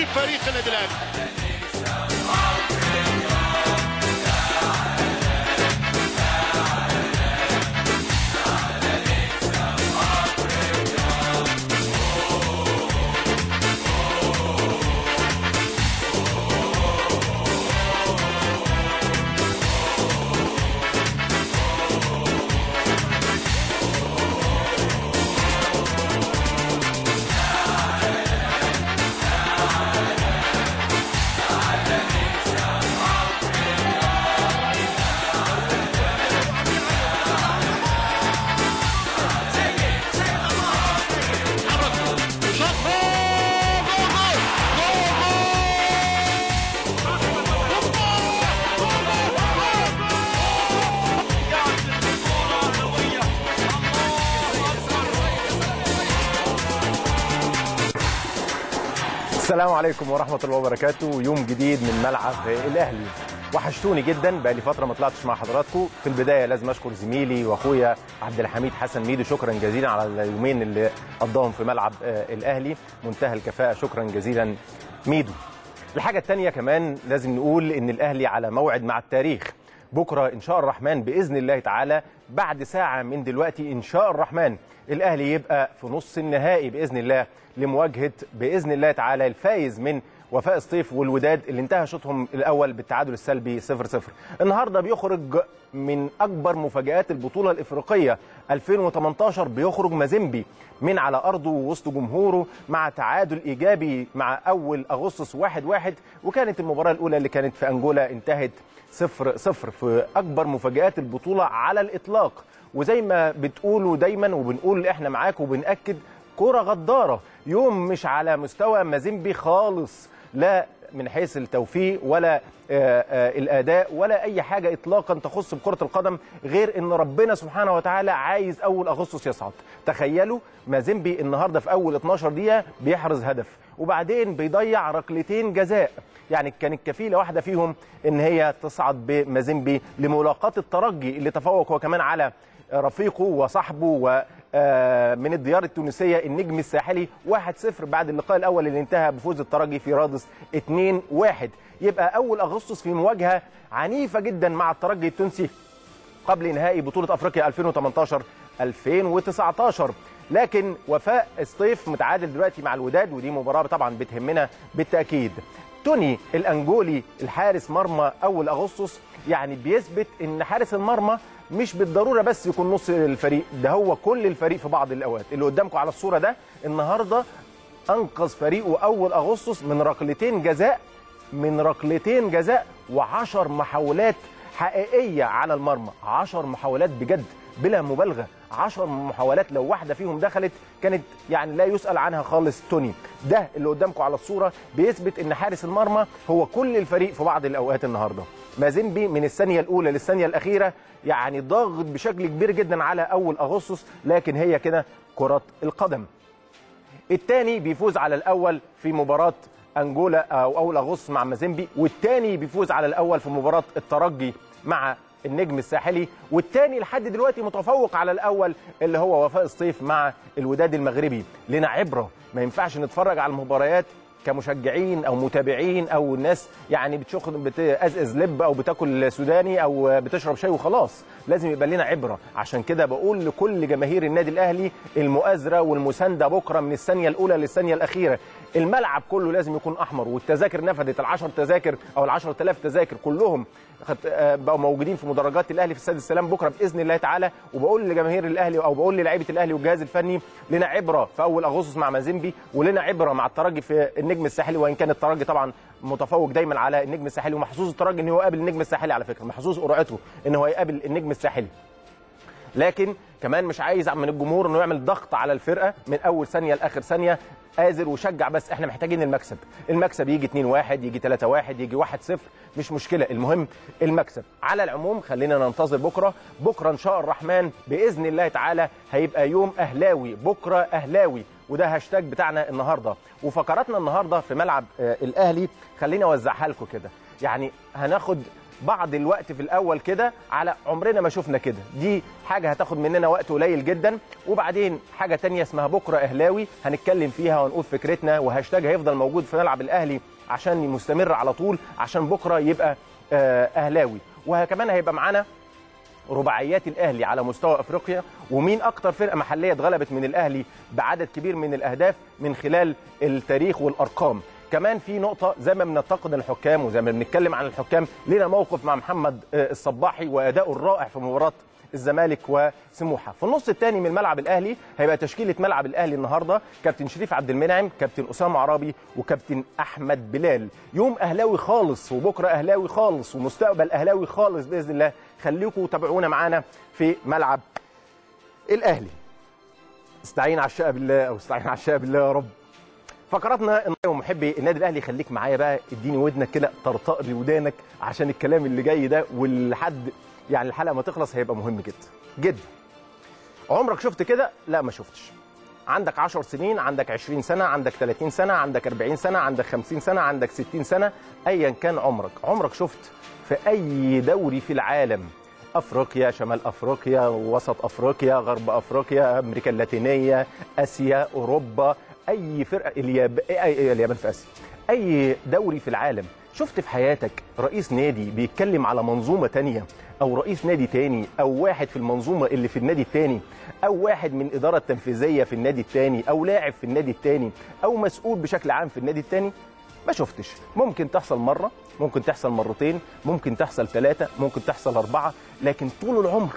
فريق النادي الاهلي السلام عليكم ورحمة الله وبركاته يوم جديد من ملعب الأهلي وحشتوني جدا بقى لي فترة ما طلعتش مع حضراتكم في البداية لازم أشكر زميلي وأخويا عبد الحميد حسن ميدو شكرا جزيلا على اليومين اللي قضاهم في ملعب آه، الأهلي منتهى الكفاءة شكرا جزيلا ميدو الحاجة التانية كمان لازم نقول إن الأهلي على موعد مع التاريخ بكرة إن شاء الرحمن بإذن الله تعالى بعد ساعة من دلوقتي إن شاء الرحمن الأهلي يبقى في نص النهائي بإذن الله لمواجهة بإذن الله تعالى الفايز من وفاء سطيف والوداد اللي انتهى شوطهم الأول بالتعادل السلبي 0-0 النهاردة بيخرج من أكبر مفاجآت البطولة الإفريقية 2018 بيخرج مازيمبي من على أرضه ووسط جمهوره مع تعادل إيجابي مع أول أغسطس 1-1 وكانت المباراة الأولى اللي كانت في أنجولا انتهت صفر صفر في اكبر مفاجات البطوله على الاطلاق وزي ما بتقولوا دايما وبنقول احنا معاكم وبناكد كره غداره يوم مش على مستوى مازيمبي خالص لا من حيث التوفيق ولا آه، آه، الاداء ولا اي حاجه اطلاقا تخص بكره القدم غير ان ربنا سبحانه وتعالى عايز اول اغسطس يصعد تخيلوا مازيمبي النهارده في اول 12 دقيقه بيحرز هدف وبعدين بيضيع ركلتين جزاء يعني كانت كفيله واحده فيهم ان هي تصعد بمازيمبي لملاقاه الترجي اللي تفوق هو كمان على رفيقه وصاحبه و آه، من الديار التونسيه النجم الساحلي 1-0 بعد اللقاء الاول اللي انتهى بفوز الترجي في رادس 2-1 يبقى اول اغسطس في مواجهه عنيفه جدا مع الترجي التونسي قبل نهائي بطولة أفريقيا 2018 2019 لكن وفاء سطيف متعادل دلوقتي مع الوداد ودي مباراة طبعا بتهمنا بالتأكيد توني الأنجولي الحارس مرمى أول أغسطس يعني بيثبت إن حارس المرمى مش بالضرورة بس يكون نص الفريق ده هو كل الفريق في بعض الأوقات اللي قدامكم على الصورة ده النهاردة أنقذ فريقه أول أغسطس من ركلتين جزاء من ركلتين جزاء وعشر محاولات حقيقية على المرمى عشر محاولات بجد بلا مبالغة عشر محاولات لو واحدة فيهم دخلت كانت يعني لا يسأل عنها خالص توني ده اللي قدامكم على الصورة بيثبت ان حارس المرمى هو كل الفريق في بعض الأوقات النهاردة مازيمبي من الثانية الأولى للثانية الأخيرة يعني ضاغط بشكل كبير جدا على أول أغسطس لكن هي كده كرة القدم الثاني بيفوز على الاول في مباراه انجولا او اول اغسطس مع مازيمبي والثاني بيفوز على الاول في مباراه الترجي مع النجم الساحلي والثاني لحد دلوقتي متفوق على الاول اللي هو وفاء الصيف مع الوداد المغربي لنا عبره ما ينفعش نتفرج على المباريات كمشجعين او متابعين او ناس يعني بتشخ بتأزأز لب او بتاكل سوداني او بتشرب شاي وخلاص لازم يبقى لنا عبره عشان كده بقول لكل جماهير النادي الاهلي المؤازره والمسانده بكره من الثانيه الاولى للثانيه الاخيره الملعب كله لازم يكون احمر والتذاكر نفذت ال10 تذاكر او ال 10000 تذاكر كلهم خد- آه، بقوا موجودين في مدرجات الاهلي في استاد السلام بكره باذن الله تعالى وبقول لجماهير الاهلي او بقول للاعيبه الاهلي والجهاز الفني لنا عبره في اول اغسطس مع مازيمبي ولنا عبره مع الترجي في النجم الساحلي وان كان الترجي طبعا متفوق دايما على النجم الساحلي ومحظوظ الترجي ان هو قابل النجم الساحلي على فكره محظوظ قرعته ان هو يقابل النجم الساحلي لكن كمان مش عايز من الجمهور انه يعمل ضغط على الفرقه من اول ثانيه لاخر ثانيه قادر وشجع بس احنا محتاجين المكسب المكسب يجي 2 1 يجي 3 1 يجي 1 0 مش مشكله المهم المكسب على العموم خلينا ننتظر بكره بكره ان شاء الرحمن باذن الله تعالى هيبقى يوم اهلاوي بكره اهلاوي وده هاشتاج بتاعنا النهارده وفقراتنا النهارده في ملعب آه، الاهلي خليني اوزعها لكم كده يعني هناخد بعض الوقت في الاول كده على عمرنا ما شفنا كده دي حاجه هتاخد مننا وقت قليل جدا وبعدين حاجه تانية اسمها بكره اهلاوي هنتكلم فيها ونقول فكرتنا وهاشتاج هيفضل موجود في ملعب الاهلي عشان مستمر على طول عشان بكره يبقى آه، اهلاوي وكمان هيبقى معانا رباعيات الاهلي على مستوى افريقيا ومين اكتر فرقه محليه اتغلبت من الاهلي بعدد كبير من الاهداف من خلال التاريخ والارقام كمان في نقطه زي ما بننتقد الحكام وزي ما بنتكلم عن الحكام لنا موقف مع محمد آه، الصباحي واداؤه الرائع في مباراه الزمالك وسموحه في النص الثاني من ملعب الاهلي هيبقى تشكيله ملعب الاهلي النهارده كابتن شريف عبد المنعم كابتن اسامه عرابي وكابتن احمد بلال يوم اهلاوي خالص وبكره اهلاوي خالص ومستقبل اهلاوي خالص باذن الله خليكم تابعونا معانا في ملعب الاهلي استعين على الشقه بالله او استعين على الشقه بالله يا رب فقراتنا محبي النادي الاهلي خليك معايا بقى اديني ودنك كده طرطق لي ودانك عشان الكلام اللي جاي ده والحد يعني الحلقه ما تخلص هيبقى مهم جدا جدا عمرك شفت كده لا ما شفتش عندك 10 سنين عندك 20 سنه عندك 30 سنه عندك 40 سنه عندك 50 سنه عندك 60 سنه ايا كان عمرك عمرك شفت في اي دوري في العالم افريقيا شمال افريقيا وسط افريقيا غرب افريقيا امريكا اللاتينيه اسيا اوروبا اي فرقه الياب... أي... اليابان في اسيا اي دوري في العالم شفت في حياتك رئيس نادي بيتكلم على منظومه تانية او رئيس نادي تاني او واحد في المنظومه اللي في النادي التاني او واحد من الاداره التنفيذيه في النادي التاني او لاعب في النادي التاني او مسؤول بشكل عام في النادي التاني ما شفتش ممكن تحصل مره ممكن تحصل مرتين ممكن تحصل ثلاثه ممكن تحصل اربعه لكن طول العمر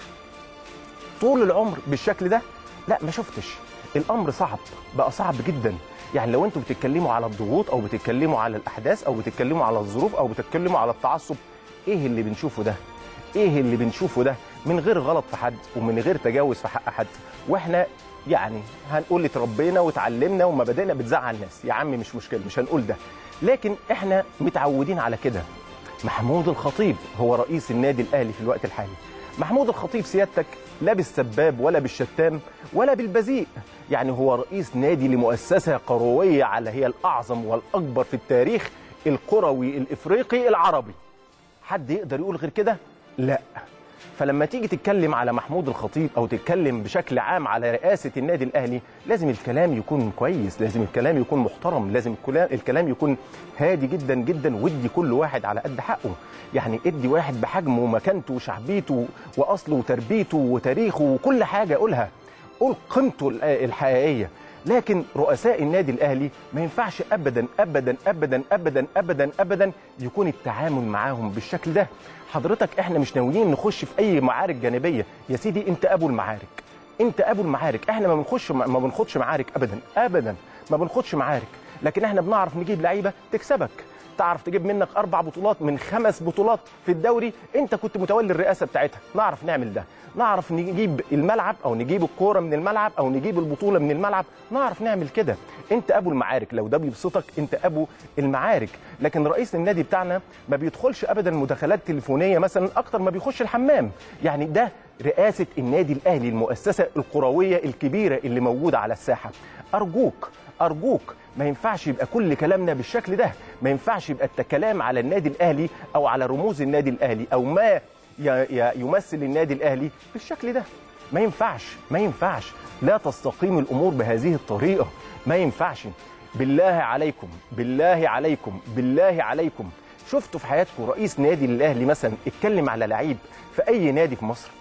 طول العمر بالشكل ده لا ما شفتش الامر صعب بقى صعب جدا يعني لو انتوا بتتكلموا على الضغوط او بتتكلموا على الاحداث او بتتكلموا على الظروف او بتتكلموا على التعصب ايه اللي بنشوفه ده ايه اللي بنشوفه ده من غير غلط في حد ومن غير تجاوز في حق حد واحنا يعني هنقول اتربينا واتعلمنا ومبادئنا بتزعل الناس يا عم مش مشكله مش هنقول ده لكن احنا متعودين على كده محمود الخطيب هو رئيس النادي الاهلي في الوقت الحالي محمود الخطيب سيادتك لا بالسباب ولا بالشتام ولا بالبذيء يعني هو رئيس نادي لمؤسسة قروية على هي الأعظم والأكبر في التاريخ القروي الإفريقي العربي حد يقدر يقول غير كده؟ لا فلما تيجي تتكلم على محمود الخطيب او تتكلم بشكل عام على رئاسه النادي الاهلي لازم الكلام يكون كويس لازم الكلام يكون محترم لازم الكلا- الكلام يكون هادي جدا جدا وادي كل واحد على قد حقه يعني ادي واحد بحجمه ومكانته وشعبيته واصله وتربيته وتاريخه وكل حاجه قولها قول قيمته ال- الحقيقيه لكن رؤساء النادي الاهلي ما ينفعش ابدا ابدا ابدا ابدا ابدا ابدا يكون التعامل معاهم بالشكل ده حضرتك احنا مش ناويين نخش في اي معارك جانبيه يا سيدي انت ابو المعارك انت ابو المعارك احنا ما بنخش ما بنخدش معارك ابدا ابدا ما بنخدش معارك لكن احنا بنعرف نجيب لعيبه تكسبك تعرف تجيب منك اربع بطولات من خمس بطولات في الدوري انت كنت متولي الرئاسه بتاعتها نعرف نعمل ده نعرف نجيب الملعب او نجيب الكوره من الملعب او نجيب البطوله من الملعب نعرف نعمل كده انت ابو المعارك لو ده بيبسطك انت ابو المعارك لكن رئيس النادي بتاعنا ما بيدخلش ابدا مداخلات تليفونيه مثلا اكتر ما بيخش الحمام يعني ده رئاسه النادي الاهلي المؤسسه القرويه الكبيره اللي موجوده على الساحه ارجوك ارجوك ما ينفعش يبقى كل كلامنا بالشكل ده ما ينفعش يبقى الكلام على النادي الاهلي او على رموز النادي الاهلي او ما ي- ي- يمثل النادي الاهلي بالشكل ده ما ينفعش ما ينفعش لا تستقيم الامور بهذه الطريقه ما ينفعش بالله عليكم بالله عليكم بالله عليكم شفتوا في حياتكم رئيس نادي الاهلي مثلا اتكلم على لعيب في اي نادي في مصر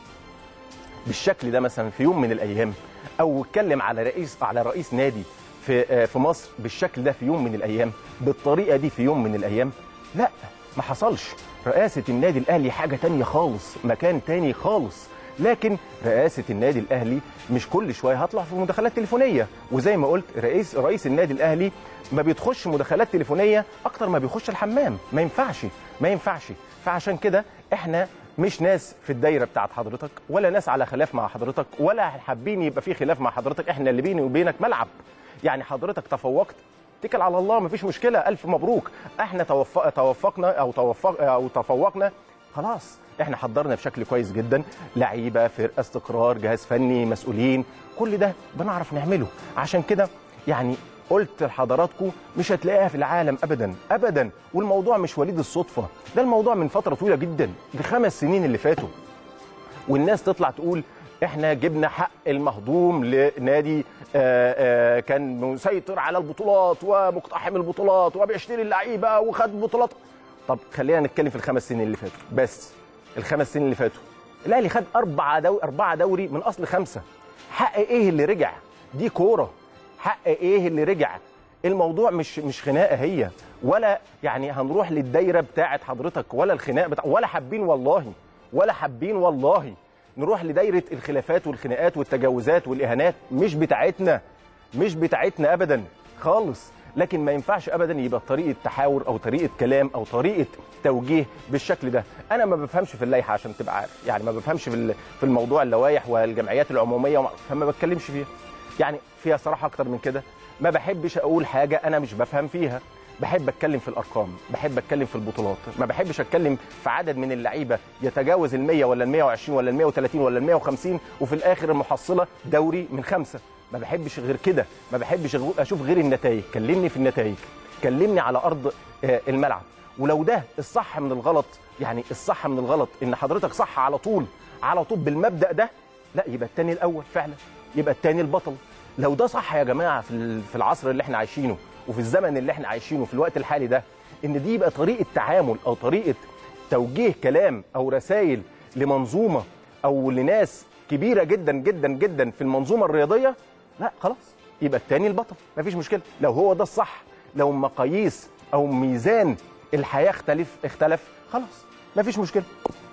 بالشكل ده مثلا في يوم من الايام او اتكلم على رئيس على رئيس نادي في آه، في مصر بالشكل ده في يوم من الايام بالطريقه دي في يوم من الايام لا ما حصلش رئاسه النادي الاهلي حاجه تانية خالص مكان تاني خالص لكن رئاسه النادي الاهلي مش كل شويه هطلع في مداخلات تليفونيه وزي ما قلت رئيس رئيس النادي الاهلي ما بيدخلش مداخلات تليفونيه اكتر ما بيخش الحمام ما ينفعش ما ينفعش فعشان كده احنا مش ناس في الدايره بتاعت حضرتك ولا ناس على خلاف مع حضرتك ولا حابين يبقى في خلاف مع حضرتك احنا اللي بيني وبينك ملعب يعني حضرتك تفوقت اتكل على الله مفيش مشكله الف مبروك احنا توفق توفقنا او توفق او تفوقنا خلاص احنا حضرنا بشكل كويس جدا لعيبه فرقه استقرار جهاز فني مسؤولين كل ده بنعرف نعمله عشان كده يعني قلت لحضراتكم مش هتلاقيها في العالم ابدا ابدا والموضوع مش وليد الصدفه ده الموضوع من فتره طويله جدا دي خمس سنين اللي فاتوا والناس تطلع تقول احنا جبنا حق المهضوم لنادي آآ آآ كان مسيطر على البطولات ومقتحم البطولات وبيشتري اللعيبه وخد بطولات طب خلينا نتكلم في الخمس سنين اللي فاتوا بس الخمس سنين اللي فاتوا الاهلي خد اربعه دوري اربعه دوري من اصل خمسه حق ايه اللي رجع دي كوره حق ايه اللي رجع الموضوع مش مش خناقه هي ولا يعني هنروح للدايره بتاعه حضرتك ولا الخناق بتاع ولا حابين والله ولا حابين والله نروح لدايره الخلافات والخناقات والتجاوزات والاهانات مش بتاعتنا مش بتاعتنا ابدا خالص لكن ما ينفعش ابدا يبقى طريقه تحاور او طريقه كلام او طريقه توجيه بالشكل ده انا ما بفهمش في اللائحه عشان تبقى عارف يعني ما بفهمش في في الموضوع اللوائح والجمعيات العموميه فما بتكلمش فيها يعني فيها صراحه اكتر من كده ما بحبش اقول حاجه انا مش بفهم فيها بحب اتكلم في الارقام بحب اتكلم في البطولات ما بحبش اتكلم في عدد من اللعيبه يتجاوز ال100 ولا ال120 ولا ال130 ولا ال150 وفي الاخر المحصله دوري من خمسه ما بحبش غير كده ما بحبش اشوف غير النتائج كلمني في النتائج كلمني على ارض الملعب ولو ده الصح من الغلط يعني الصح من الغلط ان حضرتك صح على طول على طول بالمبدا ده لا يبقى التاني الاول فعلا يبقى التاني البطل لو ده صح يا جماعه في في العصر اللي احنا عايشينه وفي الزمن اللي احنا عايشينه في الوقت الحالي ده ان دي يبقى طريقه تعامل او طريقه توجيه كلام او رسائل لمنظومه او لناس كبيره جدا جدا جدا في المنظومه الرياضيه لا خلاص يبقى التاني البطل مفيش مشكله لو هو ده الصح لو مقاييس او ميزان الحياه اختلف اختلف خلاص مفيش مشكله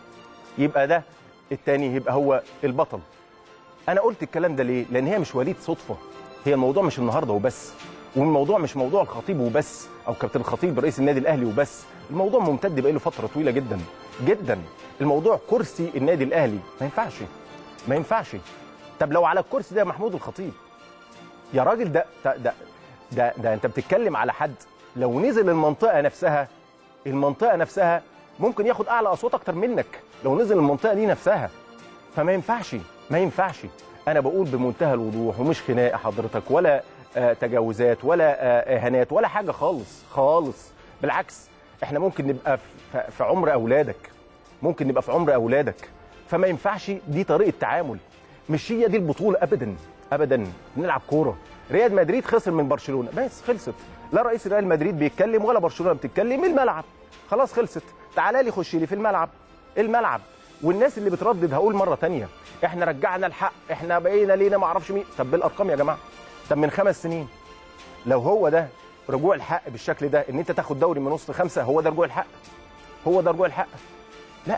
يبقى ده التاني يبقى هو البطل انا قلت الكلام ده ليه لان هي مش وليد صدفه هي الموضوع مش النهارده وبس والموضوع مش موضوع الخطيب وبس او كابتن الخطيب رئيس النادي الاهلي وبس الموضوع ممتد بقاله فتره طويله جدا جدا الموضوع كرسي النادي الاهلي ما ينفعش ما ينفعش طب لو على الكرسي ده محمود الخطيب يا راجل ده ده ده, ده, ده انت بتتكلم على حد لو نزل المنطقه نفسها المنطقه نفسها ممكن ياخد اعلى اصوات اكتر منك لو نزل المنطقه دي نفسها فما ينفعش ما ينفعش انا بقول بمنتهى الوضوح ومش خناقه حضرتك ولا آه تجاوزات ولا آه اهانات ولا حاجه خالص خالص بالعكس احنا ممكن نبقى في عمر اولادك ممكن نبقى في عمر اولادك فما ينفعش دي طريقه تعامل مش هي دي البطوله ابدا ابدا بنلعب كوره ريال مدريد خسر من برشلونه بس خلصت لا رئيس ريال مدريد بيتكلم ولا برشلونه بتتكلم الملعب خلاص خلصت تعالى لي خش لي في الملعب الملعب والناس اللي بتردد هقول مره تانية احنا رجعنا الحق احنا بقينا لينا ما اعرفش مين طب بالارقام يا جماعه طب من خمس سنين لو هو ده رجوع الحق بالشكل ده ان انت تاخد دوري من وسط خمسه هو ده رجوع الحق هو ده رجوع الحق لا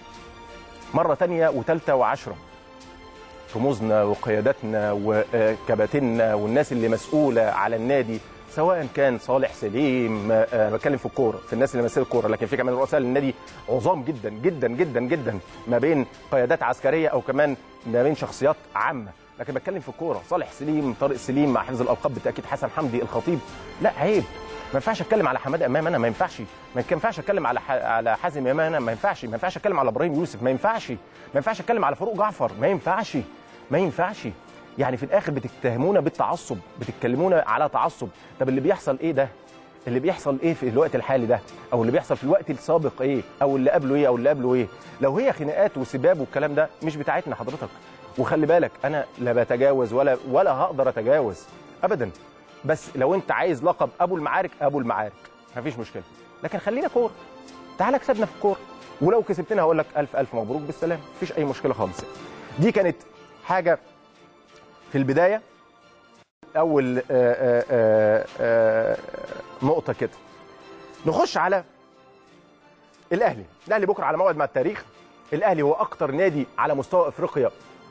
مره تانية وثالثه وعشره رموزنا وقياداتنا وكباتننا والناس اللي مسؤوله على النادي سواء كان صالح سليم بتكلم في الكوره في الناس اللي مثلت الكوره لكن في كمان رؤساء النادي عظام جدا جدا جدا جدا ما بين قيادات عسكريه او كمان ما بين شخصيات عامه لكن بتكلم في الكوره صالح سليم طارق سليم مع حفظ الالقاب بالتاكيد حسن حمدي الخطيب لا عيب ما ينفعش اتكلم على حماده امام انا ما ينفعش ما ينفعش اتكلم على على حازم امام انا ما ينفعش ما ينفعش اتكلم على ابراهيم يوسف ما ينفعش ما ينفعش اتكلم على فاروق جعفر ما ينفعش ما ينفعش يعني في الاخر بتتهمونا بالتعصب بتتكلمونا على تعصب طب اللي بيحصل ايه ده اللي بيحصل ايه في الوقت الحالي ده او اللي بيحصل في الوقت السابق ايه او اللي قبله ايه او اللي قبله ايه لو هي خناقات وسباب والكلام ده مش بتاعتنا حضرتك وخلي بالك انا لا بتجاوز ولا ولا هقدر اتجاوز ابدا بس لو انت عايز لقب ابو المعارك ابو المعارك مفيش مشكله لكن خلينا كوره تعالى كسبنا في الكوره ولو كسبتنا هقول لك الف الف مبروك بالسلامه مفيش اي مشكله خالص دي كانت حاجه في البدايه اول آآ آآ آآ نقطه كده نخش على الاهلي الاهلي بكره على موعد مع التاريخ الاهلي هو اكتر نادي على مستوى افريقيا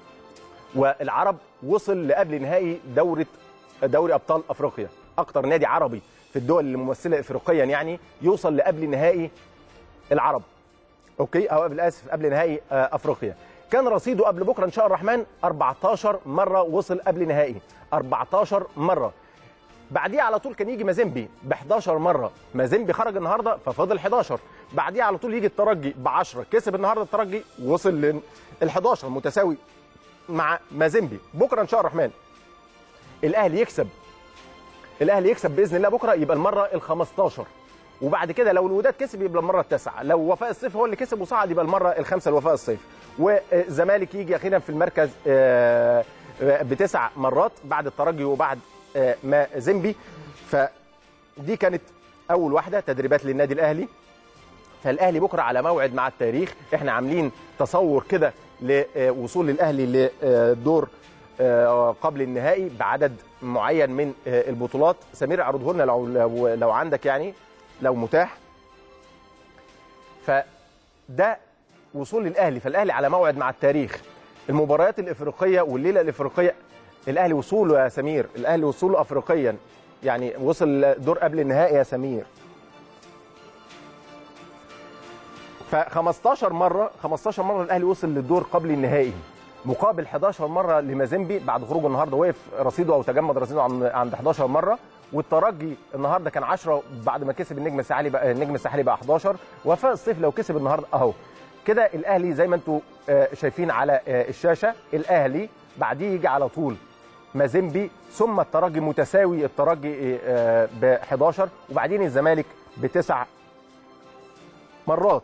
والعرب وصل لقبل نهائي دوره دوري ابطال افريقيا اكتر نادي عربي في الدول الممثله افريقيا يعني يوصل لقبل نهائي العرب اوكي او قبل اسف قبل نهائي افريقيا كان رصيده قبل بكره ان شاء الرحمن 14 مره وصل قبل نهائي 14 مره بعديه على طول كان يجي مازيمبي ب 11 مره مازيمبي خرج النهارده ففضل 11 بعديه على طول يجي الترجي ب 10 كسب النهارده الترجي وصل لل 11 متساوي مع مازيمبي بكره ان شاء الرحمن الاهلي يكسب الاهلي يكسب باذن الله بكره يبقى المره ال 15 وبعد كده لو الوداد كسب يبقى المره التاسعه لو وفاء الصيف هو اللي كسب وصعد يبقى المره الخامسه لوفاء الصيف والزمالك يجي اخيرا في المركز آه، آه، بتسع مرات بعد الترجي وبعد آه، ما زنبي فدي كانت اول واحده تدريبات للنادي الاهلي فالاهلي بكره على موعد مع التاريخ احنا عاملين تصور كده لوصول الاهلي لدور آه، قبل النهائي بعدد معين من آه، البطولات سمير اعرضه لنا لو لو لو عندك يعني لو متاح فده وصول الاهلي فالاهلي على موعد مع التاريخ المباريات الافريقيه والليله الافريقيه الاهلي وصوله يا سمير الاهلي وصوله افريقيا يعني وصل دور قبل النهائي يا سمير ف 15 مره 15 مره الاهلي وصل للدور قبل النهائي مقابل 11 مره لمازيمبي بعد خروجه النهارده وقف رصيده او تجمد رصيده عن- عند 11 مره والترجي النهارده كان 10 بعد ما كسب النجم الساحلي بقى النجم الساحلي بقى 11 وفاء الصيف لو كسب النهارده اهو كده الاهلي زي ما انتم آه، شايفين على آه، الشاشه الاهلي بعديه يجي على طول مازيمبي ثم الترجي متساوي الترجي ب 11 وبعدين الزمالك بتسع مرات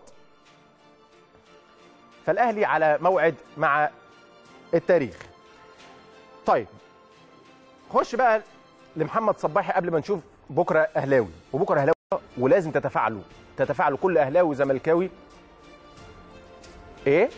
فالاهلي على موعد مع التاريخ طيب خش بقى لمحمد صباحي قبل ما نشوف بكره اهلاوي وبكره اهلاوي ولازم تتفاعلوا تتفاعلوا كل اهلاوي وزملكاوي ايه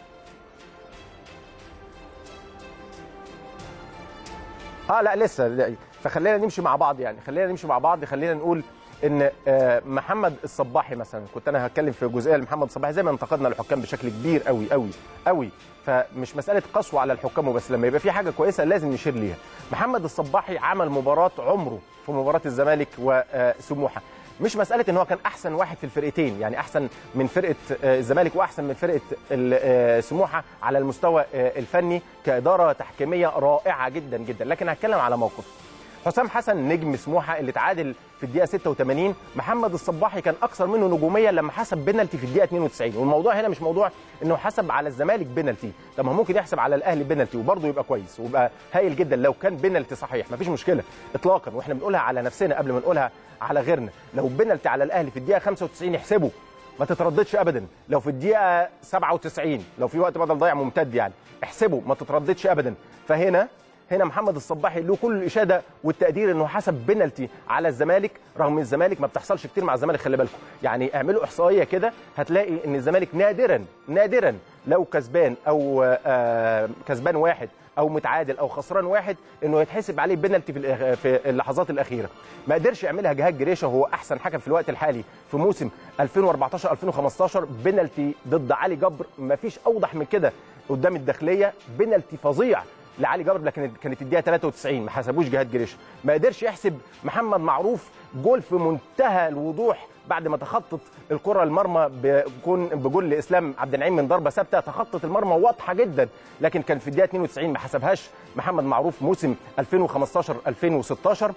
اه لا لسه لا. فخلينا نمشي مع بعض يعني خلينا نمشي مع بعض خلينا نقول ان آه، محمد الصباحي مثلا كنت انا هتكلم في جزئيه لمحمد الصباحي زي ما انتقدنا الحكام بشكل كبير قوي قوي قوي فمش مساله قسوه على الحكام وبس لما يبقى في حاجه كويسه لازم نشير ليها محمد الصباحي عمل مباراه عمره في مباراه الزمالك وسموحه مش مساله ان هو كان احسن واحد في الفرقتين يعني احسن من فرقه آه، الزمالك واحسن من فرقه ال- آه، سموحه على المستوى آه، الفني كاداره تحكيميه رائعه جدا جدا لكن هتكلم على موقف حسام حسن نجم سموحه اللي تعادل في الدقيقه 86 محمد الصباحي كان اكثر منه نجوميه لما حسب بنالتي في الدقيقه 92 والموضوع هنا مش موضوع انه حسب على الزمالك بنالتي طب ما هو ممكن يحسب على الاهلي بنالتي وبرضه يبقى كويس ويبقى هايل جدا لو كان بنالتي صحيح مفيش مشكله اطلاقا واحنا بنقولها على نفسنا قبل ما نقولها على غيرنا لو بنالتي على الاهلي في الدقيقه 95 يحسبه ما تترددش ابدا لو في الدقيقه 97 لو في وقت بدل ضايع ممتد يعني احسبه ما تترددش ابدا فهنا هنا محمد الصباحي له كل الاشاده والتقدير انه حسب بنالتي على الزمالك رغم الزمالك ما بتحصلش كتير مع الزمالك خلي بالكم يعني اعملوا احصائيه كده هتلاقي ان الزمالك نادرا نادرا لو كسبان او آه كسبان واحد او متعادل او خسران واحد انه يتحسب عليه بنالتي في الأخ- في اللحظات الاخيره ما قدرش يعملها جهاد جريشه هو احسن حكم في الوقت الحالي في موسم 2014 2015 بنالتي ضد علي جبر ما فيش اوضح من كده قدام الداخليه بنالتي فظيع لعلي جبر لكن كانت الدقيقه 93 ما حسبوش جهاد جريشه ما قدرش يحسب محمد معروف جول في منتهى الوضوح بعد ما تخطط الكره المرمى بجون بجول لاسلام عبد النعيم من ضربه ثابته تخطط المرمى واضحه جدا لكن كان في الدقيقه 92 ما حسبهاش محمد معروف موسم 2015 2016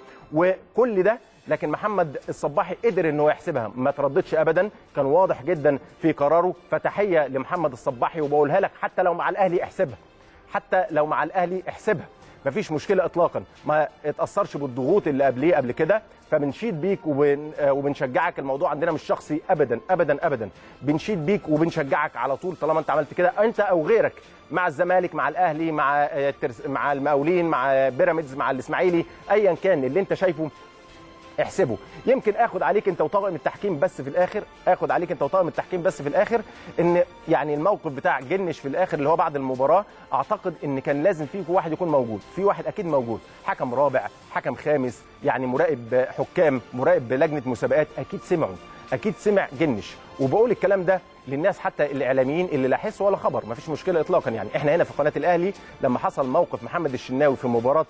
وكل ده لكن محمد الصباحي قدر انه يحسبها ما ترددش ابدا كان واضح جدا في قراره فتحيه لمحمد الصباحي وبقولها لك حتى لو مع الاهلي احسبها حتى لو مع الاهلي احسبها مفيش مشكله اطلاقا ما اتاثرش بالضغوط اللي قبليه قبل كده فبنشيد بيك وبن آه وبنشجعك الموضوع عندنا مش شخصي ابدا ابدا ابدا بنشيد بيك وبنشجعك على طول طالما انت عملت كده انت او غيرك مع الزمالك مع الاهلي مع آه، الترس- مع المقاولين مع بيراميدز مع الاسماعيلي ايا كان اللي انت شايفه احسبه يمكن اخد عليك انت وطاقم التحكيم بس في الاخر اخد عليك انت وطاقم التحكيم بس في الاخر ان يعني الموقف بتاع جنش في الاخر اللي هو بعد المباراه اعتقد ان كان لازم فيه واحد يكون موجود في واحد اكيد موجود حكم رابع حكم خامس يعني مراقب حكام مراقب لجنه مسابقات اكيد سمعوا اكيد سمع جنش وبقول الكلام ده للناس حتى الاعلاميين اللي لا حس ولا خبر مفيش مشكله اطلاقا يعني احنا هنا في قناه الاهلي لما حصل موقف محمد الشناوي في مباراه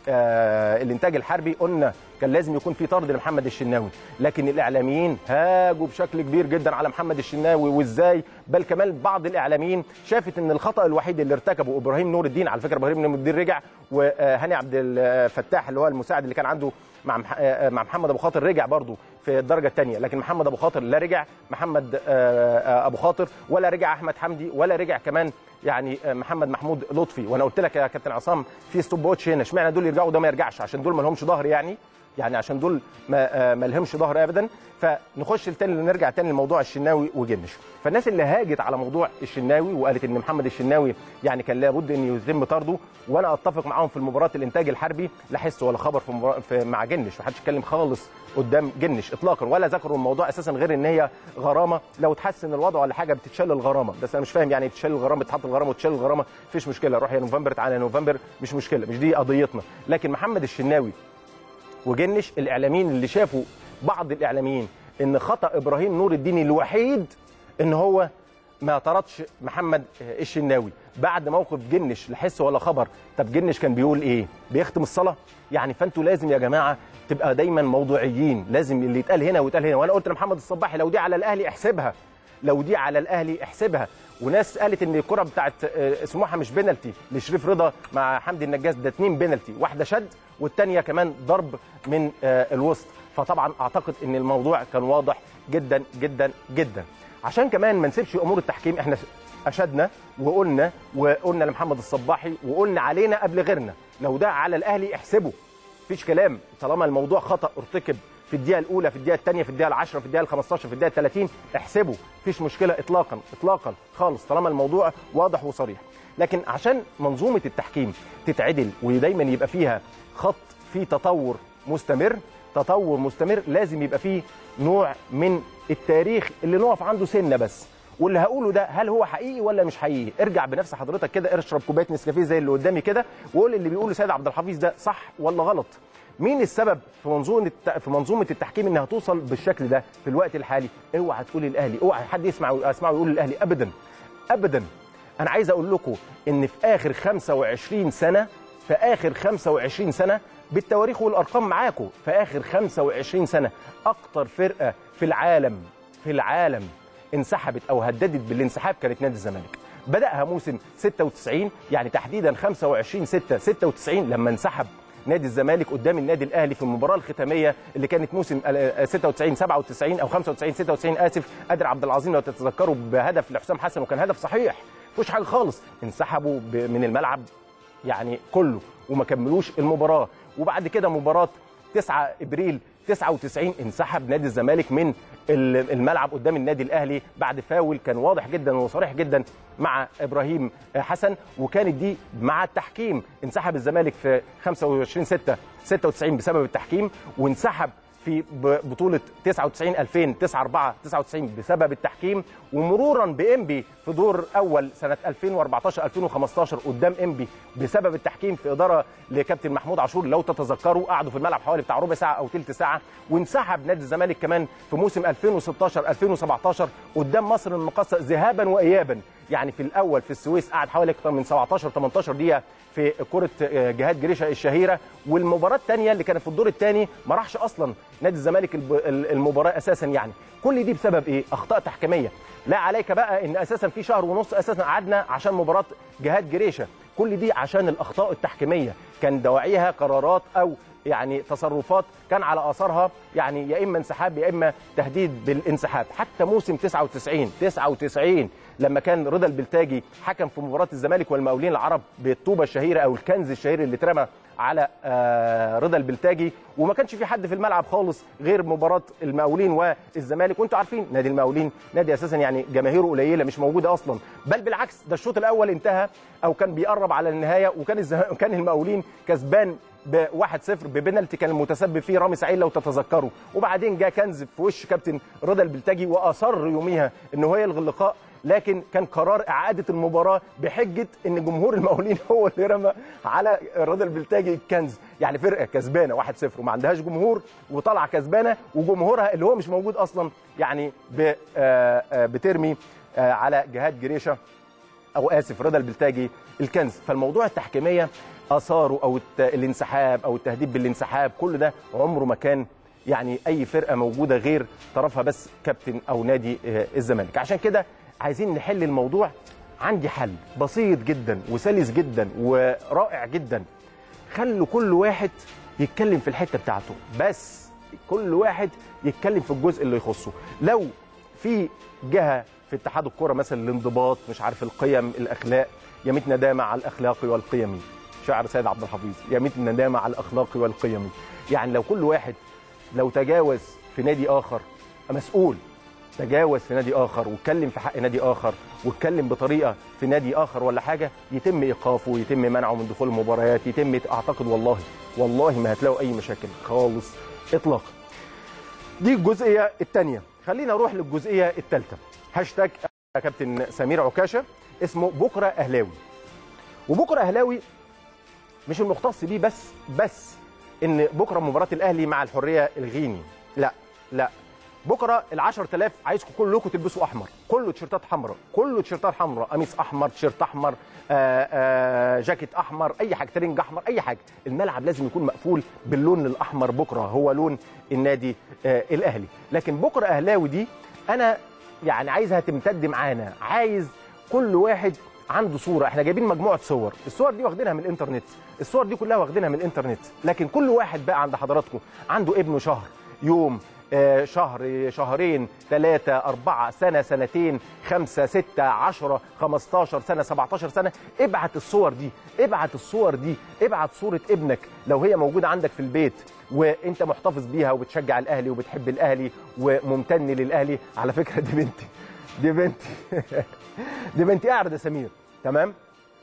آه الانتاج الحربي قلنا كان لازم يكون في طرد لمحمد الشناوي لكن الاعلاميين هاجوا بشكل كبير جدا على محمد الشناوي وازاي بل كمان بعض الاعلاميين شافت ان الخطا الوحيد اللي ارتكبه ابراهيم نور الدين على فكره ابراهيم نور الدين رجع وهاني عبد الفتاح اللي هو المساعد اللي كان عنده مع مح- آه، مع محمد ابو خاطر رجع برضه في الدرجه الثانيه لكن محمد ابو خاطر لا رجع محمد آه، آه، ابو خاطر ولا رجع احمد حمدي ولا رجع كمان يعني آه، محمد محمود لطفي وانا قلت لك يا كابتن عصام في ستوب واتش هنا اشمعنى دول يرجعوا ده ما يرجعش عشان دول ما لهمش ظهر يعني يعني عشان دول ما, ما لهمش ظهر ابدا فنخش تاني نرجع تاني لموضوع الشناوي وجنش فالناس اللي هاجت على موضوع الشناوي وقالت ان محمد الشناوي يعني كان لابد ان يتم طرده وانا اتفق معاهم في المباراه الانتاج الحربي لا حس ولا خبر في, مباراة في مع جنش ما حدش اتكلم خالص قدام جنش اطلاقا ولا ذكروا الموضوع اساسا غير ان هي غرامه لو تحسن الوضع ولا حاجه بتتشال الغرامه بس انا مش فاهم يعني تشال الغرامه تحط الغرامه وتشال الغرامه مفيش مشكله روح يا نوفمبر تعالى يا نوفمبر مش مشكله مش دي قضيتنا لكن محمد الشناوي وجنش الاعلاميين اللي شافوا بعض الاعلاميين ان خطا ابراهيم نور الدين الوحيد ان هو ما طردش محمد الشناوي بعد موقف جنش لا حس ولا خبر طب جنش كان بيقول ايه بيختم الصلاه يعني فانتوا لازم يا جماعه تبقى دايما موضوعيين لازم اللي يتقال هنا ويتقال هنا وانا قلت لمحمد الصباحي لو دي على الاهلي احسبها لو دي على الاهلي احسبها وناس قالت ان الكره بتاعت سموحه مش بينالتي لشريف رضا مع حمدي النجاز ده اتنين بينالتي واحده شد والثانيه كمان ضرب من الوسط فطبعا اعتقد ان الموضوع كان واضح جدا جدا جدا عشان كمان ما نسيبش امور التحكيم احنا اشدنا وقلنا وقلنا لمحمد الصباحي وقلنا علينا قبل غيرنا لو ده على الاهلي احسبه مفيش كلام طالما الموضوع خطا ارتكب في الدقيقه الاولى في الدقيقه الثانيه في الدقيقه العشرة في الدقيقه ال15 في الدقيقه 30 احسبه مفيش مشكله اطلاقا اطلاقا خالص طالما الموضوع واضح وصريح لكن عشان منظومه التحكيم تتعدل ودايما يبقى فيها خط فيه تطور مستمر تطور مستمر لازم يبقى فيه نوع من التاريخ اللي نقف عنده سنه بس واللي هقوله ده هل هو حقيقي ولا مش حقيقي ارجع بنفس حضرتك كده اشرب كوبايه نسكافيه زي اللي قدامي كده وقول اللي بيقوله سيد عبد الحفيظ ده صح ولا غلط مين السبب في منظومه في منظومه التحكيم انها توصل بالشكل ده في الوقت الحالي اوعى تقول الاهلي اوعى حد يسمع يسمعه ويقول الاهلي ابدا ابدا انا عايز اقول لكم ان في اخر 25 سنه في اخر 25 سنه بالتواريخ والارقام معاكم في اخر 25 سنه اكتر فرقه في العالم في العالم انسحبت او هددت بالانسحاب كانت نادي الزمالك بداها موسم 96 يعني تحديدا 25 6 96 لما انسحب نادي الزمالك قدام النادي الاهلي في المباراه الختاميه اللي كانت موسم 96 97 او 95 96 اسف قادر عبد العظيم لو تتذكروا بهدف لحسام حسن وكان هدف صحيح مفيش حاجه خالص انسحبوا من الملعب يعني كله وما كملوش المباراه وبعد كده مباراه 9 ابريل 99 انسحب نادي الزمالك من الملعب قدام النادي الاهلي بعد فاول كان واضح جدا وصريح جدا مع ابراهيم حسن وكانت دي مع التحكيم انسحب الزمالك في 25 6 96 بسبب التحكيم وانسحب في بطولة 99 2000 9 4 99 بسبب التحكيم ومرورا بإنبي في دور أول سنة 2014 2015 قدام إنبي بسبب التحكيم في إدارة لكابتن محمود عاشور لو تتذكروا قعدوا في الملعب حوالي بتاع ربع ساعة أو ثلث ساعة وانسحب نادي الزمالك كمان في موسم 2016 2017 قدام مصر المقاصة ذهابا وإيابا يعني في الأول في السويس قعد حوالي أكثر من 17 18 دقيقة في كرة جهاد جريشة الشهيرة والمباراة الثانية اللي كانت في الدور الثاني ما راحش أصلا نادي الزمالك المباراة أساسا يعني كل دي بسبب إيه؟ أخطاء تحكيمية لا عليك بقى إن أساسا في شهر ونص أساسا قعدنا عشان مباراة جهاد جريشة كل دي عشان الأخطاء التحكيمية كان دواعيها قرارات أو يعني تصرفات كان على اثارها يعني يا اما انسحاب يا اما تهديد بالانسحاب حتى موسم 99 99 لما كان رضا البلتاجي حكم في مباراه الزمالك والمقاولين العرب بالطوبه الشهيره او الكنز الشهير اللي اترمى على رضا البلتاجي وما كانش في حد في الملعب خالص غير مباراه المقاولين والزمالك وانتم عارفين نادي المقاولين نادي اساسا يعني جماهيره قليله مش موجوده اصلا بل بالعكس ده الشوط الاول انتهى او كان بيقرب على النهايه وكان الزم... كان المقاولين كسبان ب 1-0 ببنالتي كان المتسبب فيه رامي سعيد لو تتذكروا وبعدين جاء كنز في وش كابتن رضا البلتاجي واصر يوميها ان هو يلغي اللقاء لكن كان قرار اعاده المباراه بحجه ان جمهور المقاولين هو اللي رمى على رضا البلتاجي الكنز يعني فرقه كسبانه 1-0 وما عندهاش جمهور وطالعه كسبانه وجمهورها اللي هو مش موجود اصلا يعني بترمي على جهاد جريشه او اسف رضا البلتاجي الكنز فالموضوع التحكيميه اثاره او الانسحاب او التهديد بالانسحاب كل ده عمره ما كان يعني اي فرقه موجوده غير طرفها بس كابتن او نادي الزمالك عشان كده عايزين نحل الموضوع عندي حل بسيط جدا وسلس جدا ورائع جدا خلوا كل واحد يتكلم في الحته بتاعته بس كل واحد يتكلم في الجزء اللي يخصه لو في جهه في اتحاد الكوره مثلا الانضباط مش عارف القيم الاخلاق يميت ندامه على الاخلاق والقيم شعر سيد عبد الحفيظ يميت الندامه على الاخلاق والقيم يعني لو كل واحد لو تجاوز في نادي اخر مسؤول تجاوز في نادي اخر واتكلم في حق نادي اخر واتكلم بطريقه في نادي اخر ولا حاجه يتم ايقافه يتم منعه من دخول المباريات يتم اعتقد والله والله ما هتلاقوا اي مشاكل خالص اطلاقا دي الجزئيه الثانيه خلينا نروح للجزئيه الثالثه هاشتاج يا كابتن سمير عكاشه اسمه بكره اهلاوي وبكره اهلاوي مش المختص بيه بس بس ان بكره مباراه الاهلي مع الحريه الغيني لا لا بكره ال 10000 عايزكم كلكم تلبسوا احمر كله تيشيرتات حمراء كله تيشيرتات حمراء قميص احمر تيشيرت احمر آآ آآ جاكيت احمر اي حاجه ترنج احمر اي حاجه الملعب لازم يكون مقفول باللون الاحمر بكره هو لون النادي الاهلي لكن بكره اهلاوي دي انا يعني عايزها تمتد معانا عايز كل واحد عنده صوره احنا جايبين مجموعه صور الصور دي واخدينها من الانترنت الصور دي كلها واخدينها من الانترنت لكن كل واحد بقى عند حضراتكم عنده ابنه شهر يوم آه شهر شهرين ثلاثة أربعة سنة سنتين خمسة ستة عشرة خمستاشر سنة سبعتاشر سنة ابعت الصور دي ابعت الصور دي ابعت صورة ابنك لو هي موجودة عندك في البيت وانت محتفظ بيها وبتشجع الاهلي وبتحب الاهلي وممتن للاهلي على فكرة دي بنتي دي بنتي دي بنتي قاعدة سمير تمام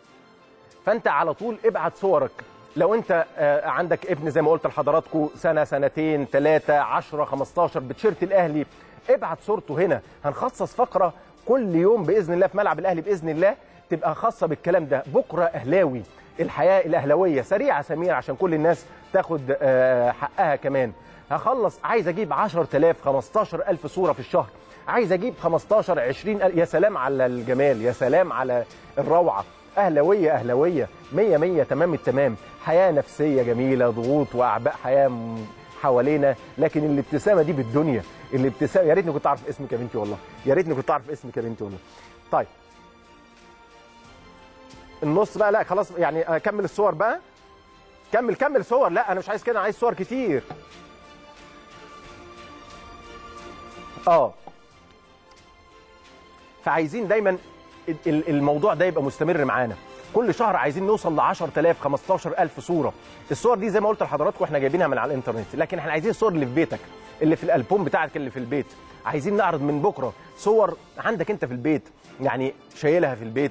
فانت على طول ابعت صورك لو انت عندك ابن زي ما قلت لحضراتكم سنه سنتين ثلاثه 10 15 بتشيرت الاهلي ابعت صورته هنا هنخصص فقره كل يوم باذن الله في ملعب الاهلي باذن الله تبقى خاصه بالكلام ده بكره اهلاوي الحياه الاهلاويه سريعه سمير عشان كل الناس تاخد حقها كمان هخلص عايز اجيب 10000 15000 صوره في الشهر عايز اجيب 15 20 يا سلام على الجمال يا سلام على الروعه اهلاويه اهلاويه 100 100 تمام التمام حياه نفسيه جميله ضغوط واعباء حياه حوالينا لكن الابتسامه دي بالدنيا الابتسامه يا ريتني كنت اعرف اسمك يا بنتي والله يا ريتني كنت اعرف اسمك يا بنتي والله طيب النص بقى لا خلاص يعني اكمل الصور بقى كمل كمل صور لا انا مش عايز كده انا عايز صور كتير اه فعايزين دايما الموضوع ده يبقى مستمر معانا كل شهر عايزين نوصل ل 10000 15000 صوره الصور دي زي ما قلت لحضراتكم احنا جايبينها من على الانترنت لكن احنا عايزين الصور اللي في بيتك اللي في الالبوم بتاعك اللي في البيت عايزين نعرض من بكره صور عندك انت في البيت يعني شايلها في البيت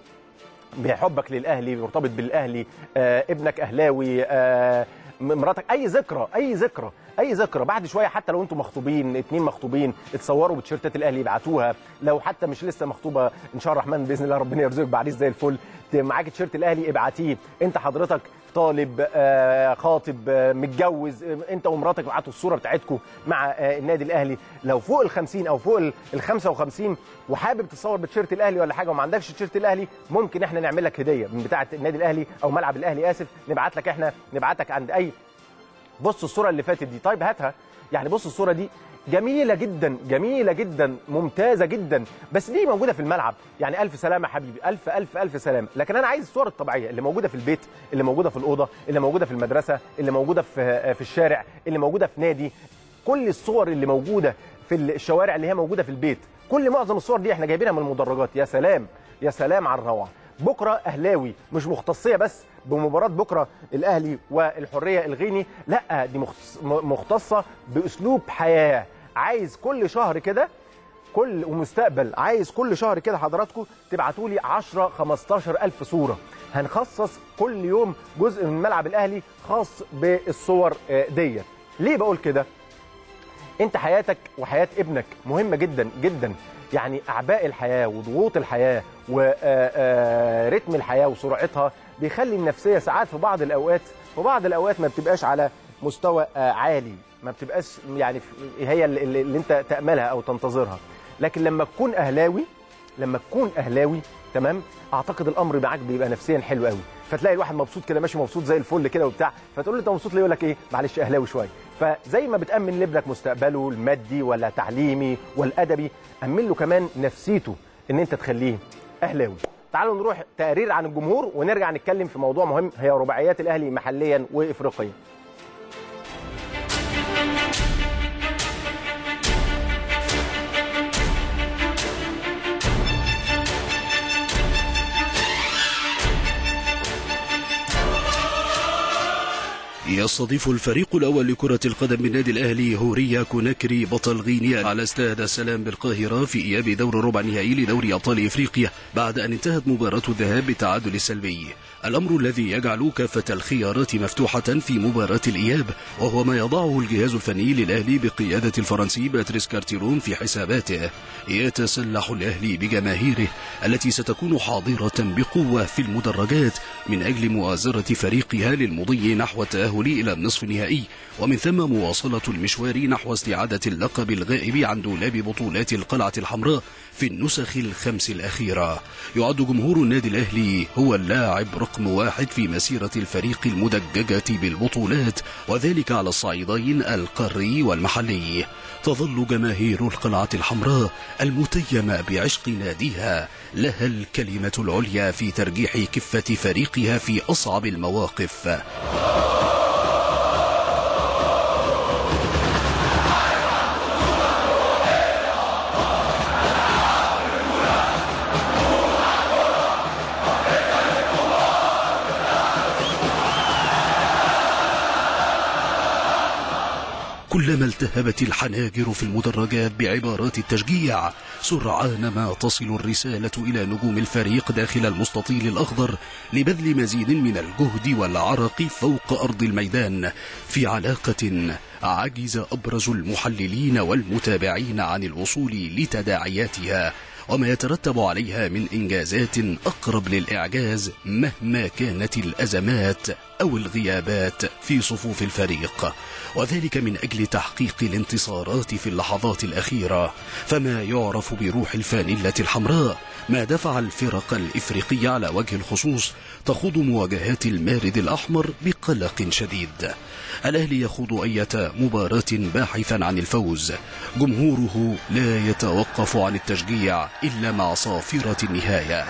بحبك للاهلي مرتبط بالاهلي آه ابنك اهلاوي آه مراتك اي ذكرى اي ذكرى اي ذكرى بعد شويه حتى لو انتم مخطوبين اتنين مخطوبين اتصوروا بتيشيرتات الاهلي يبعتوها لو حتى مش لسه مخطوبه ان شاء الله الرحمن باذن الله ربنا يرزقك بعريس زي الفل معاك تيشيرت الاهلي ابعتيه انت حضرتك طالب آه خاطب آه متجوز آه انت ومراتك ابعتوا الصوره بتاعتكم مع النادي الاهلي لو فوق ال 50 او فوق ال 55 وحابب تصور بتيشيرت الاهلي ولا حاجه وما عندكش تيشيرت الاهلي ممكن احنا نعمل لك هديه من بتاعه النادي الاهلي او ملعب الاهلي اسف نبعت لك احنا نبعتك عند اي بص الصوره اللي فاتت دي طيب هاتها يعني بص الصوره دي جميله جدا جميله جدا ممتازه جدا بس دي موجوده في الملعب يعني الف سلامه يا حبيبي الف الف الف سلامه لكن انا عايز الصور الطبيعيه اللي موجوده في البيت اللي موجوده في الاوضه اللي موجوده في المدرسه اللي موجوده في في الشارع اللي موجوده في نادي كل الصور اللي موجوده في الشوارع اللي هي موجوده في البيت كل معظم الصور دي احنا جايبينها من المدرجات يا سلام يا سلام على الروعه بكره اهلاوي مش مختصيه بس بمباراه بكره الاهلي والحريه الغيني لا دي مختصه باسلوب حياه عايز كل شهر كده كل ومستقبل عايز كل شهر كده حضراتكم تبعتوا لي 10 15 الف صوره هنخصص كل يوم جزء من ملعب الاهلي خاص بالصور ديت ليه بقول كده انت حياتك وحياه ابنك مهمه جدا جدا يعني اعباء الحياه وضغوط الحياه ورتم الحياه وسرعتها بيخلي النفسيه ساعات في بعض الاوقات في بعض الاوقات ما بتبقاش على مستوى عالي ما بتبقاش يعني هي اللي, اللي انت تاملها او تنتظرها لكن لما تكون اهلاوي لما تكون اهلاوي تمام اعتقد الامر معاك بيبقى نفسيا حلو قوي فتلاقي الواحد مبسوط كده ماشي مبسوط زي الفل كده وبتاع فتقول له انت مبسوط ليه يقول لك ايه معلش اهلاوي شويه فزي ما بتامن لابنك مستقبله المادي ولا تعليمي والادبي امن له كمان نفسيته ان انت تخليه اهلاوي تعالوا نروح تقرير عن الجمهور ونرجع نتكلم في موضوع مهم هي رباعيات الاهلي محليا وافريقيا يستضيف الفريق الأول لكرة القدم بالنادي الأهلي هوريا كوناكري بطل غينيا على استاد السلام بالقاهرة في إياب دور الربع النهائي لدوري أبطال إفريقيا بعد أن انتهت مباراة الذهاب بالتعادل السلبي الأمر الذي يجعل كافة الخيارات مفتوحة في مباراة الإياب وهو ما يضعه الجهاز الفني للأهلي بقيادة الفرنسي باتريس كارتيرون في حساباته يتسلح الأهلي بجماهيره التي ستكون حاضرة بقوة في المدرجات من أجل مؤازرة فريقها للمضي نحو التأهل إلى النصف النهائي ومن ثم مواصلة المشوار نحو استعادة اللقب الغائب عن دولاب بطولات القلعة الحمراء في النسخ الخمس الأخيرة يعد جمهور النادي الأهلي هو اللاعب رقم واحد في مسيرة الفريق المدججة بالبطولات وذلك على الصعيدين القاري والمحلي تظل جماهير القلعة الحمراء المتيمة بعشق ناديها لها الكلمة العليا في ترجيح كفة فريقها في أصعب المواقف كلما التهبت الحناجر في المدرجات بعبارات التشجيع سرعان ما تصل الرسالة إلى نجوم الفريق داخل المستطيل الأخضر لبذل مزيد من الجهد والعرق فوق أرض الميدان في علاقة عجز أبرز المحللين والمتابعين عن الوصول لتداعياتها وما يترتب عليها من إنجازات أقرب للإعجاز مهما كانت الأزمات أو الغيابات في صفوف الفريق وذلك من أجل تحقيق الانتصارات في اللحظات الأخيرة فما يعرف بروح الفانلة الحمراء ما دفع الفرق الإفريقية على وجه الخصوص تخوض مواجهات المارد الأحمر بقلق شديد الأهلي يخوض أية مباراة باحثا عن الفوز جمهوره لا يتوقف عن التشجيع إلا مع صافرة النهاية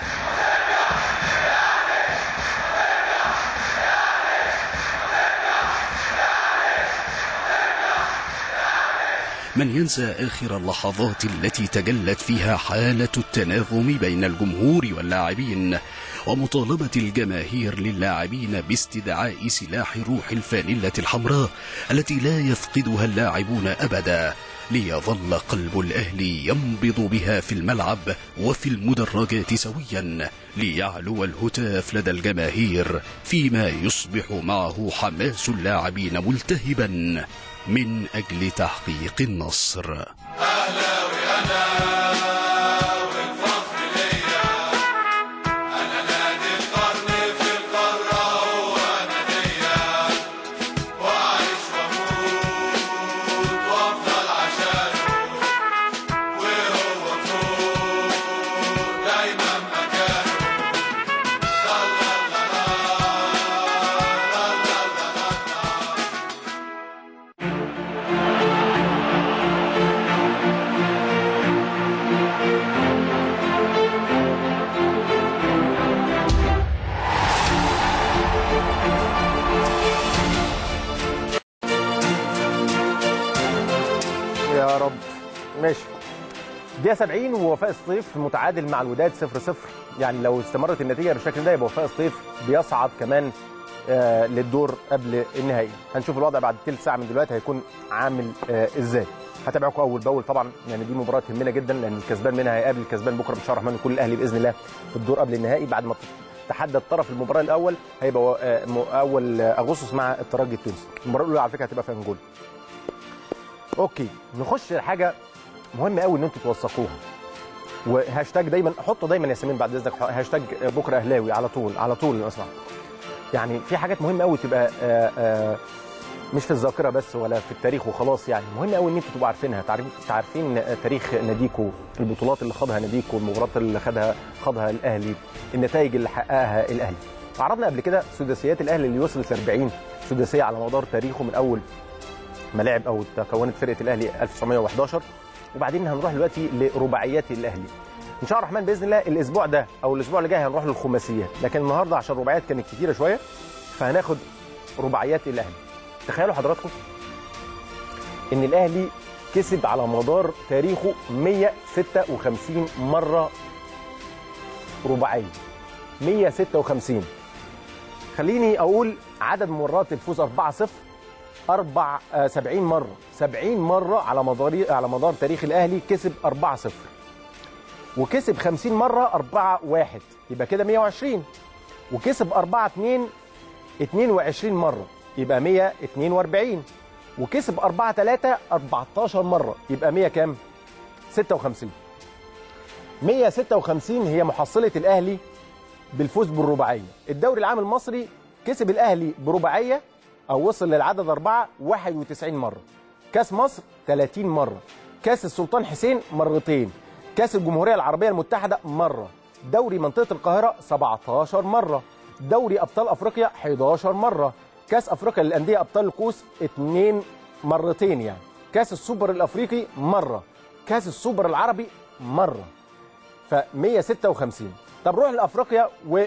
من ينسى آخر اللحظات التي تجلت فيها حالة التناغم بين الجمهور واللاعبين ومطالبة الجماهير للاعبين باستدعاء سلاح روح الفانلة الحمراء التي لا يفقدها اللاعبون أبدا ليظل قلب الأهلي ينبض بها في الملعب وفي المدرجات سويا ليعلو الهتاف لدى الجماهير فيما يصبح معه حماس اللاعبين ملتهبا من أجل تحقيق النصر أهلاوي أنا والفخر ليا أنا نادي القرن في القارة هو ناديا وأعيش وأموت وأفضل عشانه وهو فوق دايما مكانه لا لا لا لا لا لا لا يا رب ماشي دقيقة 70 ووفاء الصيف متعادل مع الوداد 0 0 يعني لو استمرت النتيجة بالشكل ده يبقى وفاء الصيف بيصعد كمان آه للدور قبل النهائي هنشوف الوضع بعد تلت ساعة من دلوقتي هيكون عامل آه ازاي هتابعكم اول باول طبعا يعني دي مباراه تهمنا جدا لان الكسبان منها هيقابل الكسبان بكره ان شاء الله الرحمن يكون الاهلي باذن الله في الدور قبل النهائي بعد ما تحدد طرف المباراه الاول هيبقى آه، م- اول اغسطس مع الترجي التونسي المباراه الاولى على فكره هتبقى في انجولا اوكي نخش لحاجه مهم قوي ان انتوا توثقوها وهاشتاج دايما حطوا دايما يا سمين بعد اذنك هاشتاج بكره اهلاوي على طول على طول الاسرع يعني في حاجات مهمه قوي تبقى آه، آه، مش في الذاكره بس ولا في التاريخ وخلاص يعني مهم قوي ان انتوا تبقوا عارفينها تعرفين عارفين تاريخ ناديكو البطولات اللي خاضها ناديكو المباريات اللي خدها خاضها الاهلي النتائج اللي حققها الاهلي عرضنا قبل كده سداسيات الاهلي اللي وصلت ل 40 سداسيه على مدار تاريخه من اول ما لعب او تكونت فرقه الاهلي 1911 وبعدين هنروح دلوقتي لرباعيات الاهلي ان شاء الله الرحمن باذن الله الاسبوع ده او الاسبوع اللي جاي هنروح للخماسيات لكن النهارده عشان الرباعيات كانت كتيره شويه فهناخد رباعيات الاهلي تخيلوا حضراتكم ان الاهلي كسب على مدار تاريخه 156 مره رباعيه 156 خليني اقول عدد مرات الفوز 4-0 أربع آه، 70 مرة 70 مرة على مدار على مدار تاريخ الأهلي كسب 4-0 وكسب 50 مرة 4-1 يبقى كده 120 وكسب 4-2 22 مرة يبقى 142 وكسب 4-3 14 مرة يبقى 100 كام؟ 56 156 هي محصلة الأهلي بالفوز بالرباعية الدوري العام المصري كسب الأهلي برباعية أو وصل للعدد أربعة 91 مرة كاس مصر 30 مرة كاس السلطان حسين مرتين كاس الجمهورية العربية المتحدة مرة دوري منطقة القاهرة 17 مرة دوري أبطال أفريقيا 11 مرة كاس أفريقيا للأندية أبطال الكؤوس 2 مرتين يعني كاس السوبر الأفريقي مرة كاس السوبر العربي مرة ف 156 طب روح لافريقيا و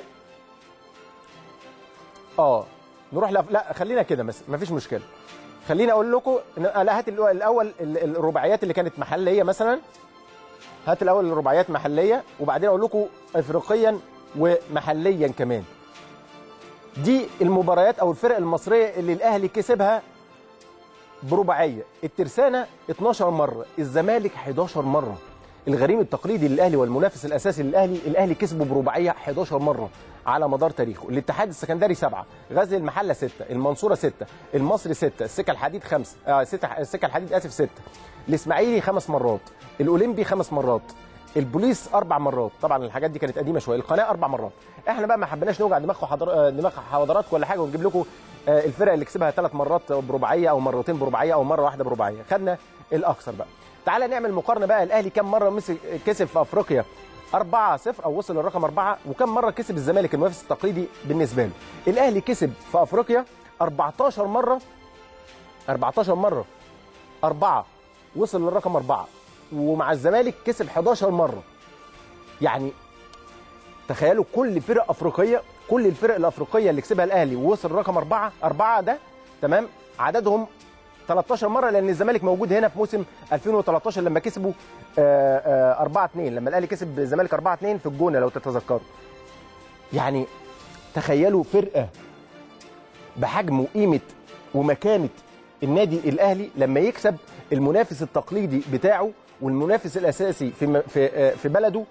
اه نروح لأف... لا خلينا كده بس مفيش مشكله خليني اقول لكم إن- لا هات الأول- الاول ال- الرباعيات اللي كانت محليه مثلا هات الاول الرباعيات محليه وبعدين اقول لكم افريقيا ومحليا كمان دي المباريات او الفرق المصريه اللي الاهلي كسبها برباعيه الترسانه 12 مره الزمالك 11 مره الغريم التقليدي للاهلي والمنافس الاساسي للاهلي الاهلي كسبه برباعيه 11 مره على مدار تاريخه الاتحاد السكندري 7 غزل المحله 6 المنصوره 6 المصري 6 السكه الحديد 5 آه ستة- السكه الحديد اسف 6 الاسماعيلي خمس مرات الاولمبي خمس مرات البوليس اربع مرات طبعا الحاجات دي كانت قديمه شويه القناه اربع مرات احنا بقى ما حبيناش نوجع دماغكم حضر... آه، دماغ حضراتكم ولا حاجه ونجيب لكم آه، الفرق اللي كسبها ثلاث مرات برباعيه او مرتين برباعيه او مره واحده برباعيه خدنا الاكثر بقى تعالى نعمل مقارنه بقى الاهلي كم مره مسك كسب في افريقيا 4 0 او وصل للرقم 4 وكم مره كسب الزمالك المنافس التقليدي بالنسبه له الاهلي كسب في افريقيا 14 مره 14 مره أربعة وصل للرقم أربعة ومع الزمالك كسب 11 مرة يعني تخيلوا كل فرق أفريقية كل الفرق الأفريقية اللي كسبها الأهلي ووصل لرقم أربعة أربعة ده تمام عددهم 13 مرة لأن الزمالك موجود هنا في موسم 2013 لما كسبوا 4 2 لما الأهلي كسب الزمالك 4 2 في الجونة لو تتذكروا يعني تخيلوا فرقة بحجم وقيمه ومكانه النادي الاهلي لما يكسب المنافس التقليدي بتاعه والمنافس الاساسي في م- في آه، في بلده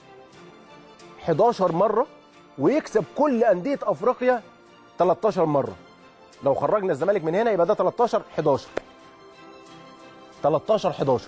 11 مره ويكسب كل انديه افريقيا 13 مره لو خرجنا الزمالك من هنا يبقى ده 13 11 13 11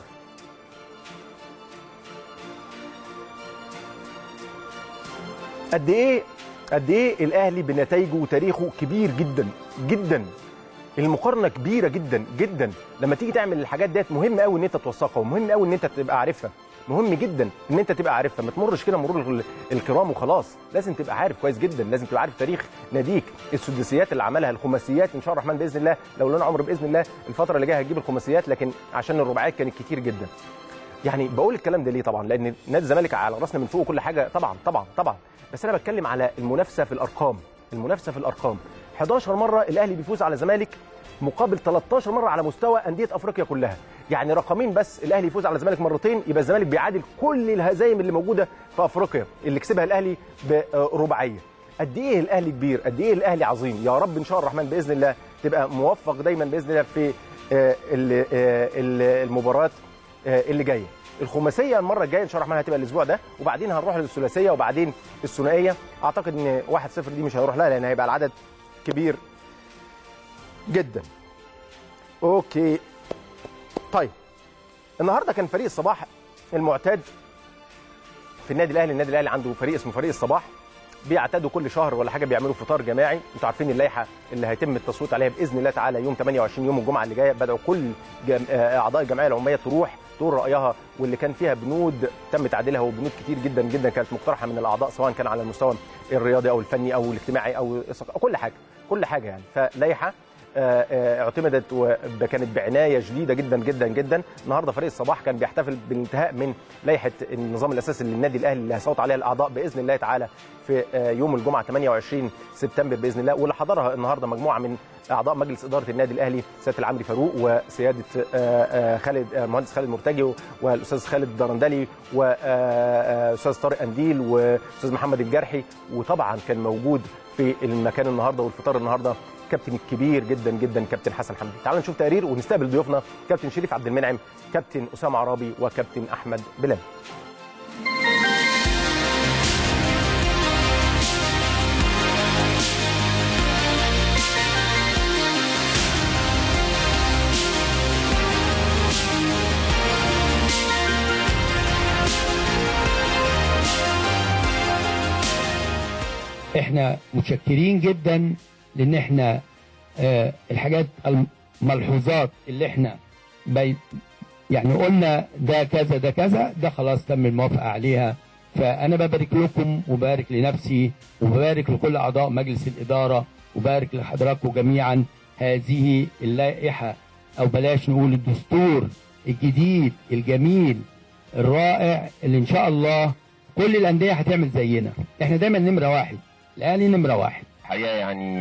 قد ايه قد ايه الاهلي بنتائجه وتاريخه كبير جدا جدا المقارنه كبيره جدا جدا لما تيجي تعمل الحاجات ديت مهم قوي ان انت توثقها ومهم قوي ان انت تبقى عارفها مهم جدا ان انت تبقى عارفها ما تمرش كده مرور ال- الكرام وخلاص لازم تبقى عارف كويس جدا لازم تبقى عارف تاريخ ناديك السداسيات اللي عملها الخماسيات ان شاء الله الرحمن باذن الله لو لنا عمر باذن الله الفتره اللي جايه هتجيب الخماسيات لكن عشان الرباعيات كانت كتير جدا يعني بقول الكلام ده ليه طبعا لان نادي الزمالك على راسنا من فوق كل حاجه طبعا طبعا طبعا بس انا بتكلم على المنافسه في الارقام المنافسه في الارقام 11 مره الاهلي بيفوز على الزمالك مقابل 13 مره على مستوى انديه افريقيا كلها يعني رقمين بس الاهلي يفوز على الزمالك مرتين يبقى الزمالك بيعادل كل الهزايم اللي موجوده في افريقيا اللي كسبها الاهلي برباعيه قد ايه الاهلي كبير قد ايه الاهلي عظيم يا رب ان شاء الله الرحمن باذن الله تبقى موفق دايما باذن الله في آه، ال- آه، ال- المباراه آه، اللي جايه الخماسيه المره الجايه ان شاء الله الرحمن هتبقى الاسبوع ده وبعدين هنروح للثلاثيه وبعدين الثنائيه اعتقد ان 1-0 دي مش هيروح لها لان هيبقى العدد كبير جدا اوكي طيب النهارده كان فريق الصباح المعتاد في النادي الاهلي النادي الاهلي عنده فريق اسمه فريق الصباح بيعتادوا كل شهر ولا حاجه بيعملوا فطار جماعي انتوا عارفين اللائحه اللي هيتم التصويت عليها باذن الله تعالى يوم 28 يوم الجمعه اللي جايه بداوا كل جم... آه، اعضاء الجمعيه العموميه تروح تقول رايها واللي كان فيها بنود تم تعديلها وبنود كتير جدا جدا كانت مقترحه من الاعضاء سواء كان على المستوى الرياضي او الفني او الاجتماعي او الثق- كل حاجه كل حاجه يعني فلائحه آه، آه، اعتمدت وكانت بعنايه شديده جدا جدا جدا النهارده فريق الصباح كان بيحتفل بالانتهاء من لائحه النظام الاساسي للنادي الاهلي اللي هيصوت عليها الاعضاء باذن الله تعالى في آه، يوم الجمعه 28 سبتمبر باذن الله واللي حضرها النهارده مجموعه من اعضاء مجلس اداره النادي الاهلي سياده العمري فاروق وسياده آه، آه، خالد آه، مهندس خالد مرتجي والاستاذ خالد درندلي واستاذ طارق انديل واستاذ محمد الجرحي وطبعا كان موجود في المكان النهارده والفطار النهارده كابتن الكبير جدا جدا كابتن حسن حمدي تعالوا نشوف تقرير ونستقبل ضيوفنا كابتن شريف عبد المنعم كابتن اسامه عرابي وكابتن احمد بلال احنا متشكرين جدا لان احنا آه الحاجات الملحوظات اللي احنا بي يعني قلنا ده كذا ده كذا ده خلاص تم الموافقه عليها فانا ببارك لكم وبارك لنفسي وببارك لكل اعضاء مجلس الاداره وبارك لحضراتكم جميعا هذه اللائحه او بلاش نقول الدستور الجديد الجميل الرائع اللي ان شاء الله كل الانديه هتعمل زينا احنا دايما نمره واحد الاهلي نمره واحد الحقيقه يعني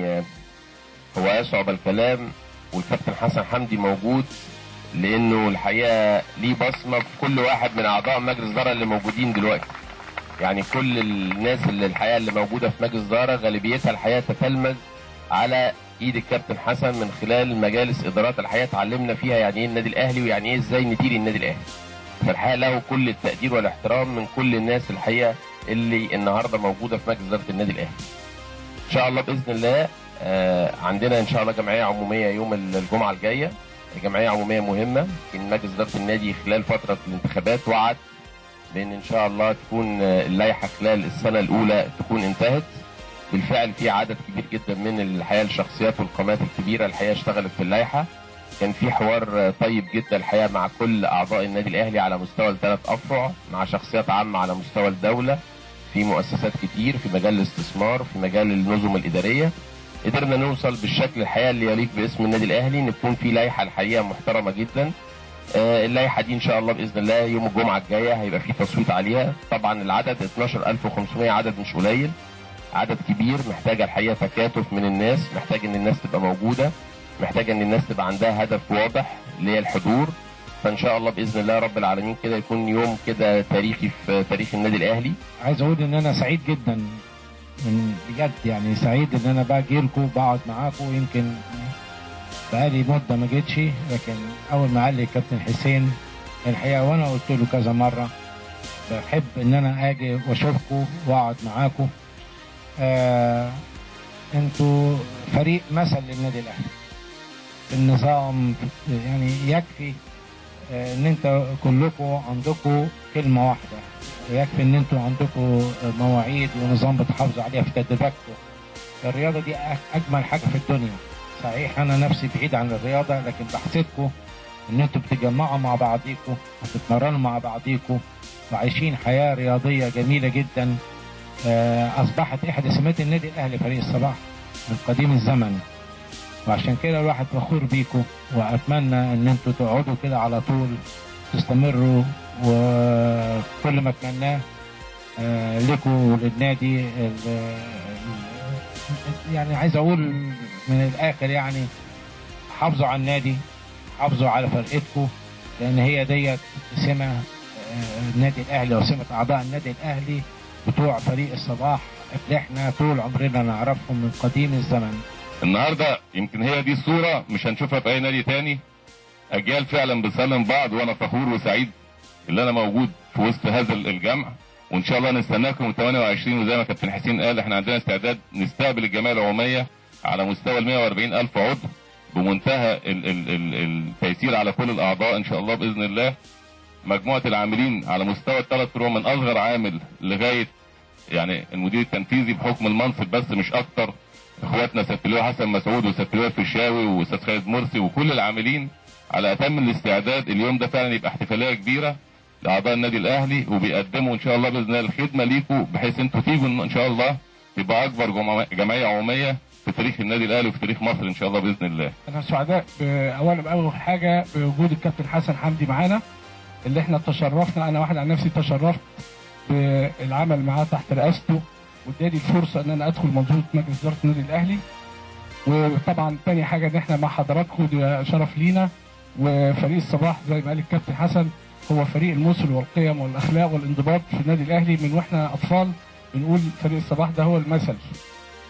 هو يصعب الكلام والكابتن حسن حمدي موجود لانه الحقيقه ليه بصمه في كل واحد من اعضاء مجلس الاداره اللي موجودين دلوقتي يعني كل الناس اللي الحقيقه اللي موجوده في مجلس الاداره غالبيتها الحقيقه تتلمذ على ايد الكابتن حسن من خلال مجالس ادارات الحقيقه اتعلمنا فيها يعني ايه النادي الاهلي ويعني ايه ازاي ندير النادي الاهلي فالحقيقه له كل التقدير والاحترام من كل الناس الحقيقه اللي النهارده موجوده في مجلس اداره النادي الاهلي ان شاء الله باذن الله آه عندنا ان شاء الله جمعيه عموميه يوم الجمعه الجايه جمعيه عموميه مهمه يمكن مجلس اداره النادي خلال فتره الانتخابات وعد بان ان شاء الله تكون اللائحه خلال السنه الاولى تكون انتهت بالفعل في عدد كبير جدا من الحقيقه الشخصيات والقامات الكبيره الحقيقه اشتغلت في اللائحه كان في حوار طيب جدا الحقيقه مع كل اعضاء النادي الاهلي على مستوى الثلاث افرع مع شخصيات عامه على مستوى الدوله في مؤسسات كتير في مجال الاستثمار في مجال النظم الاداريه قدرنا نوصل بالشكل الحقيقه اللي يليق باسم النادي الاهلي ان تكون في لائحه الحقيقه محترمه جدا آه اللائحه دي ان شاء الله باذن الله يوم الجمعه الجايه هيبقى في تصويت عليها طبعا العدد 12500 عدد مش قليل عدد كبير محتاجه الحقيقه تكاتف من الناس محتاج ان الناس تبقى موجوده محتاجه ان الناس تبقى عندها هدف واضح اللي هي الحضور فان شاء الله باذن الله رب العالمين كده يكون يوم كده تاريخي في تاريخ النادي الاهلي عايز اقول ان انا سعيد جدا من بجد يعني سعيد ان انا باجي لكم بقعد معاكم يمكن بقالي مده ما جيتش لكن اول ما قال لي كابتن حسين الحقيقه وانا قلت له كذا مره بحب ان انا اجي واشوفكم واقعد معاكم آه انتوا فريق مثل للنادي الاهلي النظام يعني يكفي ان انت كلكم عندكم كلمه واحده يكفي ان انتوا عندكم مواعيد ونظام بتحافظوا عليها في تدريباتكم الرياضه دي اجمل حاجه في الدنيا صحيح انا نفسي بعيد عن الرياضه لكن بحسدكم ان انتوا بتتجمعوا مع بعضيكم وتتمرنوا مع بعضيكم وعايشين حياه رياضيه جميله جدا اصبحت احدى سمات النادي الاهلي فريق الصباح من قديم الزمن وعشان كده الواحد فخور بيكم واتمنى ان انتوا تقعدوا كده على طول تستمروا وكل ما اتمناه لكم وللنادي يعني عايز اقول من الاخر يعني حافظوا على النادي حافظوا على فرقتكم لان هي ديت سمه النادي الاهلي وسمه اعضاء النادي الاهلي بتوع فريق الصباح اللي احنا طول عمرنا نعرفهم من قديم الزمن النهارده يمكن هي دي الصوره مش هنشوفها في اي نادي تاني اجيال فعلا بتسلم بعض وانا فخور وسعيد اللي انا موجود في وسط هذا الجمع وان شاء الله نستناكم 28 وزي ما كابتن حسين قال احنا عندنا استعداد نستقبل الجمعيه العموميه على مستوى ال 140 الف عضو بمنتهى ال ال ال التيسير على كل الاعضاء ان شاء الله باذن الله مجموعه العاملين على مستوى الثلاث فروع من اصغر عامل لغايه يعني المدير التنفيذي بحكم المنصب بس مش اكتر اخواتنا سفلوه حسن مسعود وسفلوه الفيشاوي واستاذ خالد مرسي وكل العاملين على اتم الاستعداد اليوم ده فعلا يبقى احتفاليه كبيره لاعضاء النادي الاهلي وبيقدموا ان شاء الله باذن الله الخدمه ليكم بحيث انتوا تيجوا ان شاء الله تبقى اكبر جمعيه عموميه في تاريخ النادي الاهلي وفي تاريخ مصر ان شاء الله باذن الله. انا سعداء اولا باول حاجه بوجود الكابتن حسن حمدي معانا اللي احنا تشرفنا انا واحد عن نفسي تشرفت بالعمل معاه تحت رئاسته واداني الفرصه ان انا ادخل منظومه مجلس اداره النادي الاهلي وطبعا تاني حاجه ان احنا مع حضراتكم ده شرف لينا وفريق الصباح زي ما قال الكابتن حسن هو فريق المثل والقيم والاخلاق والانضباط في النادي الاهلي من واحنا اطفال بنقول فريق الصباح ده هو المثل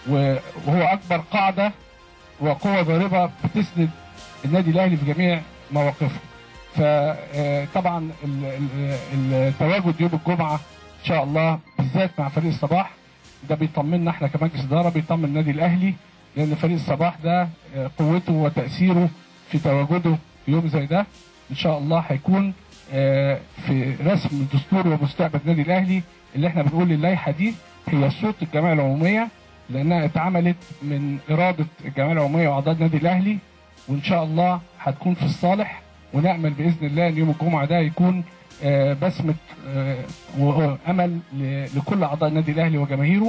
و- وهو اكبر قاعده وقوه ضاربه بتسند النادي الاهلي في جميع مواقفه فطبعا التواجد يوم الجمعه ان شاء الله بالذات مع فريق الصباح ده بيطمنا احنا كمجلس اداره بيطمن النادي الاهلي لان فريق الصباح ده آه، قوته وتاثيره في تواجده في يوم زي ده ان شاء الله هيكون آه، في رسم دستور ومستقبل النادي الاهلي اللي احنا بنقول اللائحه دي هي صوت الجمعيه العموميه لانها اتعملت من اراده الجمعيه العموميه واعضاء النادي الاهلي وان شاء الله هتكون في الصالح ونامل باذن الله ان يوم الجمعه ده يكون آه، بسمه آه، وامل ل- لكل اعضاء النادي الاهلي وجماهيره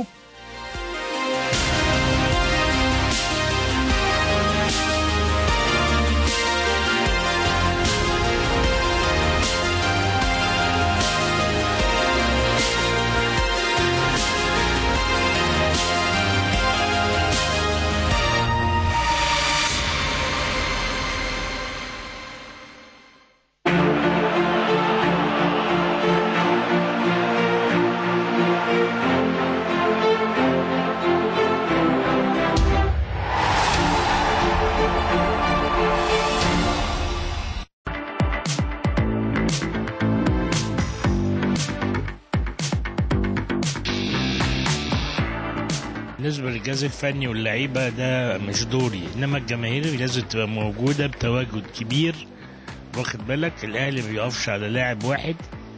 بالنسبة للجهاز الفني واللعيبة ده مش دوري إنما الجماهير لازم تبقى موجودة بتواجد كبير واخد بالك الأهلي ما بيقفش على لاعب واحد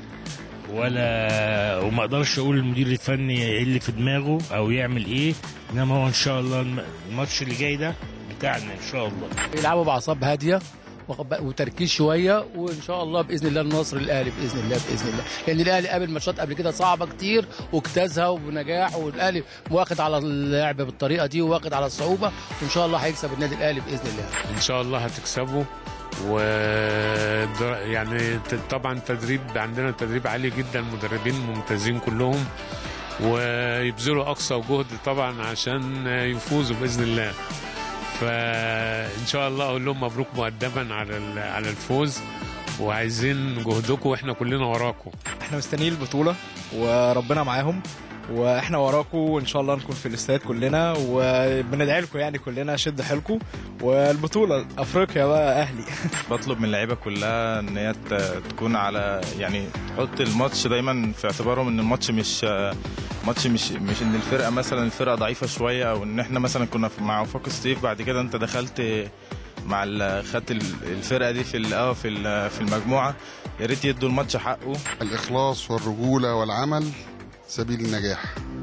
ولا وما اقدرش اقول المدير الفني ايه اللي في دماغه او يعمل ايه انما هو ان شاء الله الم- الماتش اللي جاي ده بتاعنا ان شاء الله بيلعبوا باعصاب هاديه واخد بق- وتركيز شويه وان شاء الله باذن الله النصر الاهلي باذن الله باذن الله لان الاهلي قابل ماتشات قبل كده صعبه كتير واجتازها وبنجاح والاهلي واخد على اللعب بالطريقه دي واخد على الصعوبه وان شاء الله هيكسب النادي الاهلي باذن الله ان شاء الله هتكسبوا و يعني ت- طبعا تدريب عندنا تدريب عالي جدا مدربين ممتازين كلهم ويبذلوا اقصى جهد طبعا عشان يفوزوا باذن الله فان شاء الله اقول لهم مبروك مقدما على ال- على الفوز وعايزين جهدكم واحنا كلنا وراكم احنا مستنيين البطولة وربنا معاهم واحنا وراكم وان شاء الله نكون في الاستاد كلنا وبندعي لكم يعني كلنا شد حيلكم والبطولة افريقيا بقى اهلي بطلب من اللعيبه كلها ان هي ت- تكون على يعني تحط الماتش دايما في اعتبارهم ان الماتش مش ماتش مش مش ان الفرقه مثلا الفرقه ضعيفه شويه او ان احنا مثلا كنا في- مع وفاق ستيف بعد كده انت دخلت مع ال- خدت ال- الفرقه دي في ال- اه في ال- في المجموعه يا ريت يدوا الماتش حقه الإخلاص والرجولة والعمل سبيل النجاح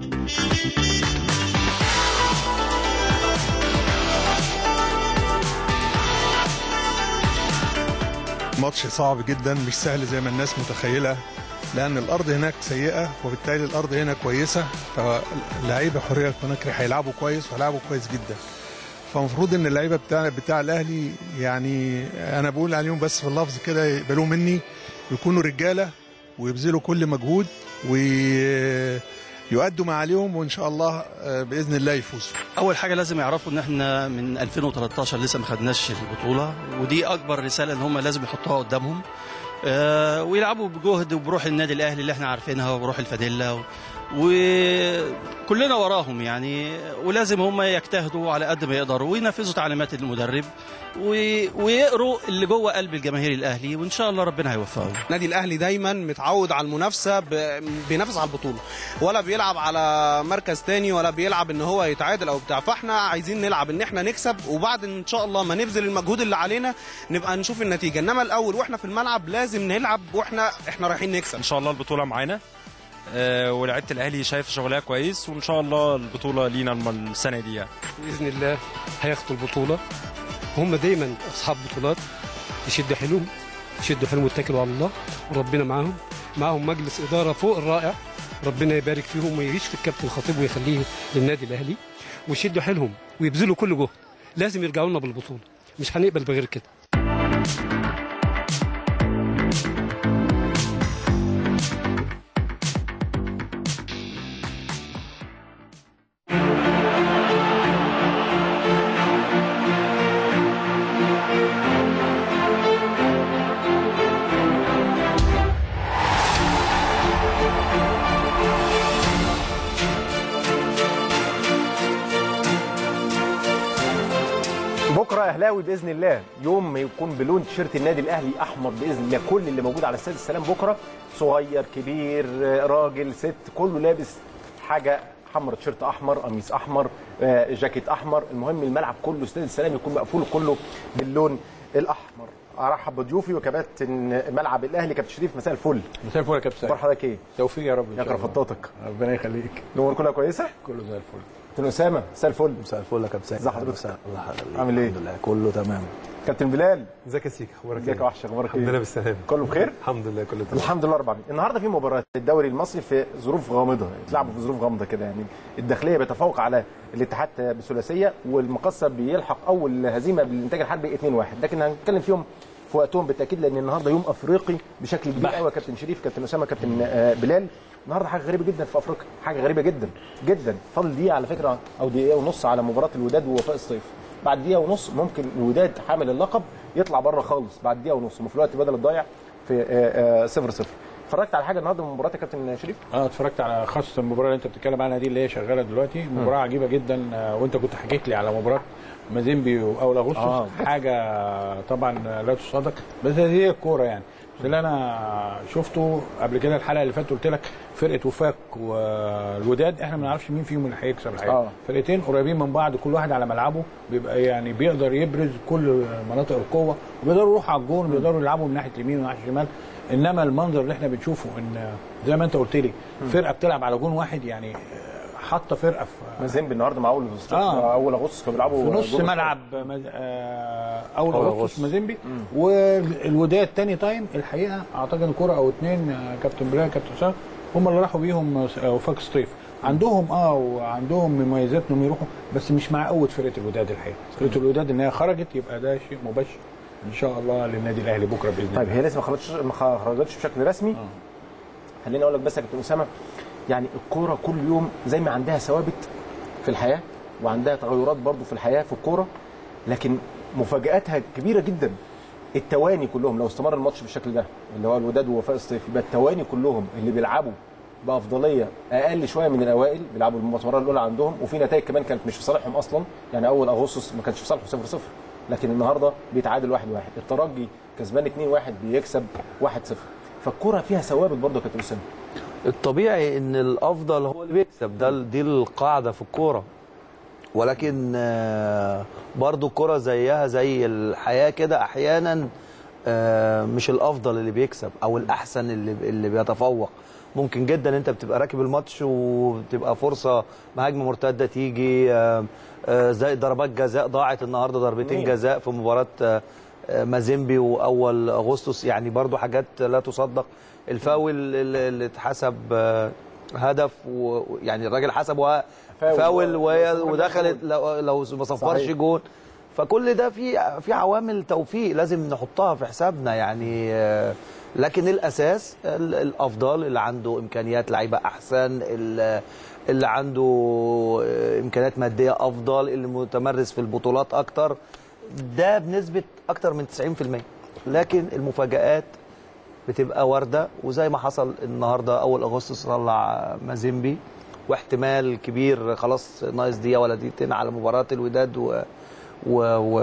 ماتش صعب جدا مش سهل زي ما الناس متخيلة لأن الأرض هناك سيئة وبالتالي الأرض هنا كويسة فاللعيبة حرية كوناكري هيلعبوا كويس وهيلعبوا كويس جدا فالمفروض ان اللعيبه بتاع بتاع الاهلي يعني انا بقول عليهم بس في اللفظ كده يقبلوه مني يكونوا رجاله ويبذلوا كل مجهود ويؤدوا ما عليهم وان شاء الله آه، باذن الله يفوزوا اول حاجه لازم يعرفوا ان احنا من 2013 لسه ما خدناش البطوله ودي اكبر رساله ان هم لازم يحطوها قدامهم آه، ويلعبوا بجهد وبروح النادي الاهلي اللي احنا عارفينها وبروح الفانيلا و- وكلنا وراهم يعني ولازم هم يجتهدوا على قد ما يقدروا وينفذوا تعليمات المدرب و- ويقروا اللي جوه قلب الجماهير الاهلي وان شاء الله ربنا هيوفقهم النادي الاهلي دايما متعود على المنافسه ب... بينافس على البطوله ولا بيلعب على مركز تاني ولا بيلعب ان هو يتعادل او بتاع فاحنا عايزين نلعب ان احنا نكسب وبعد ان شاء الله ما نبذل المجهود اللي علينا نبقى نشوف النتيجه انما الاول واحنا في الملعب لازم نلعب واحنا احنا رايحين نكسب ان شاء الله البطوله معانا آه، ولعيبه الاهلي شايف شغلها كويس وان شاء الله البطوله لينا الم- السنه دي يعني باذن الله هياخدوا البطوله هم دايما اصحاب بطولات يشدوا حيلهم يشدوا حيلهم ويتكلوا على الله وربنا معاهم معاهم مجلس اداره فوق الرائع ربنا يبارك فيهم ويعيش في الكابتن الخطيب ويخليه للنادي الاهلي ويشدوا حيلهم ويبذلوا كل جهد لازم يرجعوا لنا بالبطوله مش هنقبل بغير كده بكره اهلاوي باذن الله يوم ما يكون بلون تيشيرت النادي الاهلي احمر باذن الله كل اللي موجود على استاد السلام بكره صغير كبير راجل ست كله لابس حاجه حمر تيشيرت احمر قميص احمر آه، جاكيت احمر المهم الملعب كله استاد السلام يكون مقفول كله باللون الاحمر ارحب بضيوفي وكباتن ملعب الاهلي كابتن شريف مساء الفل مساء الفل يا كابتن سعيد اخبار حضرتك ايه توفيق يا رب إن يا شاء الله. فطاطك ربنا يخليك الامور كلها كويسه كله زي الفل كابتن اسامه مساء الفل مساء الفل يا كابتن سعيد ازي حضرتك الله يخليك عامل ايه الحمد لله كله تمام كابتن بلال ازيك يا سيكا اخبارك ازيك يا وحش اخبارك الحمد لله بالسلامه كله بخير الحمد لله كله تمام الحمد لله رب العالمين النهارده في مباراه الدوري المصري في ظروف غامضه اتلعبوا في ظروف غامضه كده يعني الداخليه بيتفوق على الاتحاد بثلاثيه والمقصه بيلحق اول هزيمه بالانتاج الحربي 2-1 لكن هنتكلم فيهم في وقتهم بالتاكيد لان النهارده يوم افريقي بشكل كبير قوي يا كابتن شريف كابتن اسامه كابتن آه، بلال النهارده حاجه غريبه جدا في افريقيا حاجه غريبه جدا جدا فاضل دقيقه على فكره او دقيقه ونص على مباراه الوداد ووفاء الصيف بعد دقيقه ونص ممكن الوداد حامل اللقب يطلع بره خالص بعد دقيقه ونص وفي الوقت بدل الضايع في 0 0 اتفرجت على حاجه النهارده من مباراه يا كابتن شريف اه اتفرجت على خاصه المباراه اللي انت بتتكلم عنها دي اللي هي شغاله دلوقتي مباراه عجيبه جدا آه، وانت كنت حكيت لي على مباراه مازيمبي واول اغسطس آه. حاجه طبعا لا تصدق بس هي الكوره يعني اللي انا شفته قبل كده الحلقه اللي فاتت قلت لك فرقه وفاق والوداد احنا ما نعرفش مين فيهم اللي هيكسب الحقيقه آه. فرقتين قريبين من بعض كل واحد على ملعبه بيبقى يعني بيقدر يبرز كل مناطق القوه وبيقدروا يروحوا على الجون وبيقدروا يلعبوا من ناحيه اليمين وناحيه الشمال انما المنظر اللي احنا بنشوفه ان زي ما انت قلت لي فرقه بتلعب على جون واحد يعني حاطه فرقه في مازيمبي النهارده مع اول اغسطس آه. اول اغسطس كانوا بيلعبوا في نص جوه ملعب مز... آه، اول أول اغسطس أغسطس. مازيمبي والوداد تاني تايم الحقيقه اعتقد كره او اتنين آه، كابتن بلال كابتن اسامه هم اللي راحوا بيهم آه، وفاق سطيف عندهم اه وعندهم مميزات انهم يروحوا بس مش مع قوه فرقه الوداد الحقيقه فرقه الوداد ان هي خرجت يبقى ده شيء مبشر ان شاء الله للنادي الاهلي بكره باذن الله طيب هي لسه ما خرجتش ما خرجتش بشكل رسمي خليني اقول لك بس يا كابتن اسامه يعني الكوره كل يوم زي ما عندها ثوابت في الحياه وعندها تغيرات برضو في الحياه في الكوره لكن مفاجاتها كبيره جدا التواني كلهم لو استمر الماتش بالشكل ده اللي هو الوداد ووفاء الصيف يبقى التواني كلهم اللي بيلعبوا بافضليه اقل شويه من الاوائل بيلعبوا المباراه الاولى عندهم وفي نتائج كمان كانت مش في صالحهم اصلا يعني اول اغسطس ما كانش في صالحه 0 0 لكن النهارده بيتعادل 1 1 الترجي كسبان 2 1 بيكسب 1 0 فالكوره فيها ثوابت برضه يا كابتن اسامه الطبيعي ان الافضل هو اللي بيكسب ده دي القاعده في الكوره ولكن آه، برضو الكوره زيها زي الحياه كده احيانا آه، مش الافضل اللي بيكسب او الاحسن اللي اللي بيتفوق ممكن جدا انت بتبقى راكب الماتش وبتبقى فرصه مهاجمه مرتده تيجي آه، آه، زي ضربات جزاء ضاعت النهارده ضربتين مين؟ جزاء في مباراه آه، آه، مازيمبي واول اغسطس يعني برضو حاجات لا تصدق الفاول اللي اللي اتحسب آه، هدف ويعني الراجل حسب فاول فاول و- وهي- واستمر ودخلت لو لو ما صفرش صحيح. جون فكل ده في في عوامل توفيق لازم نحطها في حسابنا يعني آه، لكن الاساس ال- الافضل اللي عنده امكانيات لعيبه احسن ال- اللي عنده آه، امكانيات ماديه افضل اللي متمرس في البطولات اكتر ده بنسبه اكتر من 90% لكن المفاجآت بتبقى وارده وزي ما حصل النهارده اول اغسطس طلع مازيمبي واحتمال كبير خلاص ناقص دقيقه ولا دقيقتين على مباراه الوداد و و و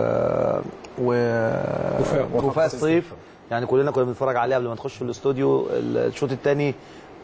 و وفاء. وفاء الصيف يعني كلنا كنا بنتفرج عليه قبل ما نخش الاستوديو الشوط الثاني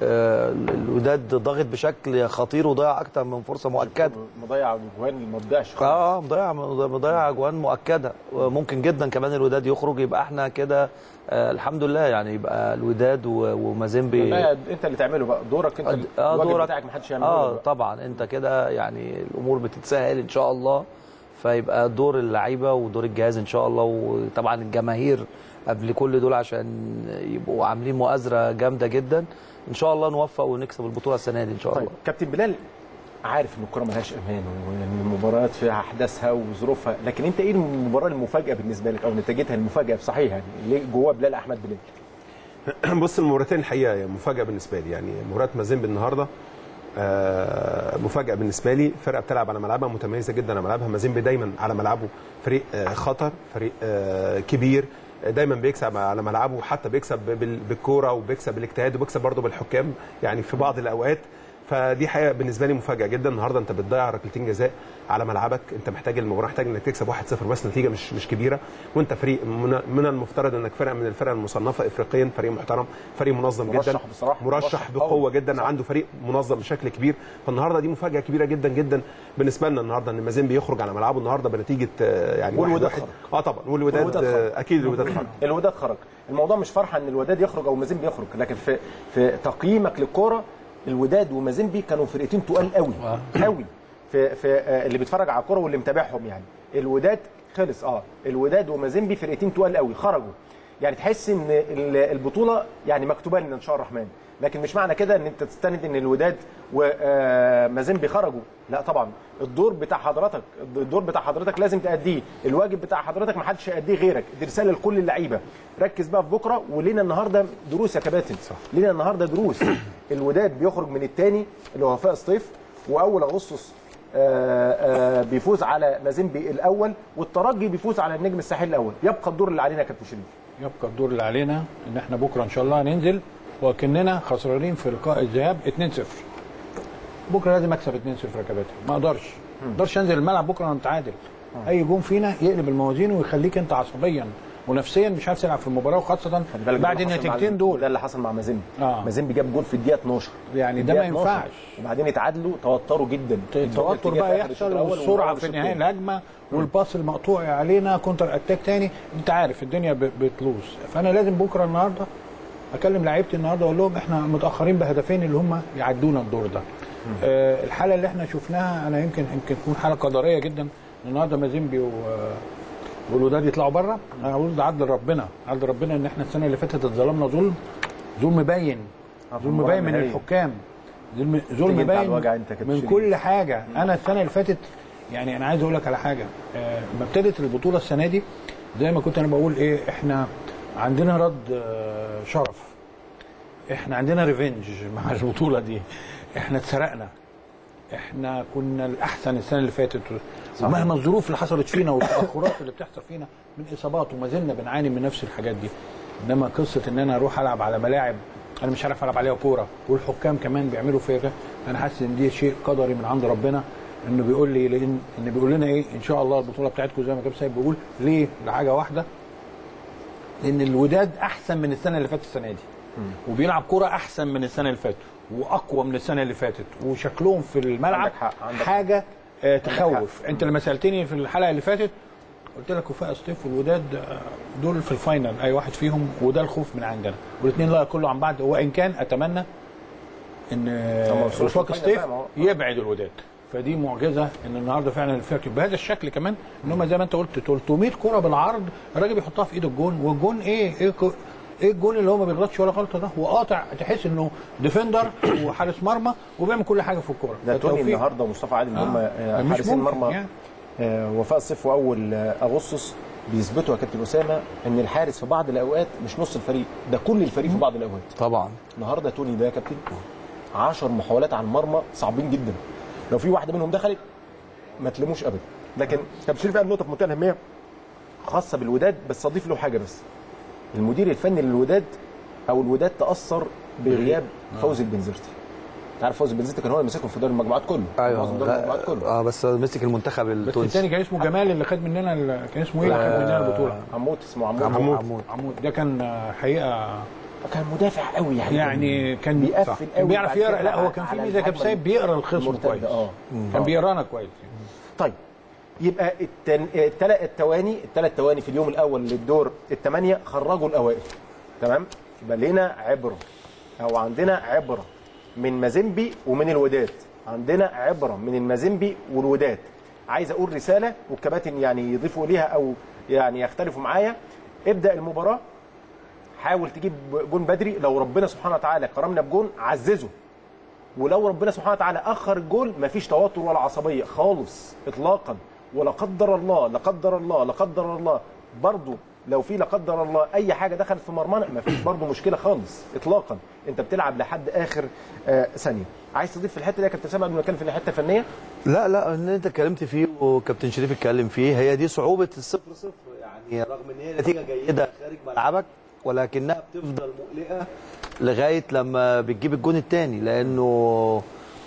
الوداد ضاغط بشكل خطير وضيع اكتر من فرصه مؤكده مضيع اجوان ما تضيعش خالص. اه مضيع مضيع اجوان مؤكده ممكن جدا كمان الوداد يخرج يبقى احنا كده آه الحمد لله يعني يبقى الوداد و- ومازيمبي لا، انت اللي تعمله بقى دورك انت اه الواجب دورك بتاعك ما حدش يعمله اه بقى. طبعا انت كده يعني الامور بتتسهل ان شاء الله فيبقى دور اللعيبه ودور الجهاز ان شاء الله وطبعا الجماهير قبل كل دول عشان يبقوا عاملين مؤازره جامده جدا ان شاء الله نوفق ونكسب البطوله السنه دي ان شاء طيب الله كابتن بلال عارف ان الكوره ملهاش امان وان المباريات فيها احداثها وظروفها لكن انت ايه المباراه المفاجاه بالنسبه لك او نتيجتها المفاجاه صحيح يعني ليه جوه بلال احمد بلال بص المباراتين الحقيقه هي مفاجاه بالنسبه لي يعني مباراه مازيمبي النهارده آه، مفاجاه بالنسبه لي فرقه بتلعب على ملعبها متميزه جدا على ملعبها مازيمبي دايما على ملعبه فريق آه، خطر فريق آه، كبير آه، دايما بيكسب على ملعبه وحتى بيكسب بال- بالكوره وبيكسب بالاجتهاد وبيكسب برضه بالحكام يعني في بعض الاوقات فدي حقيقه بالنسبه لي مفاجاه جدا النهارده انت بتضيع ركلتين جزاء على ملعبك انت محتاج المباراه محتاج انك تكسب 1-0 بس نتيجه مش مش كبيره وانت فريق من, من المفترض انك فرقه من الفرق المصنفه افريقيا فريق محترم فريق منظم مرشح جدا بصراحة، مرشح مرشح بقوه قوي. جدا صح. عنده فريق منظم بشكل كبير فالنهارده دي مفاجاه كبيره جدا جدا بالنسبه لنا النهارده ان مازيمبي يخرج على ملعبه النهارده بنتيجه آه، يعني والوداد واحد- خرج. اه طبعا والوداد والوداد آه، خرج. اكيد الوداد خرج الوداد خرج الموضوع مش فرحه ان الوداد يخرج او مازيمبي يخرج لكن في في تقييمك للكوره الوداد ومازيمبي كانوا فرقتين تقال قوي قوي في في آه، اللي بيتفرج على الكوره واللي متابعهم يعني الوداد خلص اه الوداد ومازيمبي فرقتين تقال قوي خرجوا يعني تحس ان ال- البطوله يعني مكتوبه لنا ان شاء الرحمن لكن مش معنى كده ان انت تستند ان الوداد ومازيمبي خرجوا لا طبعا الدور بتاع حضرتك الدور بتاع حضرتك لازم تأديه الواجب بتاع حضرتك ما حدش هيأديه غيرك دي رساله لكل اللعيبه ركز بقى في بكره ولينا النهارده دروس يا كباتن صح لينا النهارده دروس الوداد بيخرج من الثاني اللي هو وفاء سطيف واول اغسطس آه، آه، بيفوز على مازيمبي الاول والترجي بيفوز على النجم الساحلي الاول يبقى الدور اللي علينا يا كابتن شريف يبقى الدور اللي علينا ان احنا بكره ان شاء الله هننزل وكاننا خسرانين في لقاء الذهاب 2-0 بكره لازم اكسب 2-0 يا كباتن ما اقدرش ما اقدرش انزل الملعب بكره ونتعادل اي جون فينا يقلب الموازين ويخليك انت عصبيا ونفسيا مش عارف تلعب في المباراه وخاصه بالك ده بعد اللي حصل مع النتيجتين دول ده اللي حصل مع مازيمبي آه. مازيمبي جاب جول في الدقيقه 12 يعني في ده ما الدقيقة 12. ينفعش. وبعدين اتعادلوا توتروا جدا التوتر بقى يحصل والسرعه في نهايه الهجمه والباص المقطوع علينا كونتر اتاك تاني انت عارف الدنيا ب- بتلوث فانا لازم بكره النهارده اكلم لعيبتي النهارده اقول لهم احنا متاخرين بهدفين اللي هم يعدونا الدور ده آه الحاله اللي احنا شفناها انا يمكن يمكن تكون حاله قدريه جدا النهارده مازيمبي و والوداد يطلعوا بره انا اقول ده عدل ربنا عدل ربنا ان احنا السنه اللي فاتت اتظلمنا ظلم ظلم باين ظلم المباراة باين من النهائية. الحكام ظلم ظلم تيجي انت على باين الوجع انت يا كابتن من شريف. كل حاجه انا السنه اللي فاتت يعني انا عايز اقول لك على حاجه آه، ما ابتدت البطوله السنه دي زي ما كنت انا بقول ايه احنا عندنا رد آه، شرف احنا عندنا ريفنج مع البطوله دي احنا اتسرقنا احنا كنا الاحسن السنه اللي فاتت صحيح. ومهما الظروف اللي حصلت فينا والتاخرات اللي بتحصل فينا من اصابات وما زلنا بنعاني من نفس الحاجات دي انما قصه ان انا اروح العب على ملاعب انا مش عارف العب عليها كوره والحكام كمان بيعملوا فيا كده انا حاسس ان دي شيء قدري من عند ربنا انه بيقول لي لان ان بيقول لنا ايه ان شاء الله البطوله بتاعتكم زي ما كابتن سيد بيقول ليه لحاجه واحده لان الوداد احسن من السنه اللي فاتت السنه دي وبيلعب كوره احسن من السنه اللي فاتت واقوى من السنه اللي فاتت وشكلهم في الملعب عندك حق، عندك حاجه آه تخوف انت لما سالتني في الحلقه اللي فاتت قلت لك وفاء سطيف والوداد آه، دول في الفاينل اي واحد فيهم وده الخوف من عندنا والاثنين لا يقلوا عن بعض وان كان اتمنى ان آه، هم وصلوا وفاق الفاينل سطيف بقى، ما هو- يبعد الوداد فدي معجزه ان النهارده فعلا الفرق بهذا الشكل كمان ان هم زي ما انت قلت 300 كره بالعرض الراجل بيحطها في ايد الجون والجون ايه ايه كو- ايه الجون اللي هو ما بيغلطش ولا غلطه ده هو قاطع تحس انه ديفندر وحارس مرمى وبيعمل كل حاجه في الكوره ده توني فالتوفيق- النهارده ومصطفى عادل اللي هم آه. آه، مش حارسين ممكن مرمى يعني. آه، وفاء الصيف واول آه، اغسطس بيثبتوا يا كابتن اسامه ان الحارس في بعض الاوقات مش نص الفريق ده كل الفريق في بعض الاوقات طبعا النهارده توني ده يا كابتن 10 محاولات على المرمى صعبين جدا لو في واحده منهم دخلت ما تلموش ابدا لكن كابتن شريف قال نقطه في منتهى الاهميه خاصه بالوداد بس اضيف له حاجه بس المدير الفني للوداد او الوداد تاثر بغياب فوزي البنزرتي انت عارف فوزي البنزرتي كان هو اللي ماسكهم في دوري المجموعات كله معظم دوري المجموعات كله اه بس مسك المنتخب بس التونسي الثاني كان اسمه جمال اللي خد مننا ال- كان اسمه ايه اللي خد مننا البطوله عمود اسمه عمود عمود عمود, عمود. ده كان آه، حقيقه كان مدافع قوي يعني يعني كان بيقفل صح. قوي كان بيعرف بعد يقرا كده لا هو على- كان في على ميزه كابتن الهجمة سيد بيقرا الخصم المرتدة، كويس اه كان آه. بيقرانا كويس طيب يبقى التن... التل... التواني الثلاث تواني في اليوم الاول للدور الثمانيه خرجوا الاوائل تمام يبقى لنا عبره او عندنا عبره من مازيمبي ومن الوداد عندنا عبره من المازيمبي والوداد عايز اقول رساله والكباتن يعني يضيفوا ليها او يعني يختلفوا معايا ابدا المباراه حاول تجيب جون بدري لو ربنا سبحانه وتعالى كرمنا بجون عززه ولو ربنا سبحانه وتعالى اخر الجول مفيش توتر ولا عصبيه خالص اطلاقا ولا قدر الله لا قدر الله لا قدر الله برضو لو في لا قدر الله اي حاجه دخلت في مرمانا مفيش برضو مشكله خالص اطلاقا انت بتلعب لحد اخر آه ثانيه عايز تضيف في الحته دي يا كابتن سامع قبل ما نتكلم في الحته الفنيه لا لا اللي انت اتكلمت فيه وكابتن شريف اتكلم فيه هي دي صعوبه الصفر صفر يعني رغم ان هي نتيجه جيده خارج ملعبك ولكنها بتفضل مقلقه لغايه لما بتجيب الجون الثاني لانه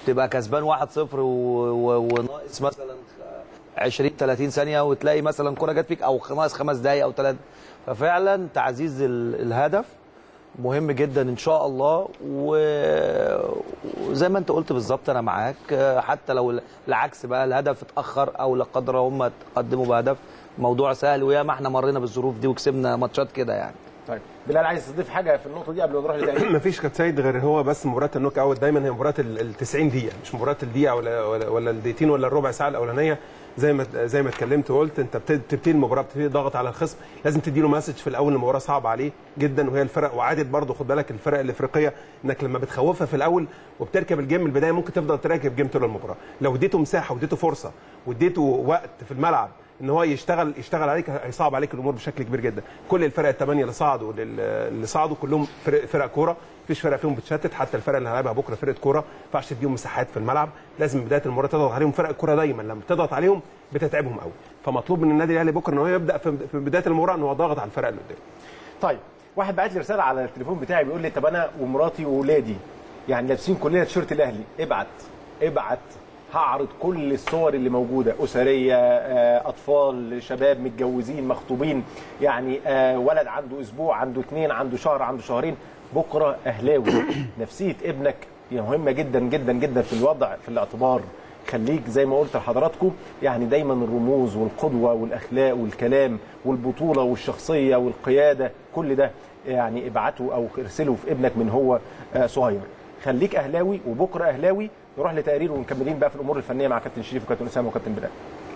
تبقى كسبان 1-0 و- و- وناقص مثلا 20 30 ثانيه وتلاقي مثلا كره جت فيك او ناقص خمس دقائق او ثلاث ففعلا تعزيز ال- الهدف مهم جدا ان شاء الله و- وزي ما انت قلت بالظبط انا معاك آه، حتى لو العكس بقى الهدف اتاخر او لا قدر هم تقدموا بهدف موضوع سهل وياما احنا مرينا بالظروف دي وكسبنا ماتشات كده يعني طيب بلال عايز تضيف حاجه في النقطه دي قبل ما نروح لتقرير مفيش كابتن سيد غير هو بس مباراه النوك اوت دايما هي مباراه ال ال 90 دقيقه مش مباراه الدقيقه ولا ولا, ولا الدقيقتين ولا الربع ساعه الاولانيه زي ما زي ما اتكلمت وقلت انت بتبتدي بتبتدي المباراه بتبتدي ضغط على الخصم لازم تدي له مسج في الاول المباراه صعبه عليه جدا وهي الفرق وعادت برضه خد بالك الفرق الافريقيه انك لما بتخوفها في الاول وبتركب الجيم من البدايه ممكن تفضل تراكب جيم طول المباراه لو اديته مساحه واديته فرصه واديته وقت في الملعب ان هو يشتغل يشتغل عليك هيصعب عليك الامور بشكل كبير جدا كل الفرق الثمانيه اللي صعدوا لل- اللي صعدوا كلهم فرق, فرق كوره مفيش فرق فيهم بتشتت حتى الفرق اللي هنلعبها بكره فرقه كوره ما ينفعش تديهم مساحات في الملعب لازم من بدايه المباراه تضغط عليهم فرق الكوره دايما لما بتضغط عليهم بتتعبهم قوي فمطلوب من النادي الاهلي بكره ان هو يبدا في في بدايه المباراه ان هو ضاغط على الفرق اللي قدامه طيب واحد بعت لي رساله على التليفون بتاعي بيقول لي طب انا ومراتي واولادي يعني لابسين كلنا تيشيرت الاهلي ابعت ابعت هعرض كل الصور اللي موجوده اسريه آه، اطفال شباب متجوزين مخطوبين يعني آه، ولد عنده اسبوع عنده اثنين عنده شهر عنده شهرين بكره اهلاوي نفسيه ابنك هي مهمه جدا جدا جدا في الوضع في الاعتبار خليك زي ما قلت لحضراتكم يعني دايما الرموز والقدوه والاخلاق والكلام والبطوله والشخصيه والقياده كل ده يعني ابعته او ارسله في ابنك من هو آه، صغير خليك اهلاوي وبكره اهلاوي نروح لتقرير ومكملين بقى في الامور الفنيه مع كابتن شريف وكابتن اسامه وكابتن بلال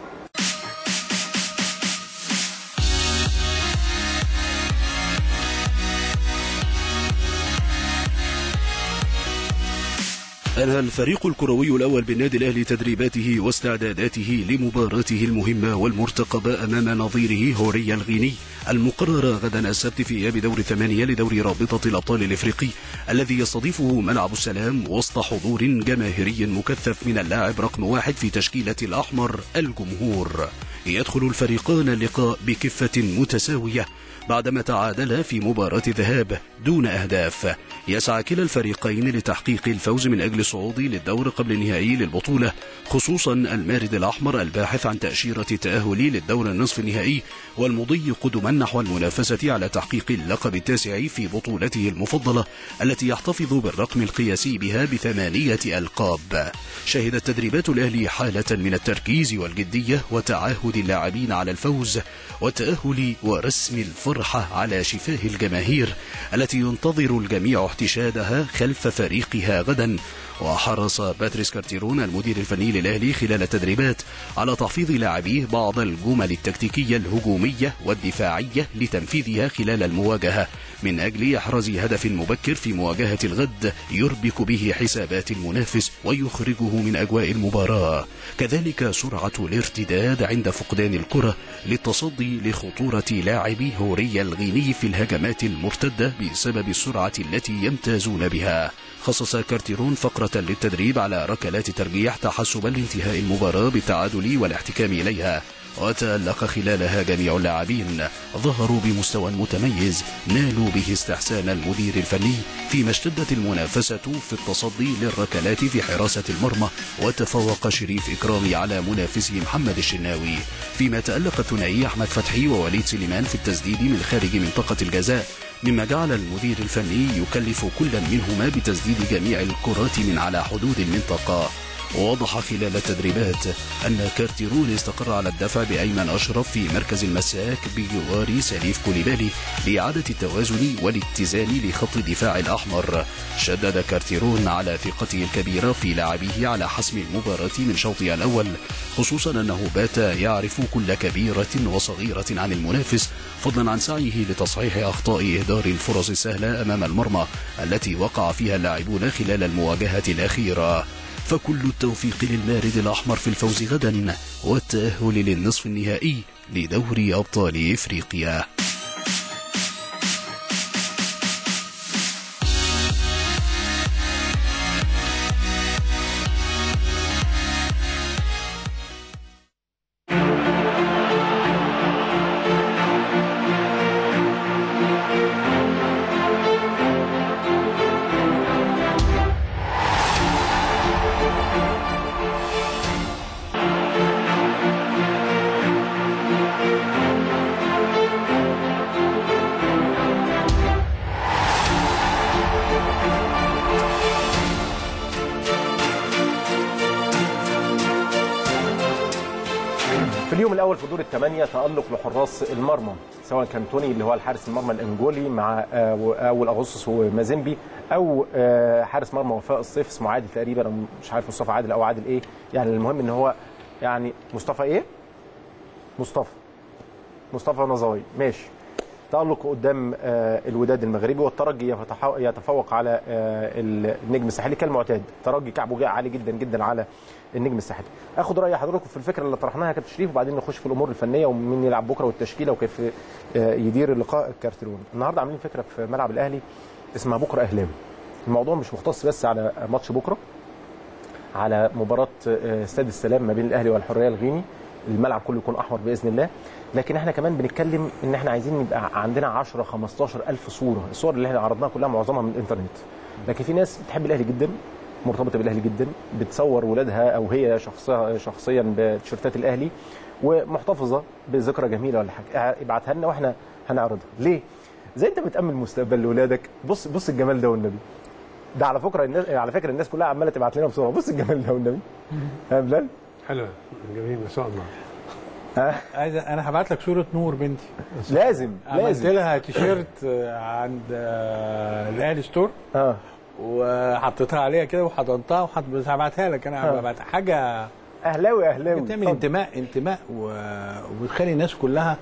أنهى الفريق الكروي الأول بالنادي الأهلي تدريباته واستعداداته لمباراته المهمة والمرتقبة أمام نظيره هوريا الغيني المقررة غدا السبت في إياب دور ثمانية لدوري رابطة الأبطال الإفريقي الذي يستضيفه ملعب السلام وسط حضور جماهيري مكثف من اللاعب رقم واحد في تشكيلة الأحمر الجمهور يدخل الفريقان اللقاء بكفة متساوية بعدما تعادلا في مباراة ذهاب دون أهداف يسعى كلا الفريقين لتحقيق الفوز من أجل الصعود للدور قبل النهائي للبطولة خصوصا المارد الأحمر الباحث عن تأشيرة التأهل للدور النصف النهائي والمضي قدما نحو المنافسة على تحقيق اللقب التاسع في بطولته المفضلة التي يحتفظ بالرقم القياسي بها بثمانية ألقاب شهدت تدريبات الأهلي حالة من التركيز والجدية وتعاهد اللاعبين على الفوز والتأهل ورسم الفرحة على شفاه الجماهير التي ينتظر الجميع احتشادها خلف فريقها غدا وحرص باتريس كارتيرون المدير الفني للأهلي خلال التدريبات على تحفيظ لاعبيه بعض الجمل التكتيكية الهجومية والدفاعية لتنفيذها خلال المواجهة من أجل إحراز هدف مبكر في مواجهة الغد يربك به حسابات المنافس ويخرجه من أجواء المباراة كذلك سرعة الارتداد عند فقدان الكرة للتصدي لخطورة لاعبي هوريا الغيني في الهجمات المرتدة بسبب السرعة التي يمتازون بها خصص كارتيرون فقرة للتدريب على ركلات ترجيح تحسبا لانتهاء المباراة بالتعادل والاحتكام إليها وتألق خلالها جميع اللاعبين ظهروا بمستوى متميز نالوا به استحسان المدير الفني فيما اشتدت المنافسة في التصدي للركلات في حراسة المرمى وتفوق شريف إكرامي على منافسه محمد الشناوي فيما تألق الثنائي أحمد فتحي ووليد سليمان في التسديد من خارج منطقة الجزاء مما جعل المدير الفني يكلف كل منهما بتسديد جميع الكرات من على حدود المنطقة ووضح خلال التدريبات أن كارتيرون استقر على الدفع بأيمن أشرف في مركز المساك بجوار سليف كوليبالي لإعادة التوازن والاتزان لخط الدفاع الأحمر شدد كارتيرون على ثقته الكبيرة في لاعبيه على حسم المباراة من شوطها الأول خصوصا أنه بات يعرف كل كبيرة وصغيرة عن المنافس فضلا عن سعيه لتصحيح أخطاء إهدار الفرص السهلة أمام المرمى التي وقع فيها اللاعبون خلال المواجهة الأخيرة فكل التوفيق للمارد الأحمر في الفوز غدا والتأهل للنصف النهائي لدوري أبطال إفريقيا الاول في دور الثمانيه تالق لحراس المرمى سواء كان توني اللي هو الحارس المرمى الانجولي مع آه، اول اغسطس ومازيمبي او آه، حارس مرمى وفاء الصيف اسمه عادل تقريبا أنا مش عارف مصطفى عادل او عادل ايه يعني المهم ان هو يعني مصطفى ايه مصطفى مصطفى نظاوي ماشي تألق قدام آه، الوداد المغربي والترجي يتح- يتفوق على آه، النجم الساحلي كالمعتاد الترجي كعبه جاء عالي جدا جدا على النجم الساحلي اخد راي حضراتكم في الفكره اللي طرحناها يا كابتن شريف وبعدين نخش في الامور الفنيه ومين يلعب بكره والتشكيله وكيف آه، يدير اللقاء الكارترون النهارده عاملين فكره في ملعب الاهلي اسمها بكره اهلاوي الموضوع مش مختص بس على ماتش بكره على مباراه آه، استاد السلام ما بين الاهلي والحريه الغيني الملعب كله يكون احمر باذن الله لكن احنا كمان بنتكلم ان احنا عايزين يبقى عندنا 10 15 الف صوره الصور اللي احنا عرضناها كلها معظمها من الانترنت لكن في ناس بتحب الاهلي جدا مرتبطه بالاهلي جدا بتصور ولادها او هي شخصها شخصيا بتيشيرتات الاهلي ومحتفظه بذكرى جميله ولا حاجه ابعتها لنا واحنا هنعرضها ليه زي انت بتامل مستقبل لاولادك بص بص الجمال ده والنبي ده على فكره الناس على فكره الناس كلها عماله تبعت لنا بسرعه بص الجمال ده والنبي ها بلال حلو جميل ما شاء الله عايز انا هبعت لك صوره نور بنتي لازم عملت لازم لها تيشيرت آه، عند آه، الاهلي ستور اه وحطيتها عليها كده وحضنتها وحط بس هبعتها لك انا آه. هبعت حاجه اهلاوي اهلاوي بتعمل اتفضل. انتماء انتماء و- وبتخلي الناس كلها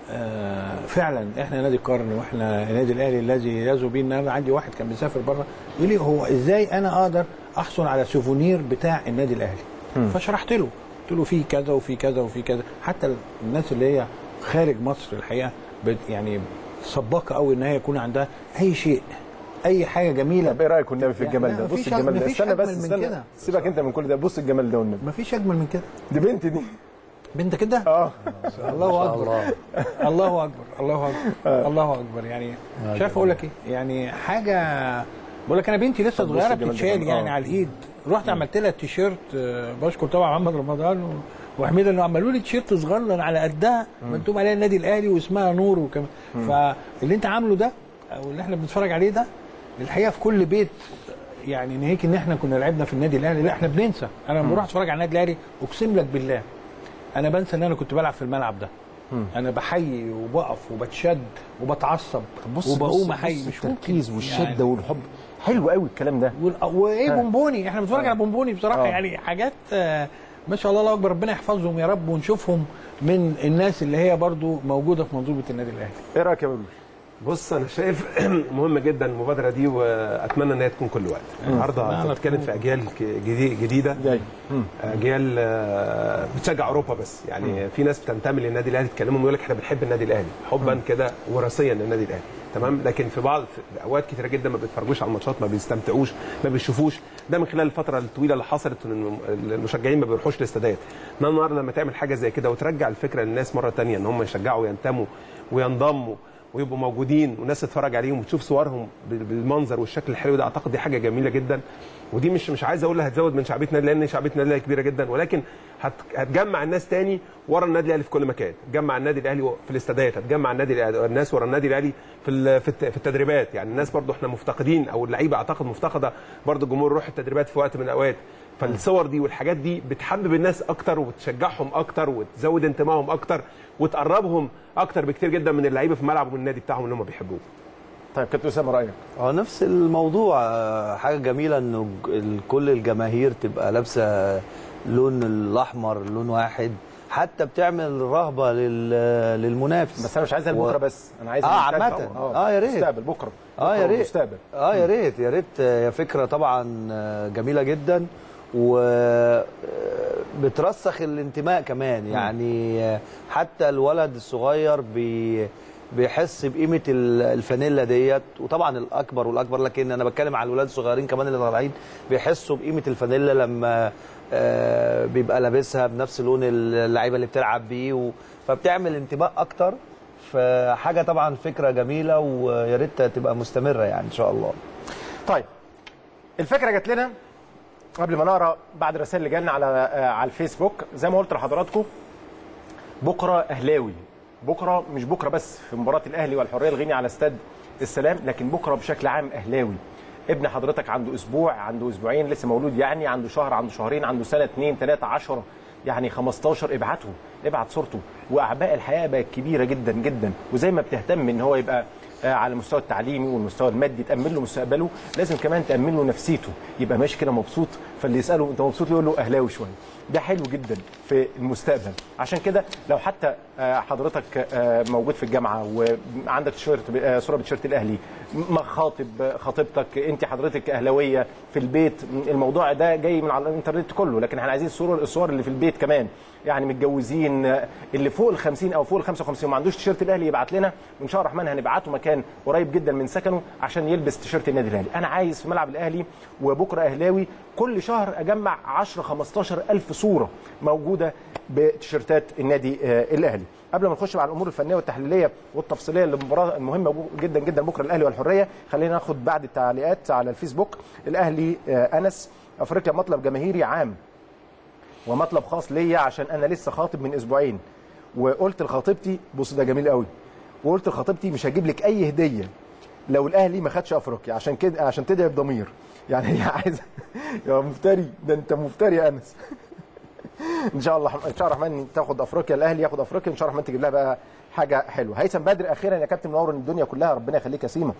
آه، فعلا احنا نادي القرن واحنا النادي الاهلي الذي يزو بيه النهارده عندي واحد كان بيسافر بره يقول لي هو ازاي انا اقدر احصل على سوفونير بتاع النادي الاهلي مم. فشرحت له قلت له في كذا وفي كذا وفي كذا حتى الناس اللي هي خارج مصر الحقيقه بت يعني سباقه قوي ان هي يكون عندها اي شيء اي حاجه جميله طب ايه رايك والنبي في يعني الجمال لا، ده بص مفيش الجمال أجمل- ده مفيش استنى بس أجمل من استنى كده. سيبك انت من كل ده بص الجمال ده والنبي مفيش اجمل من كده دي بنتي دي بنت كده اه الله اكبر الله اكبر الله اكبر الله اكبر يعني مش عارف اقول لك ايه يعني حاجه بقول لك انا بنتي لسه طب بص صغيره الجمال ده بتتشال كمان. يعني آه. على الايد رحت عملت لها التيشيرت آه، بشكر طبعا محمد رمضان و- وحميد انه عملوا لي تيشيرت صغنن على قدها مكتوب عليها النادي الاهلي واسمها نور وكمان مم. فاللي انت عامله ده او اللي احنا بنتفرج عليه ده الحقيقه في كل بيت يعني ناهيك ان احنا كنا لعبنا في النادي الاهلي لا احنا بننسى انا لما مم. بروح اتفرج على النادي الاهلي اقسم لك بالله انا بنسى ان انا كنت بلعب في الملعب ده مم. انا بحيي وبقف وبتشد وبتعصب بص وبقوم بص- احيي بص مش التركيز ممكن والشده يعني. والحب حلو قوي الكلام ده وال- وايه ها. بونبوني احنا بنتفرج آه. على بونبوني بصراحه آه. يعني حاجات آه، ما شاء الله الله اكبر ربنا يحفظهم يا رب ونشوفهم من الناس اللي هي برضو موجوده في منظومه النادي الاهلي ايه رايك يا بابلو بص انا شايف مهم جدا المبادره دي واتمنى ان هي تكون كل وقت النهارده لا، انت لا، بتتكلم في اجيال ك- جدي- جديده جاي اجيال آه، بتشجع اوروبا بس يعني في ناس بتنتمي للنادي الاهلي تكلمهم يقول لك احنا بنحب النادي الاهلي حبا كده وراثيا للنادي الاهلي تمام لكن في بعض في اوقات كتيره جدا ما بيتفرجوش على الماتشات ما بيستمتعوش ما بيشوفوش ده من خلال الفتره الطويله اللي حصلت ان الم- المشجعين ما بيروحوش الاستادات انما النهارده لما تعمل حاجه زي كده وترجع الفكره للناس مره تانية ان هم يشجعوا وينتموا وينضموا ويبقوا موجودين والناس تتفرج عليهم وتشوف صورهم بال- بالمنظر والشكل الحلو ده اعتقد دي حاجه جميله جدا ودي مش مش عايز اقول هتزود من شعبيه النادي لان شعبيه النادي الاهلي كبيره جدا ولكن هت هتجمع الناس تاني ورا النادي الاهلي في كل مكان تجمع النادي الاهلي في الاستادات هتجمع النادي الأهلي- الناس ورا النادي الاهلي في ال- في الت- في التدريبات يعني الناس برضو احنا مفتقدين او اللعيبه اعتقد مفتقده برضو الجمهور يروح التدريبات في وقت من الاوقات فالصور دي والحاجات دي بتحبب الناس اكتر وتشجعهم اكتر وتزود انتمائهم اكتر وتقربهم اكتر بكتير جدا من اللعيبه في الملعب ومن النادي بتاعهم اللي هم بيحبوه طيب كابتن اسامه رايك اه نفس الموضوع آه، حاجه جميله انه ج- ال- كل الجماهير تبقى لابسه لون الاحمر لون واحد حتى بتعمل رهبه لل- للمنافس بس انا مش عايزها لبكره بس انا عايز اه المستقبل. عامه اه يا ريت مستقبل بكره اه بكرة يا ريت والمستقبل اه يا ريت يا ريت آه، هي فكره طبعا آه، جميله جدا و آه، بترسخ الانتماء كمان يعني آه، حتى الولد الصغير بي بيحس بقيمه ال- الفانيلا ديت وطبعا الاكبر والاكبر لكن انا بتكلم على الولاد الصغيرين كمان اللي طالعين بيحسوا بقيمه الفانيلا لما آه، بيبقى لابسها بنفس لون اللعيبه اللي بتلعب بيه و- فبتعمل انتماء اكتر فحاجه طبعا فكره جميله ويا ريت تبقى مستمره يعني ان شاء الله طيب الفكره جات لنا قبل ما نقرا بعد الرسائل اللي جالنا على آه، على الفيسبوك زي ما قلت لحضراتكم بكره اهلاوي بكره مش بكره بس في مباراه الاهلي والحريه الغيني على استاد السلام لكن بكره بشكل عام اهلاوي ابن حضرتك عنده اسبوع عنده اسبوعين لسه مولود يعني عنده شهر عنده شهرين عنده سنه اثنين ثلاثه عشرة يعني 15 ابعته ابعت صورته واعباء الحياه بقت كبيره جدا جدا وزي ما بتهتم ان هو يبقى آه، على المستوى التعليمي والمستوى المادي تامن له مستقبله لازم كمان تامن له نفسيته يبقى ماشي كده مبسوط فاللي يساله انت مبسوط يقول له اهلاوي شويه ده حلو جدا في المستقبل عشان كده لو حتى آه، حضرتك آه، موجود في الجامعه وعندك تيشيرت ب- آه، صوره بتيشيرت الاهلي م- خاطب آه، خطيبتك انت حضرتك اهلاويه في البيت الموضوع ده جاي من على الانترنت كله لكن احنا عايزين الصور الصور اللي في البيت كمان يعني متجوزين آه، اللي فوق ال 50 او فوق ال 55 وما عندوش تيشيرت الاهلي يبعت لنا وان شاء الله الرحمن هنبعته مكان قريب جدا من سكنه عشان يلبس تيشيرت النادي الاهلي انا عايز في ملعب الاهلي وبكره اهلاوي كل شهر اجمع 10 15 الف صوره موجوده بتيشيرتات النادي آه، الاهلي قبل ما نخش على الامور الفنيه والتحليليه والتفصيليه للمباراه المهمه جدا جدا بكره الاهلي والحريه خلينا ناخد بعد التعليقات على الفيسبوك الاهلي آه، انس افريقيا مطلب جماهيري عام ومطلب خاص ليا عشان انا لسه خاطب من اسبوعين وقلت لخطيبتي بص ده جميل قوي وقلت لخطيبتي مش هجيب لك اي هديه لو الاهلي ما خدش افريقيا عشان كده عشان تدعي بضمير يعني هي عايزه يا مفتري ده انت مفتري يا انس ان شاء الله ان شاء الله الرحمن تاخد افريقيا الاهلي ياخد افريقيا ان شاء الله الرحمن تجيب لها بقى حاجه حلوه هيثم بدر اخيرا يا كابتن منور الدنيا كلها ربنا يخليك يا سيما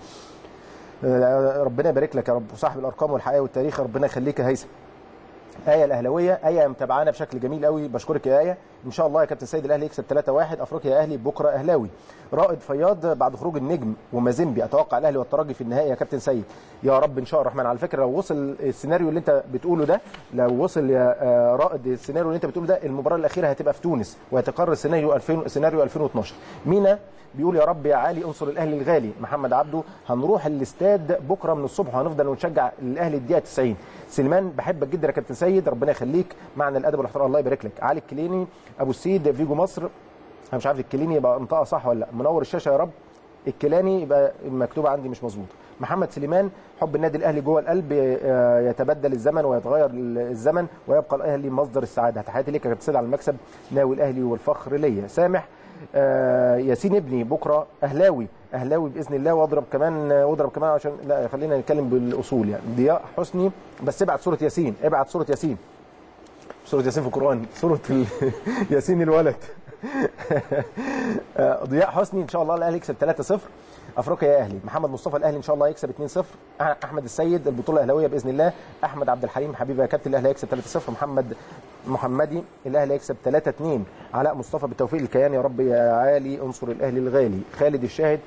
آه، ربنا يبارك لك يا رب وصاحب الارقام والحياه والتاريخ ربنا يخليك يا هيثم آية الأهلاوية آية متابعانا بشكل جميل قوي بشكرك يا آية إن شاء الله يا كابتن سيد الأهلي يكسب 3-1 أفريقيا يا أهلي بكرة أهلاوي رائد فياض بعد خروج النجم ومازيمبي أتوقع الأهلي والترجي في النهائي يا كابتن سيد يا رب إن شاء الله الرحمن على فكرة لو وصل السيناريو اللي أنت بتقوله ده لو وصل يا آه، رائد السيناريو اللي أنت بتقوله ده المباراة الأخيرة هتبقى في تونس وهيتكرر سيناريو 2000 سيناريو 2012 مينا بيقول يا رب يا علي انصر الاهلي الغالي محمد عبده هنروح الاستاد بكره من الصبح وهنفضل نشجع الاهلي الدقيقه 90 سليمان بحبك جدا يا كابتن سيد ربنا يخليك معنا الادب والاحترام الله يبارك لك علي الكليني ابو السيد فيجو مصر انا مش عارف الكليني يبقى انطقها صح ولا لا منور الشاشه يا رب الكيلاني يبقى مكتوبه عندي مش مظبوطه محمد سليمان حب النادي الاهلي جوه القلب آه، يتبدل الزمن ويتغير الزمن ويبقى الاهلي مصدر السعاده تحياتي ليك يا كابتن سيد على المكسب ناوي الاهلي والفخر ليا سامح آه، ياسين ابني بكره اهلاوي اهلاوي باذن الله واضرب كمان واضرب كمان عشان لا خلينا نتكلم بالاصول يعني ضياء حسني بس ابعت صوره ياسين ابعت صوره ياسين سورة ياسين في القرآن سورة ال... ياسين الولد آه، ضياء حسني إن شاء الله الأهلي يكسب 3-0 افريقيا يا اهلي محمد مصطفى الاهلي ان شاء الله يكسب 2-0 أح- احمد السيد البطوله الاهلاويه باذن الله احمد عبد الحليم حبيبي يا كابتن الاهلي هيكسب 3-0 محمد محمدي الاهلي هيكسب 3-2 علاء مصطفى بالتوفيق الكيان يا رب يا عالي انصر الاهلي الغالي خالد الشاهد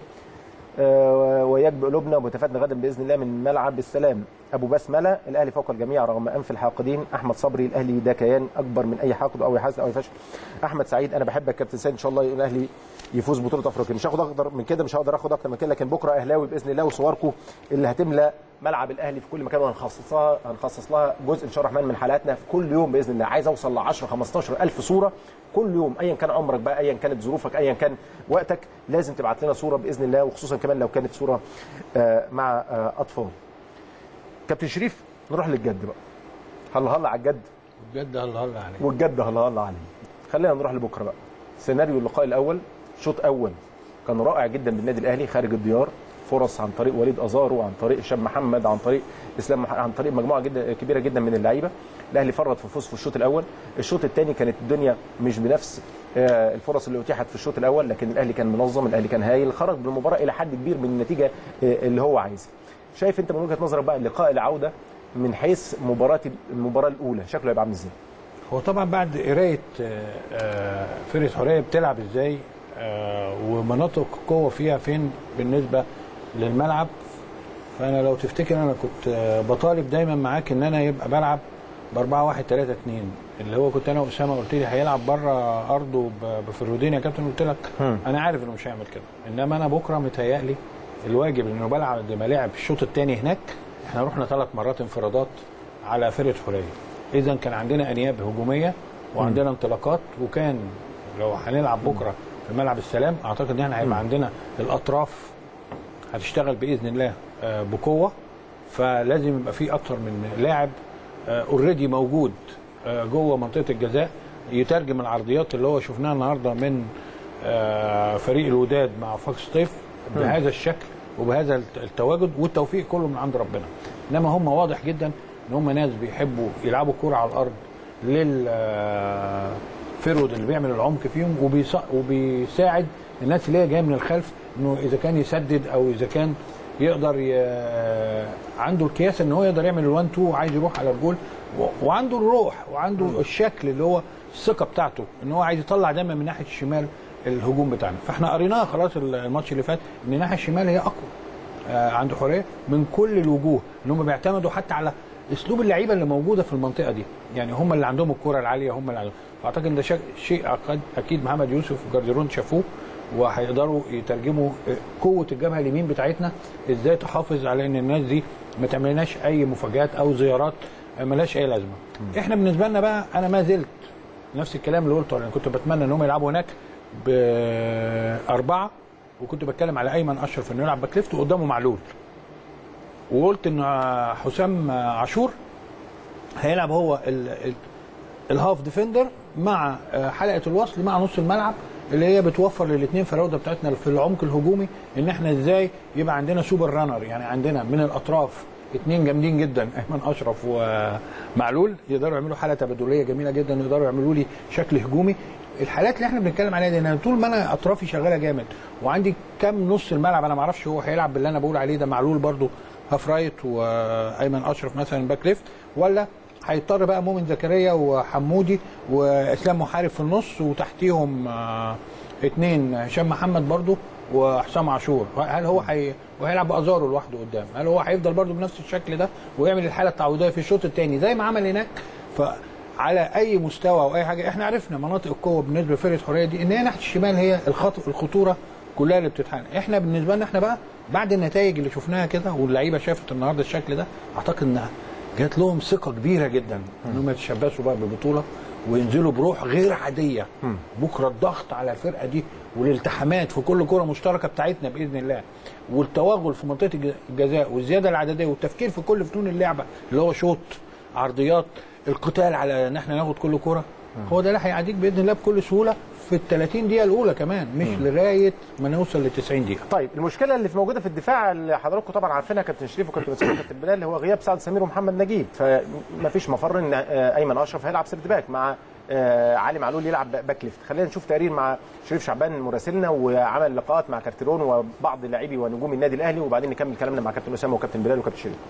آه، ويجب قلوبنا ومتفاتنا غدا باذن الله من ملعب السلام ابو بسمله الاهلي فوق الجميع رغم انف الحاقدين احمد صبري الاهلي ده كيان اكبر من اي حاقد او حاسد او فشل احمد سعيد انا بحبك كابتن سيد ان شاء الله الاهلي يفوز بطوله افريقيا مش هاخد اكتر من كده مش هقدر اخد اكتر من كده لكن بكره اهلاوي باذن الله وصوركم اللي هتملى ملعب الاهلي في كل مكان وهنخصصها هنخصص لها جزء ان شاء الله الرحمن من حلقاتنا في كل يوم باذن الله عايز اوصل ل 10 15 الف صوره كل يوم ايا كان عمرك بقى ايا كانت ظروفك ايا كان وقتك لازم تبعت لنا صوره باذن الله وخصوصا كمان لو كانت صوره آه، مع آه، اطفال كابتن شريف نروح للجد بقى هلا هلا على الجد بجد هلا هلا عليك والجد هلا هلا عليه خلينا نروح لبكره بقى سيناريو اللقاء الاول شوط اول كان رائع جدا بالنادي الاهلي خارج الديار فرص عن طريق وليد ازارو عن طريق هشام محمد عن طريق اسلام مح- عن طريق مجموعه جدا كبيره جدا من اللعيبه الاهلي فرط في الفوز في الشوط الاول الشوط الثاني كانت الدنيا مش بنفس آه، الفرص اللي اتيحت في الشوط الاول لكن الاهلي كان منظم الاهلي كان هايل خرج بالمباراه الى حد كبير من النتيجه آه، اللي هو عايزها شايف انت من وجهه نظرك بقى لقاء العوده من حيث مباراه المباراه الاولى شكله هيبقى عامل ازاي هو طبعا بعد قرايه آه، آه، فرقه حريه بتلعب ازاي آه، ومناطق القوه فيها فين بالنسبه للملعب فانا لو تفتكر انا كنت آه، بطالب دايما معاك ان انا يبقى بلعب ب 4 1 3 2 اللي هو كنت انا واسامه قلت لي هيلعب بره ارضه ب- بفرودين يا كابتن قلت لك انا عارف انه مش هيعمل كده انما انا بكره متهيألي الواجب انه بلعب زي ما لعب الشوط الثاني هناك احنا رحنا ثلاث مرات انفرادات على فرقه حريه اذا كان عندنا انياب هجوميه وعندنا انطلاقات وكان لو هنلعب بكره في ملعب السلام اعتقد ان احنا هيبقى عندنا الاطراف هتشتغل باذن الله آه، بقوه فلازم يبقى في اكتر من لاعب اوريدي موجود آه، جوه منطقه الجزاء يترجم العرضيات اللي هو شفناها النهارده من آه، فريق الوداد مع فاكس طيف بهذا الشكل وبهذا الت- التواجد والتوفيق كله من عند ربنا انما هم واضح جدا ان هم ناس بيحبوا يلعبوا كوره على الارض للفيرود اللي بيعمل العمق فيهم وبيص- وبيساعد الناس اللي هي جايه من الخلف انه اذا كان يسدد او اذا كان يقدر ي... عنده الكياس ان هو يقدر يعمل الوان تو وعايز يروح على الجول و... وعنده الروح وعنده الشكل اللي هو الثقه بتاعته ان هو عايز يطلع دايما من ناحيه الشمال الهجوم بتاعنا فاحنا قريناها خلاص الماتش اللي فات ان الناحيه الشمال هي اقوى آه، عنده حريه من كل الوجوه ان هم بيعتمدوا حتى على اسلوب اللعيبه اللي موجوده في المنطقه دي يعني هم اللي عندهم الكره العاليه هم اللي عندهم فاعتقد ان ده شك- شيء أكيد- اكيد محمد يوسف وجارديرون شافوه وهيقدروا يترجموا آه، قوه الجبهه اليمين بتاعتنا ازاي تحافظ على ان الناس دي ما تعملناش اي مفاجات او زيارات آه، ملهاش اي لازمه احنا بالنسبه لنا بقى انا ما زلت نفس الكلام اللي قلته انا كنت بتمنى ان هم يلعبوا هناك باربعه وكنت بتكلم على ايمن اشرف انه يلعب باك ليفت وقدامه معلول وقلت ان حسام عاشور هيلعب هو ال ال الهاف ديفندر مع حلقه الوصل مع نص الملعب اللي هي بتوفر للاثنين فراوده بتاعتنا في العمق الهجومي ان احنا ازاي يبقى عندنا سوبر رانر يعني عندنا من الاطراف اثنين جامدين جدا ايمن اشرف ومعلول يقدروا يعملوا حاله تبادليه جميله جدا يقدروا يعملوا لي شكل هجومي الحالات اللي احنا بنتكلم عليها دي ان أنا طول ما انا اطرافي شغاله جامد وعندي كام نص الملعب انا ما اعرفش هو هيلعب باللي انا بقول عليه ده معلول برضو هاف رايت وايمن اشرف مثلا باك ليفت ولا هيضطر بقى مؤمن زكريا وحمودي واسلام محارب في النص وتحتيهم آه، اتنين هشام محمد برضو وحسام عاشور هل هو حي... وهيلعب بازارو لوحده قدام هل هو هيفضل برضو بنفس الشكل ده ويعمل الحاله التعويضيه في الشوط الثاني زي ما عمل هناك فعلى اي مستوى او اي حاجه احنا عرفنا مناطق القوه بالنسبه لفرقه حريه دي ان هي ناحيه الشمال هي الخط... الخطوره كلها اللي بتتحقق احنا بالنسبه لنا احنا بقى بعد النتائج اللي شفناها كده واللعيبه شافت النهارده الشكل ده اعتقد انها جات لهم ثقه كبيره جدا ان هم يتشبثوا بقى بالبطوله وينزلوا بروح غير عاديه بكره الضغط على الفرقه دي والالتحامات في كل كره مشتركه بتاعتنا باذن الله والتوغل في منطقه الج- الجزاء والزياده العدديه والتفكير في كل فنون اللعبه اللي هو شوط عرضيات القتال على ان احنا ناخد كل كره هو ده اللي هيعديك باذن الله بكل سهوله في ال 30 دقيقه الاولى كمان مش لغايه ما نوصل ل 90 دقيقه طيب المشكله اللي في موجوده في الدفاع اللي حضراتكم طبعا عارفينها كابتن شريف وكابتن مسعود وكابتن بلال اللي هو غياب سعد سمير ومحمد نجيب فما فيش مفر ان آه، ايمن اشرف هيلعب سيرد باك مع آه، علي معلول يلعب باك ليفت خلينا نشوف تقرير مع شريف شعبان مراسلنا وعمل لقاءات مع كارتيرون وبعض لاعبي ونجوم النادي الاهلي وبعدين نكمل كلامنا مع كابتن اسامه وكابتن بلال وكابتن شريف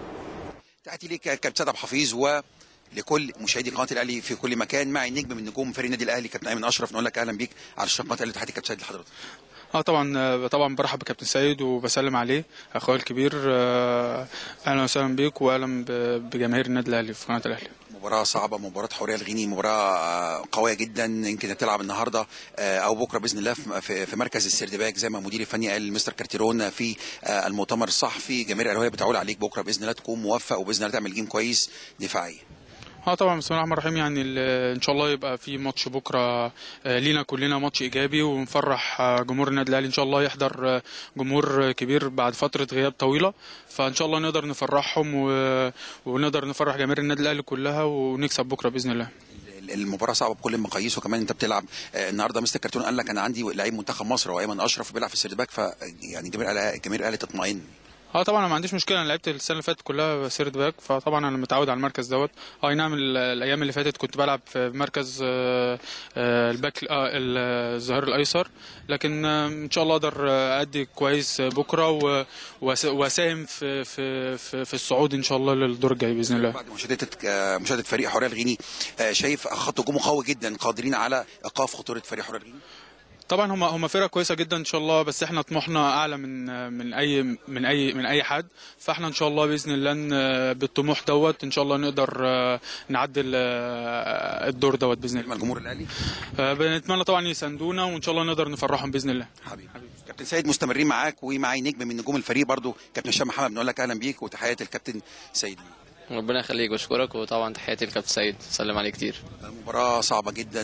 تحياتي ليك يا كابتن سيد عبد الحفيظ ولكل مشاهدي قناه الاهلي في كل مكان معي نجم من نجوم فريق النادي الاهلي كابتن ايمن اشرف نقول لك اهلا بيك على شاشه قناه الاهلي تحياتي كابتن سيد لحضرتك اه طبعا طبعا برحب بكابتن سيد وبسلم عليه اخويا الكبير آه، اهلا وسهلا بيك واهلا ب- بجماهير النادي الاهلي في قناه الاهلي مباراة صعبة مباراة حورية الغيني مباراة آه، قوية جدا يمكن تلعب النهاردة آه، أو بكرة بإذن الله في- في في مركز السردباك زي ما المدير الفني قال مستر كارتيرون في آه، المؤتمر الصحفي جماهير الأهلية بتعول عليك بكرة بإذن الله تكون موفق وبإذن الله تعمل جيم كويس دفاعي اه طبعا بسم الله الرحمن الرحيم يعني ال- ان شاء الله يبقى في ماتش بكره آه، لينا كلنا ماتش ايجابي ونفرح آه، جمهور النادي الاهلي ان شاء الله يحضر آه، جمهور كبير بعد فتره غياب طويله فان شاء الله نقدر نفرحهم و- ونقدر نفرح جماهير النادي الاهلي كلها ونكسب بكره باذن الله المباراة صعبة بكل المقاييس وكمان أنت بتلعب آه، النهاردة مستر كارتيرون قال لك أنا عندي لعيب منتخب مصر وأيمن أشرف بيلعب في السردباك ف يعني جماهير الأهلي- جماهير الأهلي تطمئن اه طبعا انا ما عنديش مشكله انا لعبت السنه اللي فاتت كلها سيرد باك فطبعا انا متعود على المركز دوت اه أي نعم ال- الايام اللي فاتت كنت بلعب في مركز آه، آه، الباك اه الظهير الايسر لكن آه، ان شاء الله اقدر آه، ادي كويس بكره و- وأس- واساهم في في في, في الصعود ان شاء الله للدور الجاي باذن الله بعد مشاهدة آه، مشاهدة فريق حورية الغيني آه، شايف خط هجومه قوي جدا قادرين على إيقاف خطورة فريق حورية الغيني طبعا هم هم فرقه كويسه جدا ان شاء الله بس احنا طموحنا اعلى من من اي من اي من اي حد فاحنا ان شاء الله باذن الله ن- بالطموح دوت ان شاء الله نقدر آه، نعدل آه، الدور دوت باذن الله الجمهور الاهلي بنتمنى طبعا يساندونا وان شاء الله نقدر نفرحهم باذن الله حبيبي كابتن سيد مستمرين معاك ومعي نجم من نجوم الفريق برضو كابتن هشام محمد بنقول لك اهلا بيك وتحياتي الكابتن سيد ربنا يخليك بشكرك وطبعا تحياتي لكابتن سيد سلم عليه كتير مباراة صعبة جدا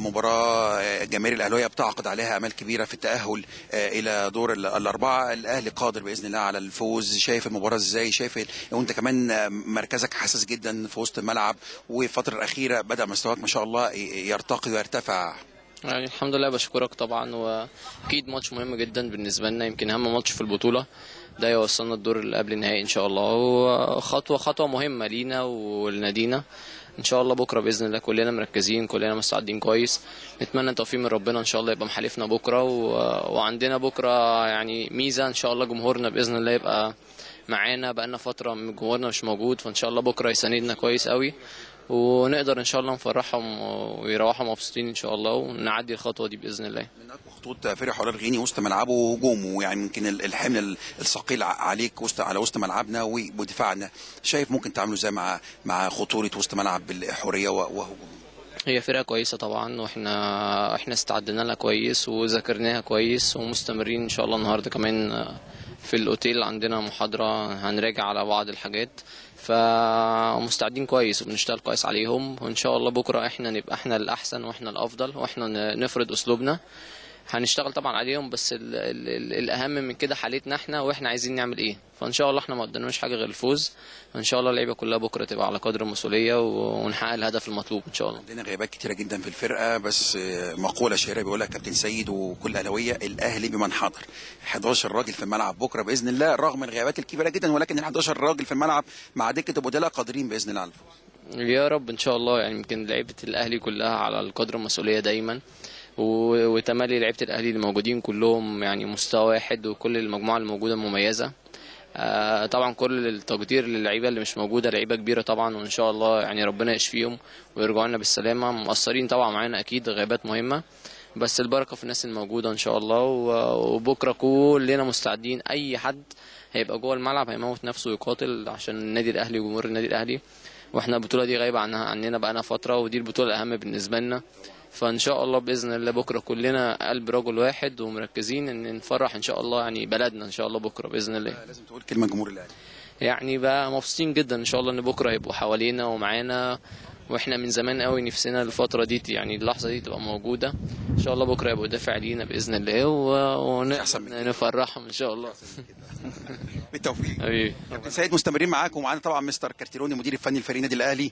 مباراة جماهير الأهلية بتعقد عليها أمال كبيرة في التأهل إلى دور ال- الأربعة الأهلي قادر بإذن الله على الفوز شايف المباراة إزاي شايف ال- وأنت كمان مركزك حساس جدا في وسط الملعب والفترة الأخيرة بدأ مستواك ما شاء الله يرتقي ويرتفع يعني الحمد لله بشكرك طبعا واكيد ماتش مهم جدا بالنسبه لنا يمكن اهم ماتش في البطوله ده يوصلنا الدور اللي قبل النهائي ان شاء الله وخطوه خطوه مهمه لينا ولنادينا ان شاء الله بكره باذن الله كلنا مركزين كلنا مستعدين كويس نتمنى التوفيق من ربنا ان شاء الله يبقى محالفنا بكره و... وعندنا بكره يعني ميزه ان شاء الله جمهورنا باذن الله يبقى معانا بقالنا فتره من جمهورنا مش موجود فان شاء الله بكره يساندنا كويس قوي ونقدر ان شاء الله نفرحهم ويروحوا مبسوطين ان شاء الله ونعدي الخطوه دي باذن الله خطوط فريق حرار غيني وسط ملعبه وهجومه يعني يمكن ال- الحمل الثقيل ع- عليك وسط على وسط ملعبنا و- ودفاعنا شايف ممكن تعملوا ازاي مع مع خطوره وسط ملعب الحريه و- وهجوم هي فرقة كويسة طبعا واحنا احنا استعدنا لها كويس وذاكرناها كويس ومستمرين ان شاء الله النهارده كمان في الاوتيل عندنا محاضرة هنراجع على بعض الحاجات فمستعدين كويس وبنشتغل كويس عليهم وان شاء الله بكرة احنا نبقى احنا الاحسن واحنا الافضل واحنا ن- نفرض اسلوبنا هنشتغل طبعا عليهم بس ال ال ال الاهم من كده حالتنا احنا واحنا عايزين نعمل ايه فان شاء الله احنا ما قدامناش حاجه غير الفوز ان شاء الله اللعيبه كلها بكره تبقى على قدر المسؤوليه و- ونحقق الهدف المطلوب ان شاء الله عندنا غيابات كتيره جدا في الفرقه بس آه، مقوله شهيره بيقولها كابتن سيد وكل اهلاويه الاهلي بمن حضر 11 راجل في الملعب بكره باذن الله رغم الغيابات الكبيره جدا ولكن ال 11 راجل في الملعب مع دكه البدلاء قادرين باذن الله على الفوز يا رب ان شاء الله يعني يمكن لعيبه الاهلي كلها على القدر المسؤوليه دايما و- وتملي لعيبه الاهلي اللي موجودين كلهم يعني مستوى واحد وكل المجموعه الموجوده مميزه آه، طبعا كل التقدير للعيبه اللي مش موجوده لعيبه كبيره طبعا وان شاء الله يعني ربنا يشفيهم ويرجعوا لنا بالسلامه مقصرين طبعا معانا اكيد غيابات مهمه بس البركه في الناس الموجوده ان شاء الله و- وبكره كلنا مستعدين اي حد هيبقى جوه الملعب هيموت نفسه ويقاتل عشان النادي الاهلي وجمهور النادي الاهلي واحنا البطوله دي غايبه عنها عننا بقالنا فتره ودي البطوله الاهم بالنسبه لنا فان شاء الله باذن الله بكره كلنا قلب رجل واحد ومركزين ان نفرح ان شاء الله يعني بلدنا ان شاء الله بكره باذن الله لازم تقول كلمه جمهور الاهلي يعني بقى مبسوطين جدا ان شاء الله ان بكره يبقوا حوالينا ومعانا واحنا من زمان قوي نفسنا الفتره دي يعني اللحظه دي تبقى موجوده ان شاء الله بكره يبقوا دافع لينا باذن الله و- ونفرحهم ان شاء الله بالتوفيق حبيبي كابتن سيد مستمرين معاك ومعانا طبعا مستر كارتيروني مدير الفني الفريق النادي الاهلي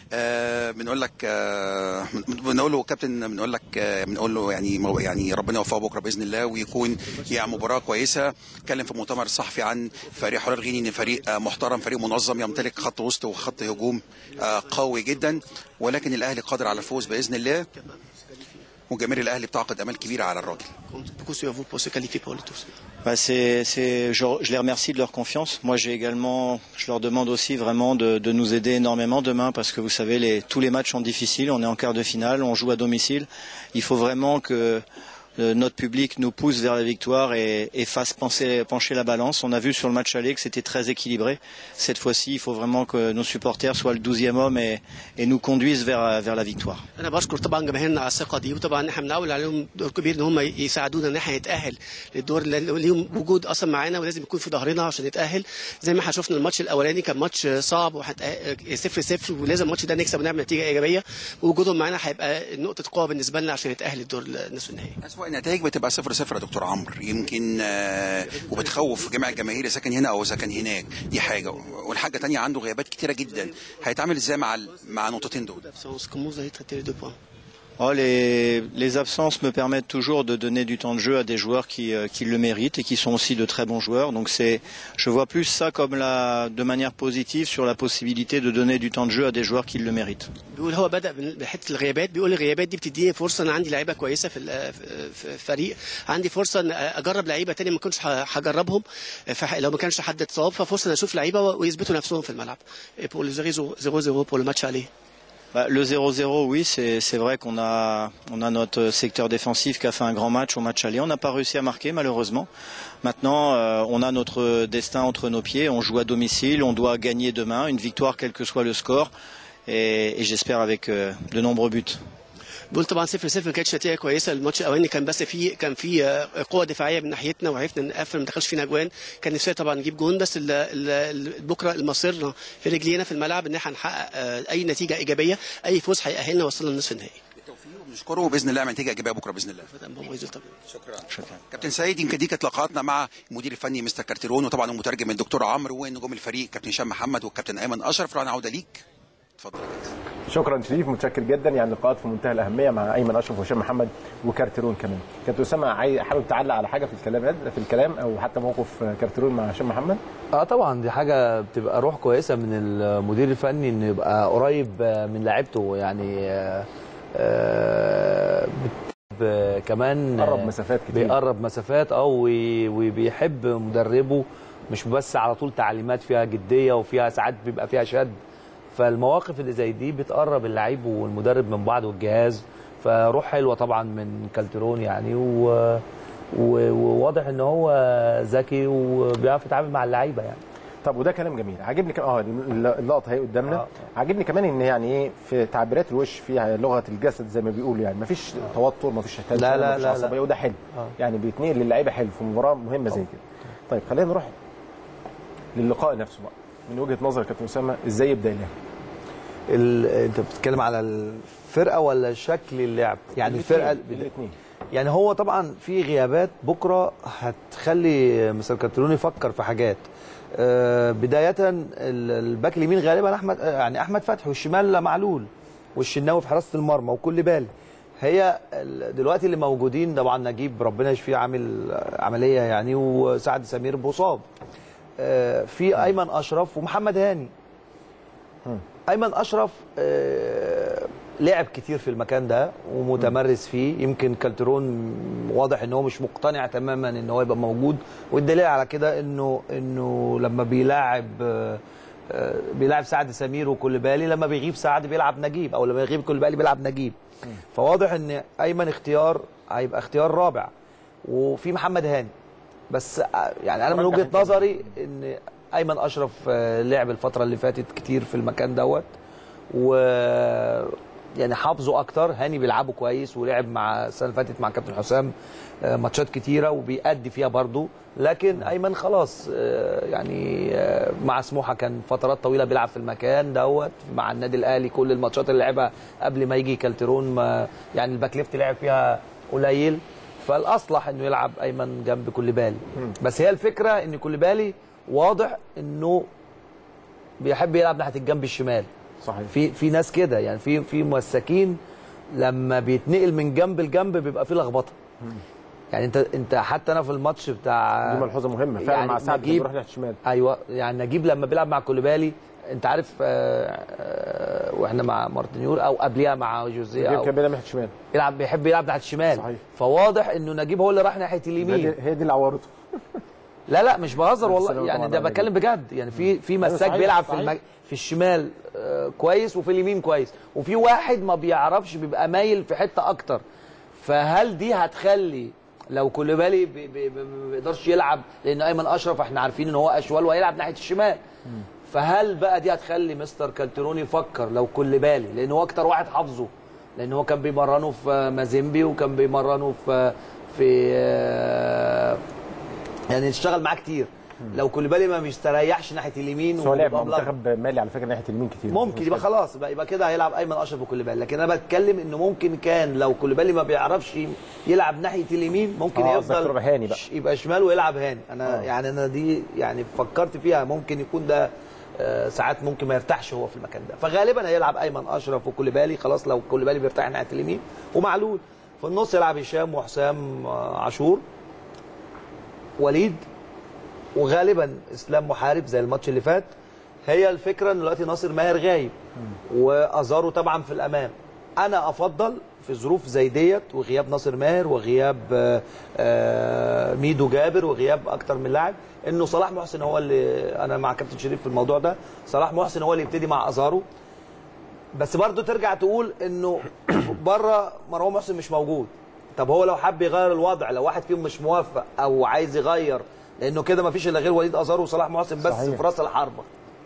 آه بنقول لك آه بنقول له كابتن بنقول لك آه بنقول له يعني مو- يعني ربنا يوفقه بكره باذن الله ويكون يعني مباراه كويسه اتكلم في مؤتمر صحفي عن فريق حرار غيني ان فريق آه محترم فريق منظم يمتلك خط وسط وخط هجوم آه قوي جدا ولكن الاهلي قادر على الفوز باذن الله وجماهير الاهلي بتعقد امال كبيره على الراجل beaucoup sur vous pour se qualifier pour le tour. Bah, c'est, c'est, je, je les remercie de leur confiance. Moi, j'ai également, je leur demande aussi vraiment de, de nous aider énormément demain parce que vous savez, les, tous les matchs sont difficiles. On est en quart de finale, on joue à domicile. Il faut vraiment que euh, notre public nous pousse vers la victoire et, et fasse penser, pencher la balance. On a vu sur le match aller que c'était très équilibré. Cette fois-ci, il faut vraiment que nos supporters soient le douzième homme et, et nous conduisent vers, vers la victoire. انا بشكر طبعا جماهيرنا على الثقه دي وطبعا احنا بنعول عليهم دور كبير ان هم يساعدونا ان احنا نتاهل للدور اللي ليهم وجود اصلا معانا ولازم يكون في ظهرنا عشان نتاهل زي ما احنا شفنا الماتش الاولاني كان ماتش صعب وهنتأهل- صفر صفر ولازم الماتش ده نكسب ونعمل نتيجه ايجابيه ووجودهم معانا هيبقى نقطه قوه بالنسبه لنا عشان نتاهل للدور النصف النهائي أسوأ النتائج بتبقى صفر صفر يا دكتور عمرو يمكن آه، وبتخوف جميع الجماهير اذا كان هنا او اذا كان هناك دي حاجه والحاجه تانية عنده غيابات كتيره جدا هيتعامل ازاي مع ال- مع النقطتين دول Comment vous allez traiter les deux points Oh, les, les absences me permettent toujours de donner du temps de jeu à des joueurs qui, euh, qui le méritent et qui sont aussi de très bons joueurs. Donc c'est, je vois plus ça comme la, de manière positive sur la possibilité de donner du temps de jeu à des joueurs qui le méritent. بيقول هو بدا من- بحته الغيابات بيقول الغيابات دي بتديني فرصه انا عندي لعيبه كويسه في ال- في- في الفريق عندي فرصه ان اجرب لعيبه تاني ما كنتش ه- هجربهم فح- لو ما كانش حد اتصاب ففرصه ان اشوف لعيبه ويثبتوا نفسهم في الملعب pour le 0-0 pour le match aller Bah, le 0-0, oui, c'est c'est vrai qu'on a, on a notre secteur défensif qui a fait un grand match au match aller. On n'a pas réussi à marquer, malheureusement. Maintenant, euh, on a notre destin entre nos pieds. On joue à domicile. On doit gagner demain. Une victoire, quel que soit le score. Et, et j'espère avec euh, de nombreux buts. بيقول طبعا 0 0 ما كانتش نتيجه كويسه الماتش الاولاني كان بس في كان في آه، قوه دفاعيه من ناحيتنا وعرفنا نقفل ما دخلش فينا اجوان كان نفسنا طبعا نجيب جون بس ال- ال- ال- بكره المصيرنا في رجلينا في الملعب ان احنا نحقق آه، اي نتيجه ايجابيه اي فوز هيأهلنا وصلنا للنصف النهائي نشكره باذن الله نتيجه ايجابيه بكره باذن الله شكرا شكرا كابتن سيد يمكن دي كانت لقاءاتنا مع المدير الفني مستر كارتيرون وطبعا المترجم الدكتور عمرو ونجوم الفريق كابتن هشام محمد والكابتن ايمن اشرف رانا عوده ليك اتفضل شكرا شريف متشكر جدا يعني لقاءات في منتهى الاهميه مع ايمن اشرف وهشام محمد وكارترون كمان كابتن اسامه عايز حابب تعلق على حاجه في الكلام في الكلام او حتى موقف كارترون مع هشام محمد اه طبعا دي حاجه بتبقى روح كويسه من المدير الفني انه يبقى قريب من لعيبته يعني آه، آه، بت- كمان قرب مسافات كتير. بيقرب مسافات اه وي- وبيحب مدربه مش بس على طول تعليمات فيها جديه وفيها ساعات بيبقى فيها شد فالمواقف اللي زي دي بتقرب اللعيب والمدرب من بعض والجهاز فروح حلوه طبعا من كالترون يعني و... و- وواضح ان هو ذكي وبيعرف يتعامل مع اللعيبه يعني طب وده كلام جميل عاجبني كمان اه اللقطه اهي قدامنا آه. عاجبني كمان ان يعني ايه في تعبيرات الوش فيها لغه الجسد زي ما بيقولوا يعني مفيش توتر مفيش تنشن لا، لا، مفيش لا، لا. عصبيه وده حلو آه. يعني بيتنقل للعيبه حلو في مباراه مهمه زي كده طيب خلينا نروح للقاء نفسه بقى من وجهه نظرك يا كابتن اسامه ازاي يبدا الاهلي ال... انت بتتكلم على الفرقه ولا شكل اللعب يعني الفرقه الاثنين يعني هو طبعا في غيابات بكره هتخلي مستر كاترون يفكر في حاجات آه، بدايه ال- الباك اليمين غالبا احمد آه، يعني احمد فتحي والشمال معلول والشناوي في حراسه المرمى وكل بالي هي ال- دلوقتي اللي موجودين طبعا نجيب ربنا يشفيه عامل عمليه يعني وسعد سمير مصاب آه، في ايمن اشرف ومحمد هاني ايمن اشرف آه، لعب كتير في المكان ده ومتمرس فيه يمكن كالترون واضح ان هو مش مقتنع تماما ان هو يبقى موجود والدليل على كده انه انه لما بيلاعب آه، آه، بيلاعب سعد سمير وكوليبالي لما بيغيب سعد بيلعب نجيب او لما يغيب كوليبالي بيلعب نجيب فواضح ان ايمن اختيار هيبقى اختيار رابع وفي محمد هاني بس آه، يعني انا من وجهه نظري ان ايمن اشرف آه، لعب الفتره اللي فاتت كتير في المكان دوت و يعني حافظه اكتر هاني بيلعبه كويس ولعب مع السنه اللي فاتت مع كابتن حسام آه، ماتشات كتيره وبيأدي فيها برضه لكن ايمن خلاص آه، يعني آه، مع سموحه كان فترات طويله بيلعب في المكان دوت مع النادي الاهلي كل الماتشات اللي لعبها قبل ما يجي كالترون ما يعني الباك ليفت لعب فيها قليل فالاصلح انه يلعب ايمن جنب كوليبالي بس هي الفكره ان كوليبالي واضح انه بيحب يلعب ناحيه الجنب الشمال صحيح في في ناس كده يعني في في مساكين لما بيتنقل من جنب لجنب بيبقى في لخبطه يعني انت انت حتى انا في الماتش بتاع دي ملحوظه مهمه فعلا مع سعد لما بيروح ناحيه الشمال ايوه يعني نجيب لما بيلعب مع كوليبالي انت عارف آه، آه، واحنا مع مارتينيور او قبليها مع جوزيه نجيب أو كان بيلعب ناحيه الشمال يلعب بيحب يلعب ناحيه الشمال صحيح. فواضح انه نجيب هو اللي راح ناحيه اليمين هي دي- هي دي اللي عورته لا لا مش بهزر بس والله أنا يعني طبعاً ده أنا بتكلم بجد يعني في في أيوة مساك صحيح، بيلعب في صحيح. المج... في الشمال آه، كويس وفي اليمين كويس وفي واحد ما بيعرفش بيبقى مايل في حته اكتر فهل دي هتخلي لو كوليبالي بي- بي- بي- ما بيقدرش يلعب لان ايمن اشرف احنا عارفين ان هو اشول وهيلعب ناحيه الشمال فهل بقى دي هتخلي مستر كالتروني يفكر لو كوليبالي لان هو اكتر واحد حافظه لان هو كان بيمرنه في مازيمبي وكان بيمرنه في في آه، يعني اشتغل معاه كتير لو كوليبالي ما بيستريحش ناحيه اليمين بس هو لعب مع وبيبقى منتخب مالي على فكره ناحيه اليمين كتير ممكن يبقى خلاص يبقى, يبقى كده هيلعب ايمن اشرف وكوليبالي لكن انا بتكلم انه ممكن كان لو كوليبالي ما بيعرفش يلعب ناحيه اليمين ممكن آه، قصدك يفضل تروح هاني بقى. ش- يبقى شمال ويلعب هاني انا آه. يعني انا دي يعني فكرت فيها ممكن يكون ده آه، ساعات ممكن ما يرتاحش هو في المكان ده فغالبا هيلعب ايمن اشرف وكوليبالي خلاص لو كوليبالي بيرتاح ناحيه اليمين ومعلول في النص يلعب هشام وحسام آه، عاشور وليد وغالبا اسلام محارب زي الماتش اللي فات هي الفكره ان دلوقتي ناصر ماهر غايب وازارو طبعا في الامام انا افضل في ظروف زي ديت وغياب ناصر ماهر وغياب آه، آه، ميدو جابر وغياب اكتر من لاعب انه صلاح محسن هو اللي انا مع كابتن شريف في الموضوع ده صلاح محسن هو اللي يبتدي مع ازارو بس برضو ترجع تقول انه بره مروان محسن مش موجود طب هو لو حب يغير الوضع لو واحد فيهم مش موافق او عايز يغير لانه كده ما فيش الا غير وليد ازار وصلاح محسن بس صحيح. في راس الحربه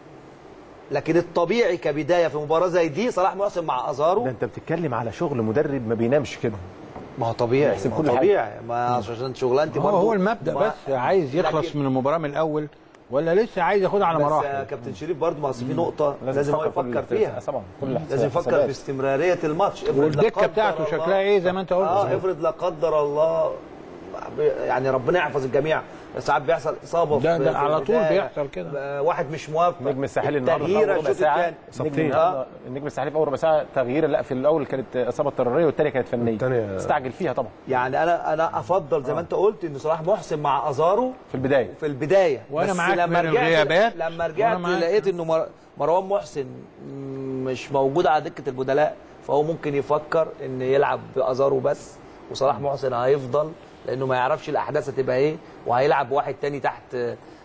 لكن الطبيعي كبدايه في مباراه زي دي صلاح محسن مع ازارو ده انت بتتكلم على شغل مدرب ما بينامش كده ما هو طبيعي يحسب ما هو كل حاجة. طبيعي ما عشان شغلانتي هو برضو هو المبدا ما- بس عايز يخلص لكن- من المباراه من الاول ولا لسه عايز ياخدها على بس يا مراحل كابتن شريف برضو ما أصل في نقطه لازم لازم هو تفكر كل يفكر الفرق. فيها طبعا كل لازم يفكر الحسابات. في استمراريه الماتش افرض لا والدكه قدر بتاعته الله- شكلها ايه زي ما انت قلت اه افرض لا قدر الله يعني ربنا يحفظ الجميع ساعات بيحصل اصابه ده- في- ده في على طول البداية. بيحصل كده. آه، واحد مش موافق النجم الساحلي النهارده في التغيير اول ربع الشوط ساعه الثاني. النجم النهارده النجم الساحلي في اول ربع ساعه تغيير لا في الاول كانت اصابه اضطراريه والثانيه كانت فنيه استعجل فيها طبعا يعني انا انا افضل زي ما انت قلت ان صلاح محسن مع ازارو في البدايه في البدايه وأنا بس معاك لما من رجعت الغيابات. لما رجعت وأنا معاك. لقيت انه مر- مروان محسن مش موجود على دكه البدلاء فهو ممكن يفكر ان يلعب بازارو بس وصلاح محسن هيفضل لانه ما يعرفش الاحداث هتبقى ايه وهيلعب واحد تاني تحت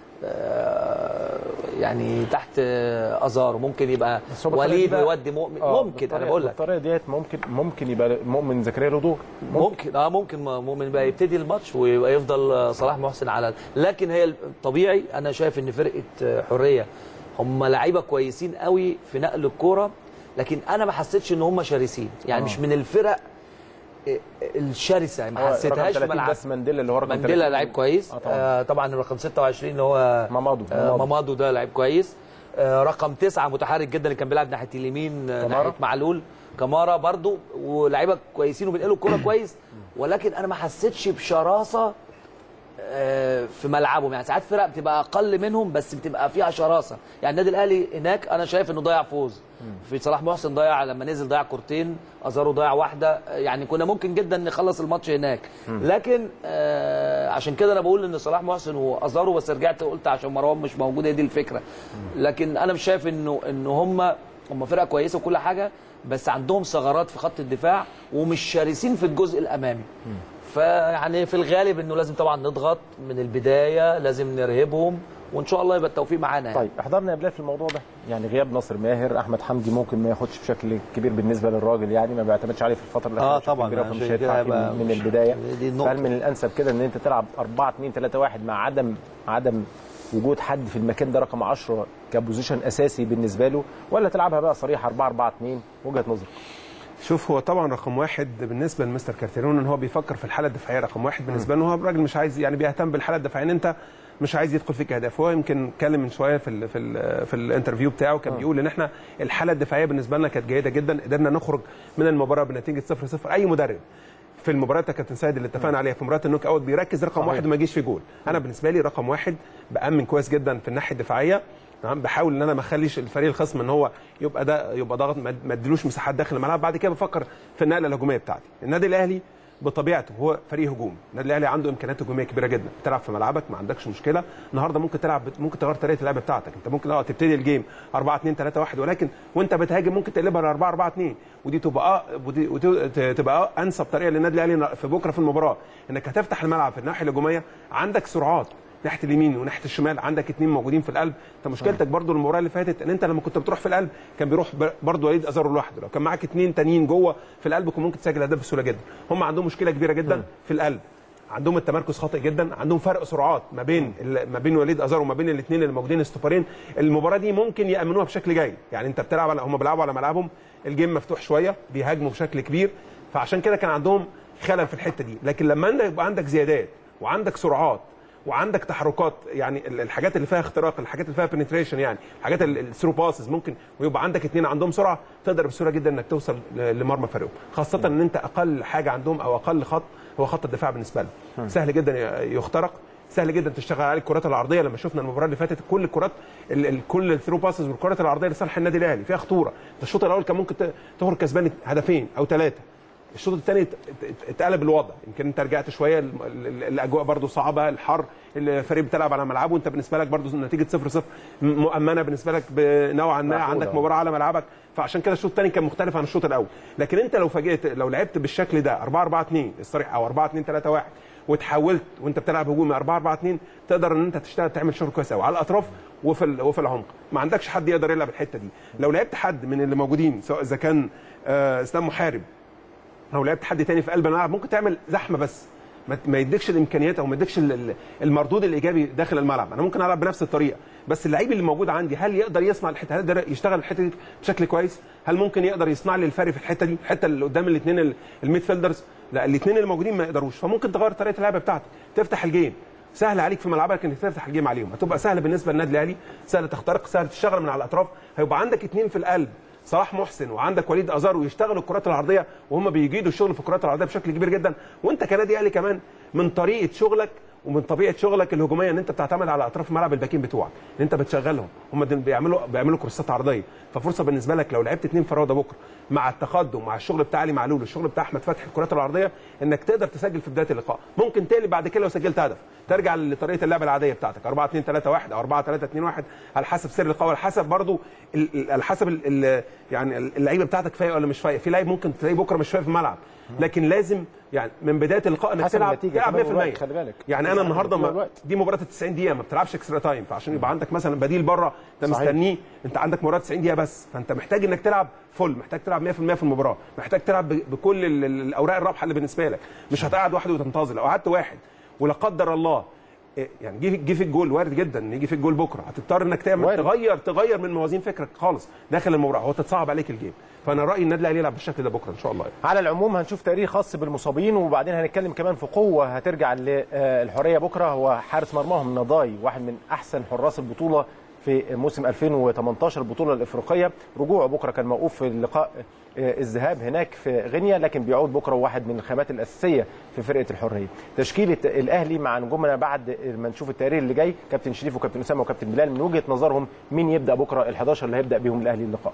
آه، يعني تحت آه، ازارو ممكن يبقى بس هو بالطريقة وليد دي بقى- ويودي مؤمن آه، ممكن انا بالطريقة- بقول لك بالطريقه ديت ممكن ممكن يبقى مؤمن زكريا له دور ممكن اه ممكن مؤمن بقى يبتدي الماتش ويبقى يفضل صلاح محسن على لكن هي الطبيعي انا شايف ان فرقه حريه هم لعيبه كويسين قوي في نقل الكوره لكن انا ما حسيتش ان هم شرسين يعني آه. مش من الفرق الشرسه ما هو رقم حسيتهاش في 30 ملعب بس مانديلا اللي هو رقم مانديلا 30. لعيب كويس آه آه طبعا. طبعا, آه طبعا رقم 26 اللي هو مامادو آه مامادو ده لعيب كويس آه رقم تسعة متحرك جدا اللي كان بيلعب ناحيه اليمين آه، كمارا. ناحيه معلول كمارا برضو ولاعيبه كويسين وبينقلوا الكوره كويس ولكن انا ما حسيتش بشراسه آه، في ملعبهم يعني ساعات فرق بتبقى اقل منهم بس بتبقى فيها شراسه يعني النادي الاهلي هناك انا شايف انه ضيع فوز في صلاح محسن ضيع لما نزل ضيع كورتين ازارو ضيع واحده آه، يعني كنا ممكن جدا نخلص الماتش هناك مم. لكن آه عشان كده انا بقول ان صلاح محسن وازارو بس رجعت قلت عشان مروان مش موجود هي دي الفكره لكن انا مش شايف انه ان هم هم فرقه كويسه وكل حاجه بس عندهم ثغرات في خط الدفاع ومش شرسين في الجزء الامامي فيعني في الغالب انه لازم طبعا نضغط من البدايه لازم نرهبهم وان شاء الله يبقى التوفيق معانا يعني. طيب احضرنا يا بلال في الموضوع ده يعني غياب ناصر ماهر احمد حمدي ممكن ما ياخدش بشكل كبير بالنسبه للراجل يعني ما بيعتمدش عليه في الفتره الاخيره آه بشكل طبعاً، كبير، عشان فمش كده هيدفع فيه هيبقى من, من مش- البدايه دي النقطة. فهل من الانسب كده ان انت تلعب 4 2 3 1 مع عدم عدم وجود حد في المكان ده رقم 10 كبوزيشن اساسي بالنسبه له ولا تلعبها بقى صريحه 4 4 2 وجهه نظر شوف هو طبعا رقم واحد بالنسبه لمستر كارتيرون ان هو بيفكر في الحاله الدفاعيه رقم واحد بالنسبه له هو الراجل مش عايز يعني بيهتم بالحاله الدفاعيه ان انت مش عايز يدخل فيك اهداف هو يمكن اتكلم من شويه في ال في ال في الانترفيو بتاعه كان بيقول ان احنا الحاله الدفاعيه بالنسبه لنا كانت جيده جدا قدرنا نخرج من المباراه بنتيجه 0 0 اي مدرب في المباريات يا كابتن سيد اللي اتفقنا عليها في مباراه النوك اوت بيركز رقم صحيح. واحد وما يجيش في جول انا بالنسبه لي رقم واحد بامن كويس جدا في الناحيه الدفاعيه تمام بحاول ان انا ما اخليش الفريق الخصم ان هو يبقى ده يبقى ضاغط ما ما اديلوش مساحات داخل الملعب بعد كده بفكر في النقله الهجوميه بتاعتي النادي الاهلي بطبيعته هو فريق هجوم النادي الاهلي عنده امكانيات هجوميه كبيره جدا بتلعب في ملعبك ما عندكش مشكله النهارده ممكن تلعب ممكن تغير طريقه اللعب بتاعتك انت ممكن اه تبتدي الجيم 4 2 3 1 ولكن وانت بتهاجم ممكن تقلبها ل 4 4 2 ودي تبقى اه ودي ودي ت- تبقى اه انسب طريقه للنادي الاهلي في بكره في المباراه انك هتفتح الملعب في الناحيه الهجوميه عندك سرعات ناحيه اليمين وناحيه الشمال عندك اثنين موجودين في القلب انت مشكلتك برضو المباراه اللي فاتت ان انت لما كنت بتروح في القلب كان بيروح ب- برضو وليد ازارو لوحده لو كان معاك اثنين تانيين جوه في القلب كنت ممكن تسجل اهداف بسهوله جدا هم عندهم مشكله كبيره جدا في القلب عندهم التمركز خاطئ جدا عندهم فرق سرعات ما بين ال- ما بين وليد ازارو وما بين الاثنين اللي موجودين استوبرين المباراه دي ممكن يامنوها بشكل جيد يعني انت بتلعب على هم بيلعبوا على ملعبهم الجيم مفتوح شويه بيهاجموا بشكل كبير فعشان كده كان عندهم خلل في الحته دي لكن لما انت يبقى عندك زيادات وعندك سرعات وعندك تحركات يعني ال- الحاجات اللي فيها اختراق الحاجات اللي فيها بنتريشن يعني الحاجات الثرو باسز ممكن ويبقى عندك اثنين عندهم سرعه تقدر بسهوله جدا انك توصل ل- لمرمى فريقهم خاصه ان انت اقل حاجه عندهم او اقل خط هو خط الدفاع بالنسبه لهم سهل جدا ي- يخترق سهل جدا تشتغل عليه الكرات العرضيه لما شفنا المباراه اللي فاتت كل الكرات ال- ال- كل الثرو باسز والكرات العرضيه لصالح النادي الاهلي فيها خطوره الشوط الاول كان ممكن ت- تخرج كسبان هدفين او ثلاثه الشوط الثاني اتقلب الوضع يمكن انت رجعت شويه ال- ال- الاجواء برضو صعبه الحر الفريق بتلعب على ملعبه وانت بالنسبه لك برضو نتيجه 0 0 مؤمنه بالنسبه لك نوعا ما معقولة. عندك مباراه على ملعبك فعشان كده الشوط الثاني كان مختلف عن الشوط الاول لكن انت لو فاجئت لو لعبت بالشكل ده 4 4 2 الصريح او 4 2 3 1 وتحولت وانت بتلعب هجومي 4 4 2 تقدر ان انت تشتغل تعمل شغل كويس قوي على الاطراف وفي ال- وفي العمق ما عندكش حد يقدر يلعب الحته دي لو لعبت حد من اللي موجودين سواء اذا كان آه، اسلام محارب او لعبت حد تاني في قلب الملعب ممكن تعمل زحمه بس ما- ما يديكش الامكانيات او ما يديكش ال- ال- المردود الايجابي داخل الملعب انا ممكن العب بنفس الطريقه بس اللعيب اللي موجود عندي هل يقدر يصنع الحته هل يقدر يشتغل الحته دي بشكل كويس هل ممكن يقدر يصنع لي الفرق في الحته دي الحته اللي قدام الاثنين الميد فيلدرز لا الاثنين اللي موجودين ما يقدروش فممكن تغير طريقه اللعب بتاعتك تفتح الجيم سهل عليك في ملعبك انك تفتح الجيم عليهم هتبقى سهله بالنسبه للنادي الاهلي سهل تخترق سهل تشتغل من على الاطراف هيبقى عندك اثنين في القلب صلاح محسن وعندك وليد ازارو يشتغلوا الكرات العرضيه وهم بيجيدوا الشغل في الكرات العرضيه بشكل كبير جدا وانت كنادي اهلي كمان من طريقه شغلك ومن طبيعه شغلك الهجوميه ان انت بتعتمد على اطراف الملعب الباكين بتوعك ان انت بتشغلهم هم دول بيعملوا بيعملوا كورسات عرضيه ففرصه بالنسبه لك لو لعبت اثنين فراوده بكره مع التقدم مع الشغل بتاع علي معلول والشغل بتاع احمد فتحي الكرات العرضيه انك تقدر تسجل في بدايه اللقاء ممكن تقلب بعد كده لو سجلت هدف ترجع لطريقه اللعب العاديه بتاعتك 4 2 3 1 او 4 3 2 1 على حسب سر اللقاء وعلى حسب برضو ال- ال- على حسب ال- ال- يعني اللعيبه بتاعتك فايقه ولا مش فايقه في لعيب ممكن تلاقيه بكره مش فايق في الملعب لكن لازم يعني من بدايه اللقاء انك حسب تلعب النتيجة تلعب كمان والوقت، 100% خلي بالك. يعني انا حسب النهارده النتيجة ما والوقت. دي مباراه 90 دقيقه ما بتلعبش اكسترا تايم فعشان يبقى عندك مثلا بديل بره انت صحيح. مستنيه انت عندك مباراه 90 دقيقه بس فانت محتاج انك تلعب فل محتاج تلعب 100% في المباراه محتاج تلعب ب- بكل ال- ال- الاوراق الرابحه اللي بالنسبه لك مش هتقعد واحد وتنتظر لو قعدت واحد ولا قدر الله إيه، يعني جه جه في الجول وارد جدا ان يجي في الجول بكره هتضطر انك تعمل وارد. تغير تغير من موازين فكرك خالص داخل المباراه هو تتصعب عليك الجيم فانا رايي النادي الاهلي يلعب بالشكل ده بكره ان شاء الله يعني. على العموم هنشوف تقرير خاص بالمصابين وبعدين هنتكلم كمان في قوه هترجع للحريه بكره هو حارس مرماهم نضاي واحد من احسن حراس البطوله في موسم 2018 البطوله الافريقيه رجوعه بكره كان موقوف في اللقاء آه، الذهاب هناك في غينيا لكن بيعود بكره واحد من الخامات الاساسيه في فرقه الحريه تشكيله الاهلي مع نجومنا بعد ما نشوف التقرير اللي جاي كابتن شريف وكابتن اسامه وكابتن بلال من وجهه نظرهم مين يبدا بكره ال11 اللي هيبدا بيهم الاهلي اللقاء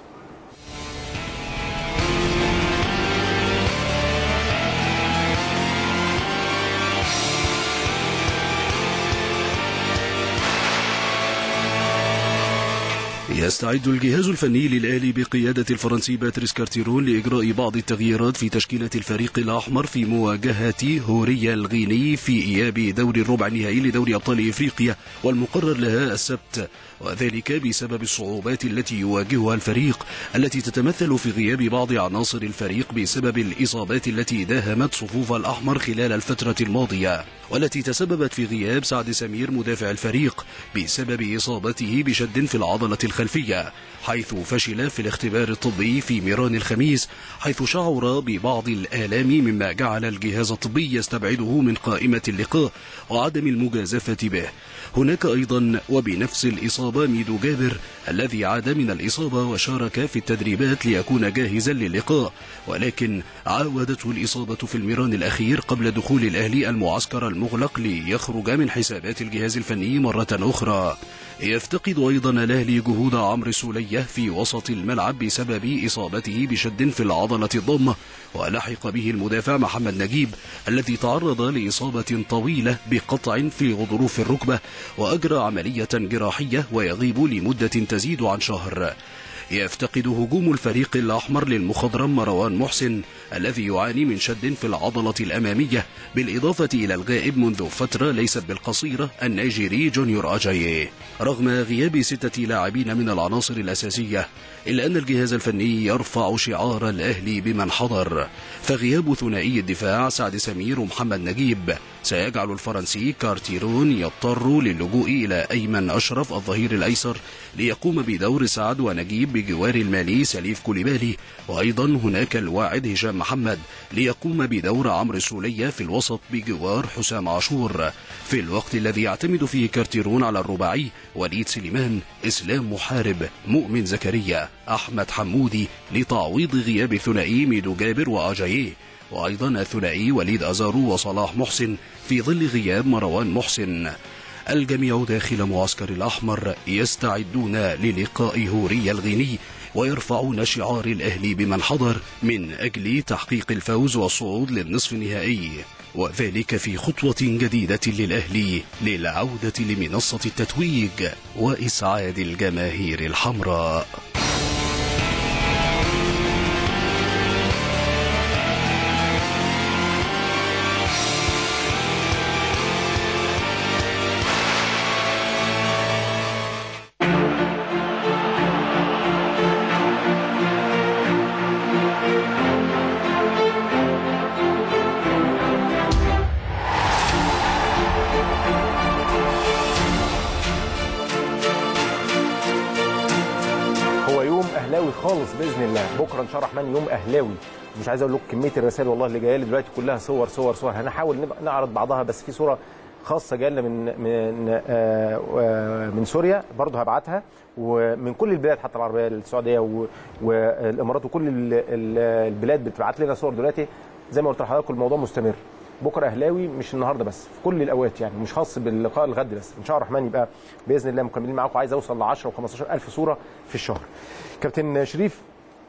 يستعد الجهاز الفني للأهلي بقيادة الفرنسي باتريس كارتيرون لإجراء بعض التغييرات في تشكيلة الفريق الأحمر في مواجهة هوريا الغيني في إياب دور الربع النهائي لدوري أبطال إفريقيا والمقرر لها السبت وذلك بسبب الصعوبات التي يواجهها الفريق التي تتمثل في غياب بعض عناصر الفريق بسبب الإصابات التي داهمت صفوف الأحمر خلال الفترة الماضية والتي تسببت في غياب سعد سمير مدافع الفريق بسبب إصابته بشد في العضلة الخلفية حيث فشل في الاختبار الطبي في ميران الخميس حيث شعر ببعض الآلام مما جعل الجهاز الطبي يستبعده من قائمة اللقاء وعدم المجازفة به هناك أيضا وبنفس الإصابة ميدو جابر الذي عاد من الإصابة وشارك في التدريبات ليكون جاهزا للقاء ولكن عاودته الإصابة في الميران الأخير قبل دخول الأهلي المعسكر المغلق ليخرج من حسابات الجهاز الفني مرة أخرى يفتقد أيضا الأهلي جهود عمرو سولية في وسط الملعب بسبب إصابته بشد في العضلة الضمة ولحق به المدافع محمد نجيب الذي تعرض لإصابة طويلة بقطع في غضروف الركبة وأجرى عملية جراحية ويغيب لمدة تزيد عن شهر يفتقد هجوم الفريق الأحمر للمخضرم مروان محسن الذي يعاني من شد في العضلة الأمامية بالإضافة إلى الغائب منذ فترة ليست بالقصيرة النيجيري جونيور أجايي رغم غياب ستة لاعبين من العناصر الأساسية إلا أن الجهاز الفني يرفع شعار الأهلي بمن حضر فغياب ثنائي الدفاع سعد سمير ومحمد نجيب سيجعل الفرنسي كارتيرون يضطر للجوء إلى أيمن أشرف الظهير الأيسر ليقوم بدور سعد ونجيب بجوار المالي سليف كوليبالي وأيضا هناك الواعد هشام محمد ليقوم بدور عمرو السولية في الوسط بجوار حسام عاشور في الوقت الذي يعتمد فيه كارتيرون على الرباعي وليد سليمان إسلام محارب مؤمن زكريا أحمد حمودي لتعويض غياب ثنائي ميدو جابر وأجاييه وأيضا الثنائي وليد أزارو وصلاح محسن في ظل غياب مروان محسن الجميع داخل معسكر الأحمر يستعدون للقاء هوريا الغيني ويرفعون شعار الأهلي بمن حضر من أجل تحقيق الفوز والصعود للنصف النهائي وذلك في خطوة جديدة للأهلي للعودة لمنصة التتويج وإسعاد الجماهير الحمراء هو يوم اهلاوي خالص باذن الله بكره ان شاء الله الرحمن يوم اهلاوي مش عايز اقول لكم كميه الرسائل والله اللي جايه لي دلوقتي كلها صور صور صور هنحاول نبقى نعرض بعضها بس في صوره خاصه جايه لنا من من آه آه من سوريا برضه هبعتها ومن كل البلاد حتى العربيه السعوديه و- والامارات وكل ال- ال- البلاد بتبعت لنا صور دلوقتي زي ما قلت لحضراتكم الموضوع مستمر بكره اهلاوي مش النهارده بس في كل الاوقات يعني مش خاص باللقاء الغد بس ان شاء الله الرحمن يبقى باذن الله مكملين معاكم عايز اوصل ل 10 و15 الف صوره في الشهر كابتن شريف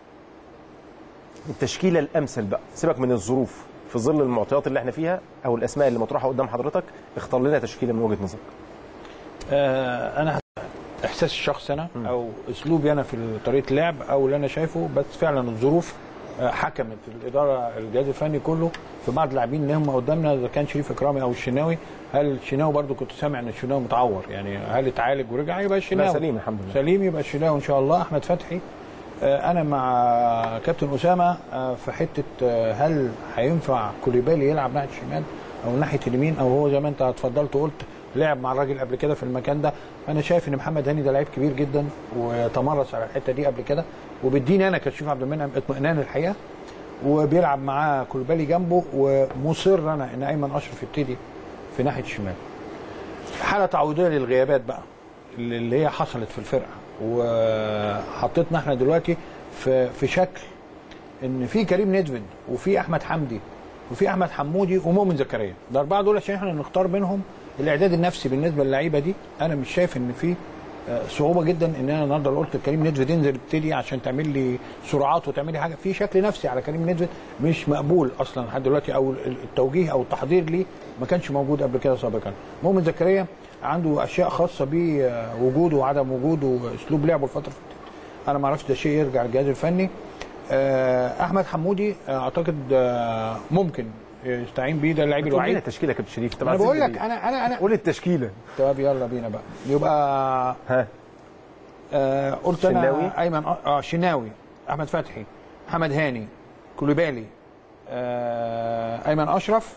التشكيله الامثل بقى سيبك من الظروف في ظل المعطيات اللي احنا فيها او الاسماء اللي مطروحه قدام حضرتك اختار لنا تشكيله من وجهه نظرك آه انا احساس الشخص انا او اسلوبي انا في طريقه اللعب او اللي انا شايفه بس فعلا الظروف آه، حكمت الاداره الجهاز الفني كله في بعض اللاعبين اللي هم قدامنا اذا كان شريف اكرامي او الشناوي هل الشناوي برضو كنت سامع ان الشناوي متعور يعني هل اتعالج ورجع يبقى الشناوي سليم الحمد لله. سليم يبقى الشناوي ان شاء الله احمد فتحي آه، انا مع كابتن اسامه آه، في حته آه، هل هينفع كوليبالي يلعب ناحيه الشمال او ناحيه اليمين او هو زي ما انت اتفضلت وقلت لعب مع الراجل قبل كده في المكان ده انا شايف ان محمد هاني ده لعيب كبير جدا وتمرس على الحته دي قبل كده وبيديني انا كشريف عبد المنعم اطمئنان الحقيقه وبيلعب معاه كولبالي جنبه ومصر انا ان ايمن اشرف يبتدي في ناحيه الشمال حاله تعويضيه للغيابات بقى اللي هي حصلت في الفرقه وحطيتنا احنا دلوقتي في في شكل ان في كريم ندفد وفي احمد حمدي وفي احمد حمودي ومؤمن زكريا الاربعه دول عشان احنا نختار بينهم الاعداد النفسي بالنسبه للعيبه دي انا مش شايف ان في آه، صعوبه جدا ان انا النهارده لو قلت لكريم ندفد انزل ابتدي عشان تعمل لي سرعات وتعمل لي حاجه في شكل نفسي على كريم ندفد مش مقبول اصلا لحد دلوقتي او التوجيه او التحضير ليه ما كانش موجود قبل كده سابقا مؤمن زكريا عنده اشياء خاصه بوجوده وعدم وجوده واسلوب لعبه الفتره اللي فاتت انا ما اعرفش ده شيء يرجع للجهاز الفني آه، احمد حمودي آه، اعتقد آه، ممكن يستعين بيه ده اللاعب تقول لنا الوحيد التشكيله يا كابتن شريف طب انا عايزين بقول لك نبتدي. انا انا انا قول التشكيله طب يلا بينا بقى يبقى ها آه قلت شناوي. انا ايمن اه شناوي احمد فتحي محمد هاني كوليبالي آه ايمن اشرف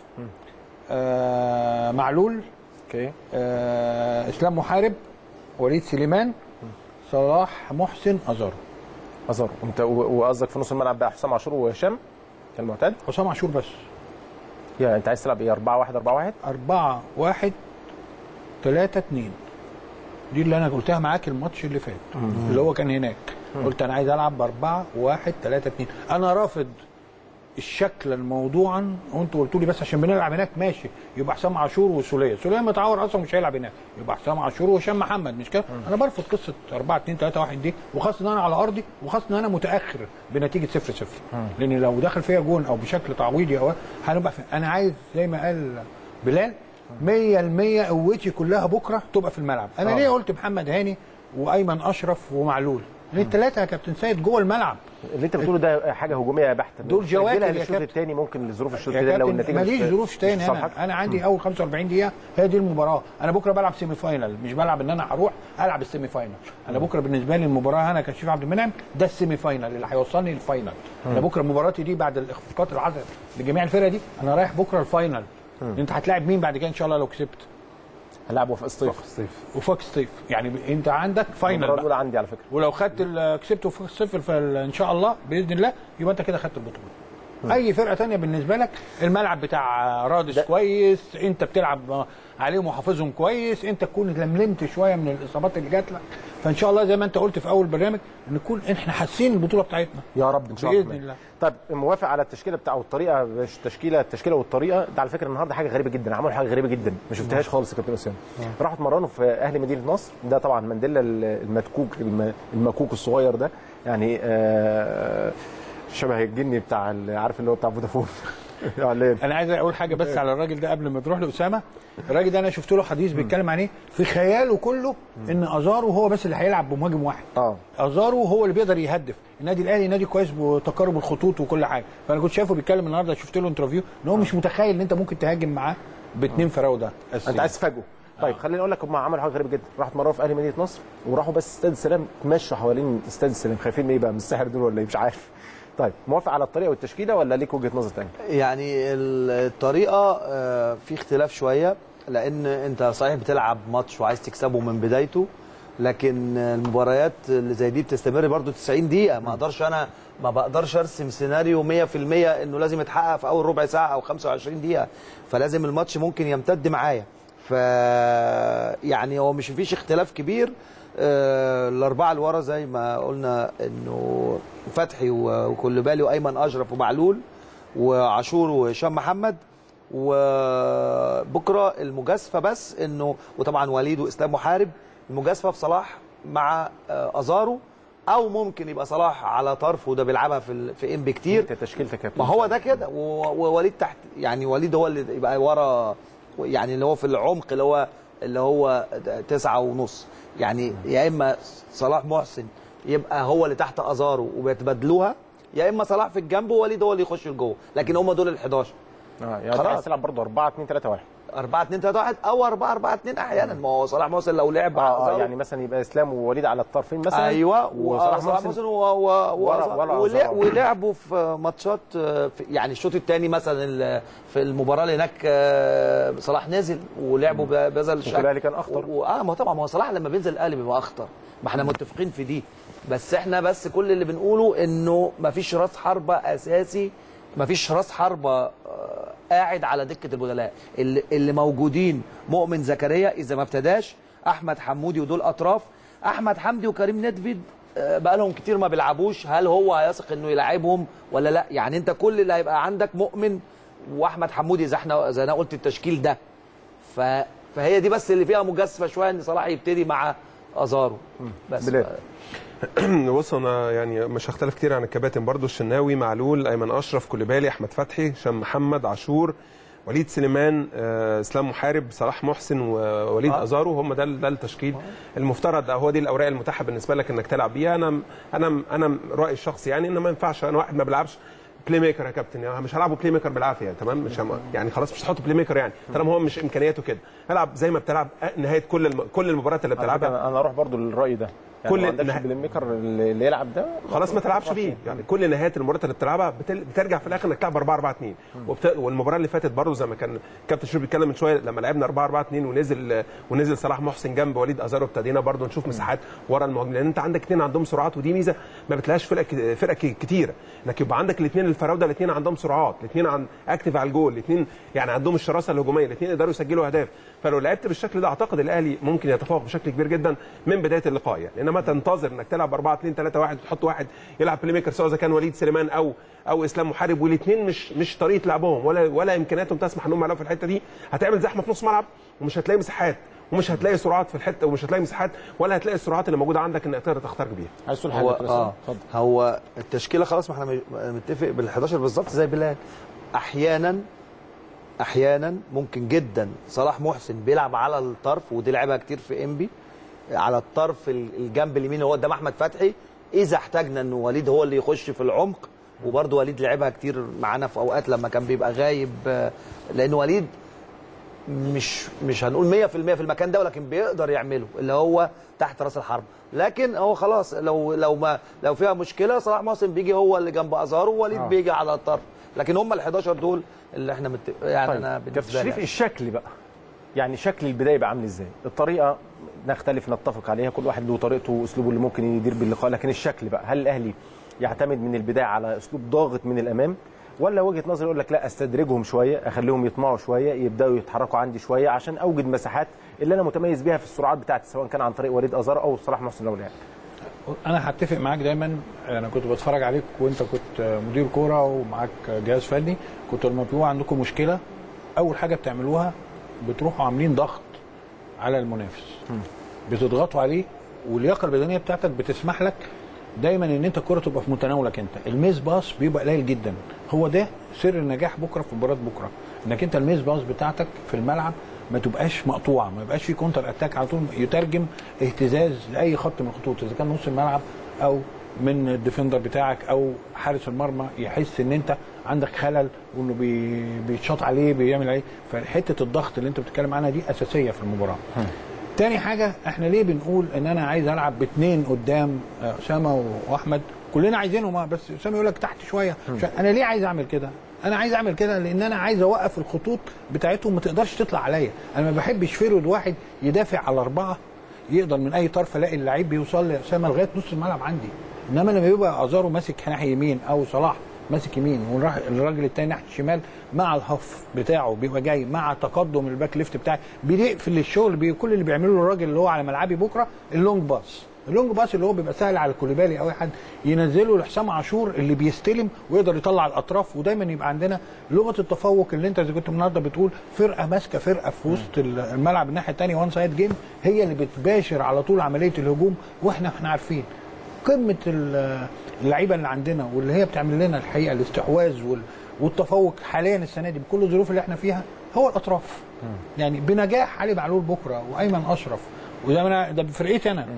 آه معلول اوكي آه اسلام محارب وليد سليمان صلاح محسن ازارو ازارو انت و- وقصدك في نص الملعب بقى حسام عاشور وهشام كالمعتاد حسام عاشور بس يعني انت عايز تلعب ايه 4 1 4 1 4 1 3 2 دي اللي انا قلتها معاك الماتش اللي فات اللي هو كان هناك قلت انا عايز العب ب 4 1 3 2 انا رافض الشكل الموضوعا وانتوا قلتوا لي بس عشان بنلعب هناك ماشي يبقى حسام عاشور وسوليه سوليه متعور اصلا مش هيلعب هناك يبقى حسام عاشور وهشام محمد مش كده انا برفض قصه 4 2 3 1 دي وخاصه ان انا على ارضي وخاصه ان انا متاخر بنتيجه 0 0 لان لو دخل فيا جون او بشكل تعويضي او هنبقى في انا عايز زي ما قال بلال 100% قوتي كلها بكره تبقى في الملعب انا آه. ليه قلت محمد هاني وايمن اشرف ومعلول لان الثلاثه يا كابتن سيد جوه الملعب اللي انت بتقوله ده حاجه هجوميه بحته دول مش جواكر تأجلها يا للشوط كابتن. الثاني ممكن لظروف الشوط يا الثاني لو كابتن النتيجه ماليش مش- ظروف مش تاني في انا صالحك. انا عندي اول 45 دقيقه هي دي المباراه انا بكره بلعب سيمي فاينل مش بلعب ان انا هروح العب السيمي فاينل انا بكره بالنسبه لي المباراه انا كشريف عبد المنعم ده السيمي فاينل اللي هيوصلني للفاينل انا بكره مباراتي دي بعد الاخفاقات اللي حصلت لجميع الفرقه دي انا رايح بكره الفاينل انت هتلاعب مين بعد كده ان شاء الله لو كسبت هلعبه في الصيف الصيف وفاك ستيف يعني انت عندك فاينل المباراه بقى. الاولى عندي على فكره ولو خدت ال- كسبته في الصفر فان شاء الله باذن الله يبقى انت كده خدت البطوله اي فرقه تانية بالنسبه لك الملعب بتاع رادس كويس انت بتلعب عليهم وحافظهم كويس انت تكون لملمت شويه من الاصابات اللي جات لك فان شاء الله زي ما انت قلت في اول برنامج نكون احنا حاسين البطوله بتاعتنا يا رب ان شاء الله باذن الله طيب موافق على التشكيله بتاع والطريقه مش التشكيله التشكيله والطريقه ده على فكره النهارده حاجه غريبه جدا عملوا حاجه غريبه جدا ما شفتهاش خالص يا كابتن اسامه راحوا اتمرنوا في اهلي مدينه نصر ده طبعا مانديلا المدكوك الم- المكوك الصغير ده يعني آه شبه الجني بتاع ال- عارف اللي هو بتاع فودافون اعلان انا عايز اقول حاجه بس على الراجل ده قبل ما تروح لاسامه الراجل ده انا شفت له حديث بيتكلم عن ايه في خياله كله ان ازارو هو بس اللي هيلعب بمهاجم واحد اه ازارو هو اللي بيقدر يهدف النادي الاهلي نادي كويس بتقارب الخطوط وكل حاجه فانا كنت شايفه بيتكلم النهارده شفت له انترفيو ان هو مش متخيل ان انت ممكن تهاجم معاه باثنين فراوده انت عايز تفاجئه طيب خليني اقول لك هم عملوا حاجه غريبه جدا راحوا اتمرنوا في اهلي مدينه نصر وراحوا بس استاد السلام تمشوا حوالين استاد السلام خايفين من ايه بقى من السحر دول ولا ايه مش عارف طيب موافق على الطريقه والتشكيله ولا ليك وجهه نظر ثانيه يعني الطريقه آه، في اختلاف شويه لان انت صحيح بتلعب ماتش وعايز تكسبه من بدايته لكن المباريات اللي زي دي بتستمر برضو 90 دقيقه ما اقدرش انا ما بقدرش ارسم سيناريو 100% انه لازم يتحقق في اول ربع ساعه او 25 دقيقه فلازم الماتش ممكن يمتد معايا ف يعني هو مش مفيش اختلاف كبير آه، الاربعه اللي ورا زي ما قلنا انه فتحي و- وكلبالي وايمن اشرف ومعلول وعاشور وهشام محمد وبكره المجازفه بس انه وطبعا وليد واسلام محارب المجازفه في صلاح مع آه، ازارو او ممكن يبقى صلاح على طرف وده بيلعبها في ال- في ام كتير انت تشكيلتك يا ما هو ده كده و- ووليد تحت يعني وليد هو اللي يبقى ورا يعني اللي هو في العمق اللي هو اللي هو تسعة ونص يعني يا اما صلاح محسن يبقى هو اللي تحت ازارو وبيتبادلوها يا اما صلاح في الجنب ووليد هو اللي يخش لجوه لكن هم دول ال 11 اه يعني انت خلاص. عايز تلعب برضه 4 2 3 1 4 2 3 1 او 4 4 2 احيانا ما هو صلاح محسن لو لعب مع اه أزارو يعني مثلا يبقى اسلام ووليد على الطرفين مثلا ايوه وصلاح وصلاح محسن محسن و- و- ورا- و- ورا ولع- أزارو. ولعبوا في ماتشات آه، في- يعني الشوط الثاني مثلا ال- في المباراه اللي هناك آه، صلاح نزل ولعبوا ب- بهذا الشكل الأهلي كان أخطر. و- اه ما هو طبعا ما هو صلاح لما بينزل الاهلي بيبقى اخطر ما احنا متفقين في دي بس احنا بس كل اللي بنقوله انه ما فيش راس حربه اساسي ما فيش راس حربه آه، قاعد على دكه البدلاء اللي, اللي موجودين مؤمن زكريا اذا ما ابتداش احمد حمودي ودول اطراف احمد حمدي وكريم ندفيد آه، بقالهم كتير ما بيلعبوش هل هو هيثق انه يلعبهم ولا لا يعني انت كل اللي هيبقى عندك مؤمن واحمد حمودي زي احنا زي انا قلت التشكيل ده ف... فهي دي بس اللي فيها مجازفه شويه ان صلاح يبتدي مع ازارو بس بلال. بص انا يعني مش هختلف كتير عن الكباتن برضو الشناوي معلول ايمن اشرف كوليبالي احمد فتحي هشام محمد عاشور وليد سليمان آه، اسلام محارب صلاح محسن ووليد آه. ازارو هم ده ده التشكيل المفترض هو دي الاوراق المتاحه بالنسبه لك انك تلعب بيها انا انا انا رايي الشخصي يعني ان ما ينفعش انا واحد ما بيلعبش بلاي ميكر يا كابتن يعني مش هلعبه بلاي ميكر بالعافيه تمام مش هم يعني خلاص مش هتحط بلاي ميكر يعني طالما هو مش امكانياته كده العب زي ما بتلعب نهايه كل الم... كل المباريات اللي على فكرة بتلعبها انا أنا اروح برضه للراي ده يعني كل ما عندكش نها- بلاي ميكر اللي اللي يلعب ده خلاص ما تلعبش بيه يعني كل نهايه المباريات اللي بتلعبها بتل... بترجع في الاخر انك تلعب 4 4 2 وبت... والمباراه اللي فاتت برضه زي ما كان كابتن شريف بيتكلم من شويه لما لعبنا 4 4 2 ونزل ونزل صلاح محسن جنب وليد ازارو ابتدينا برضه نشوف مساحات ورا المهاجمين لان انت عندك اثنين عندهم سرعات ودي ميزه ما بتلاقيش فرقه ك- فرقه ك- كتيره انك يبقى عندك الاثنين الفراوده الاثنين عندهم سرعات الاثنين عن اكتف على الجول الاثنين يعني عندهم الشراسه الهجوميه الاثنين يقدروا يسجلوا اهداف فلو لعبت بالشكل ده اعتقد الاهلي ممكن يتفوق بشكل كبير جدا من بدايه اللقاء يعني انما تنتظر انك تلعب 4 2 3 1 وتحط واحد يلعب بلاي ميكر سواء اذا كان وليد سليمان او او اسلام محارب والاثنين مش مش طريقه لعبهم ولا ولا امكانياتهم تسمح انهم يلعبوا في الحته دي هتعمل زحمه في نص ملعب ومش هتلاقي مساحات ومش هتلاقي سرعات في الحته ومش هتلاقي مساحات ولا هتلاقي السرعات اللي موجوده عندك انك تقدر تخترق بيها عايز تقول هو اه هو التشكيله خلاص ما احنا مش- متفق بال 11 بالظبط زي بلال احيانا احيانا ممكن جدا صلاح محسن بيلعب على الطرف ودي لعبها كتير في انبي على الطرف ال- الجنب اليمين اللي هو قدام احمد فتحي اذا احتاجنا ان وليد هو اللي يخش في العمق وبرده وليد لعبها كتير معانا في اوقات لما كان بيبقى غايب آه، لان وليد مش مش هنقول 100% في المكان ده ولكن بيقدر يعمله اللي هو تحت راس الحرب لكن هو خلاص لو لو ما لو فيها مشكله صلاح محسن بيجي هو اللي جنب ازارو ووليد آه. بيجي على الطرف لكن هم ال 11 دول اللي احنا مت... يعني طيب. انا كابتن بالنسبه شريف لي الشكل بقى يعني شكل البدايه يبقى عامل ازاي الطريقه نختلف نتفق عليها كل واحد له طريقته واسلوبه اللي ممكن يدير باللقاء لكن الشكل بقى هل الاهلي يعتمد من البدايه على اسلوب ضاغط من الامام ولا وجهه نظر يقول لك لا استدرجهم شويه اخليهم يطمعوا شويه يبداوا يتحركوا عندي شويه عشان اوجد مساحات اللي انا متميز بيها في السرعات بتاعتي سواء كان عن طريق وليد ازار او صلاح محسن لو لعب انا هتفق معاك دايما انا كنت بتفرج عليك وانت كنت مدير كوره ومعاك جهاز فني كنت لما بيبقى عندكم مشكله اول حاجه بتعملوها بتروحوا عاملين ضغط على المنافس بتضغطوا عليه واللياقه البدنيه بتاعتك بتسمح لك دايما ان انت الكره تبقى في متناولك انت الميس باص بيبقى قليل جدا هو ده سر النجاح بكره في مباراه بكره انك انت الميس باص بتاعتك في الملعب ما تبقاش مقطوعه ما يبقاش في كونتر اتاك على طول يترجم اهتزاز لاي خط من الخطوط اذا كان نص الملعب او من الديفندر بتاعك او حارس المرمى يحس ان انت عندك خلل وانه بي بيتشاط عليه بيعمل عليه فحته الضغط اللي انت بتتكلم عنها دي اساسيه في المباراه تاني حاجه احنا ليه بنقول ان انا عايز العب باثنين قدام آه، اسامه واحمد كلنا عايزينهم آه، بس اسامه يقول لك تحت شويه مش- انا ليه عايز اعمل كده انا عايز اعمل كده لان انا عايز اوقف الخطوط بتاعتهم ما تقدرش تطلع عليا انا ما بحبش فرد واحد يدافع على اربعه يقدر من اي طرف الاقي اللعيب بيوصل لاسامه لغايه نص الملعب عندي انما لما يبقى ازارو ماسك ناحيه يمين او صلاح ماسك يمين والراجل التاني ناحيه الشمال مع الهف بتاعه بيبقى جاي مع تقدم الباك ليفت بتاعي بيقفل الشغل بي كل اللي بيعمله الراجل اللي هو على ملعبي بكره اللونج باس اللونج باس اللي هو بيبقى سهل على كوليبالي او اي حد ينزله لحسام عاشور اللي بيستلم ويقدر يطلع الاطراف ودايما يبقى عندنا لغه التفوق اللي انت زي كنت النهارده بتقول فرقه ماسكه فرقه في وسط الملعب الناحيه الثانيه وان سايد جيم هي اللي بتباشر على طول عمليه الهجوم واحنا احنا عارفين قمه ال- اللعيبه اللي عندنا واللي هي بتعمل لنا الحقيقه الاستحواذ وال- والتفوق حاليا السنه دي بكل الظروف اللي احنا فيها هو الاطراف يعني بنجاح علي معلول بكره وايمن اشرف وده من ده بفرقتي انا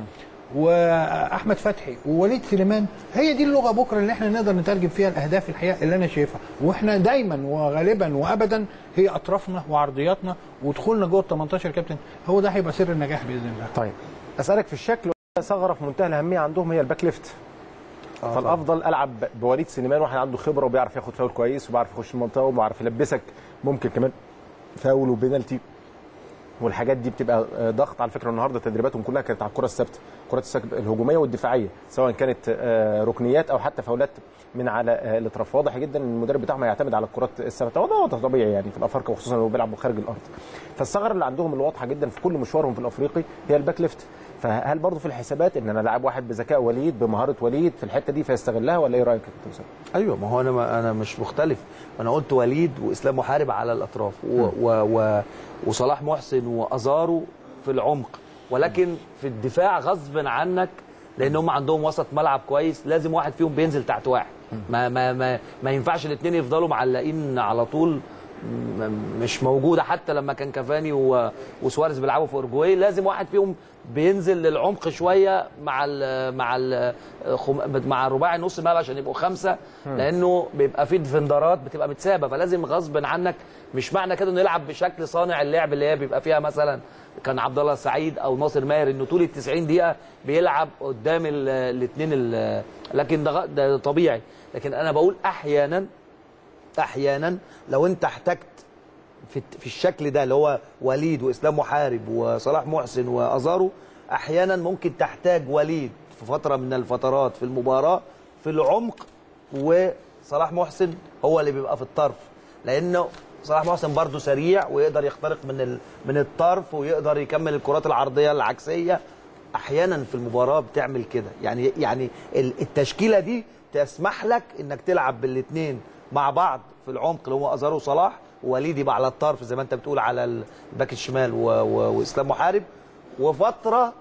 واحمد فتحي ووليد سليمان هي دي اللغه بكره اللي احنا نقدر نترجم فيها الاهداف الحقيقه اللي انا شايفها واحنا دايما وغالبا وابدا هي اطرافنا وعرضياتنا ودخولنا جوه ال 18 كابتن هو ده هيبقى سر النجاح باذن الله طيب اسالك في الشكل ثغره في منتهى الاهميه عندهم هي الباك ليفت آه فالافضل العب بوليد سليمان واحد عنده خبره وبيعرف ياخد فاول كويس وبيعرف يخش المنطقه وبيعرف يلبسك ممكن كمان فاول وبينالتي والحاجات دي بتبقى آه، ضغط على فكره النهارده تدريباتهم كلها كانت على الكره الثابته الكرات الثابتة الهجوميه والدفاعيه سواء كانت آه، ركنيات او حتى فاولات من على آه، الاطراف واضح جدا ان المدرب بتاعهم هيعتمد على الكرات الثابته وده وضع طبيعي يعني في الافارقه وخصوصا لو بيلعبوا خارج الارض فالثغره اللي عندهم الواضحه جدا في كل مشوارهم في الافريقي هي الباك ليفت فهل برضه في الحسابات ان انا لاعب واحد بذكاء وليد بمهاره وليد في الحته دي فيستغلها ولا ايه رايك يا كابتن أسامة؟ ايوه ما هو انا ما انا مش مختلف انا قلت وليد واسلام محارب على الاطراف و و و وصلاح محسن وازارو في العمق ولكن في الدفاع غصب عنك لان هم عندهم وسط ملعب كويس لازم واحد فيهم بينزل تحت واحد ما ما ما, ما ينفعش الاثنين يفضلوا معلقين على طول م- مش موجوده حتى لما كان كافاني و- وسواريز بيلعبوا في اورجواي لازم واحد فيهم بينزل للعمق شويه مع ال مع ال مع الرباعي نص الملعب عشان يبقوا خمسه مم. لانه بيبقى في ديفندرات بتبقى متسابه فلازم غصب عنك مش معنى كده انه يلعب بشكل صانع اللعب اللي هي بيبقى فيها مثلا كان عبد الله السعيد او ناصر ماهر انه طول ال 90 دقيقه بيلعب قدام الاثنين لكن ده غ- ده طبيعي لكن انا بقول احيانا احيانا لو انت احتجت في في الشكل ده اللي هو وليد واسلام محارب وصلاح محسن وازارو احيانا ممكن تحتاج وليد في فتره من الفترات في المباراه في العمق وصلاح محسن هو اللي بيبقى في الطرف لانه صلاح محسن برضه سريع ويقدر يخترق من ال... من الطرف ويقدر يكمل الكرات العرضيه العكسيه احيانا في المباراه بتعمل كده يعني يعني ال- التشكيله دي تسمح لك انك تلعب بالاثنين مع بعض في العمق اللي هو ازارو وصلاح ووليد يبقى على الطرف زي ما انت بتقول على الباك الشمال و... و... واسلام محارب وفتره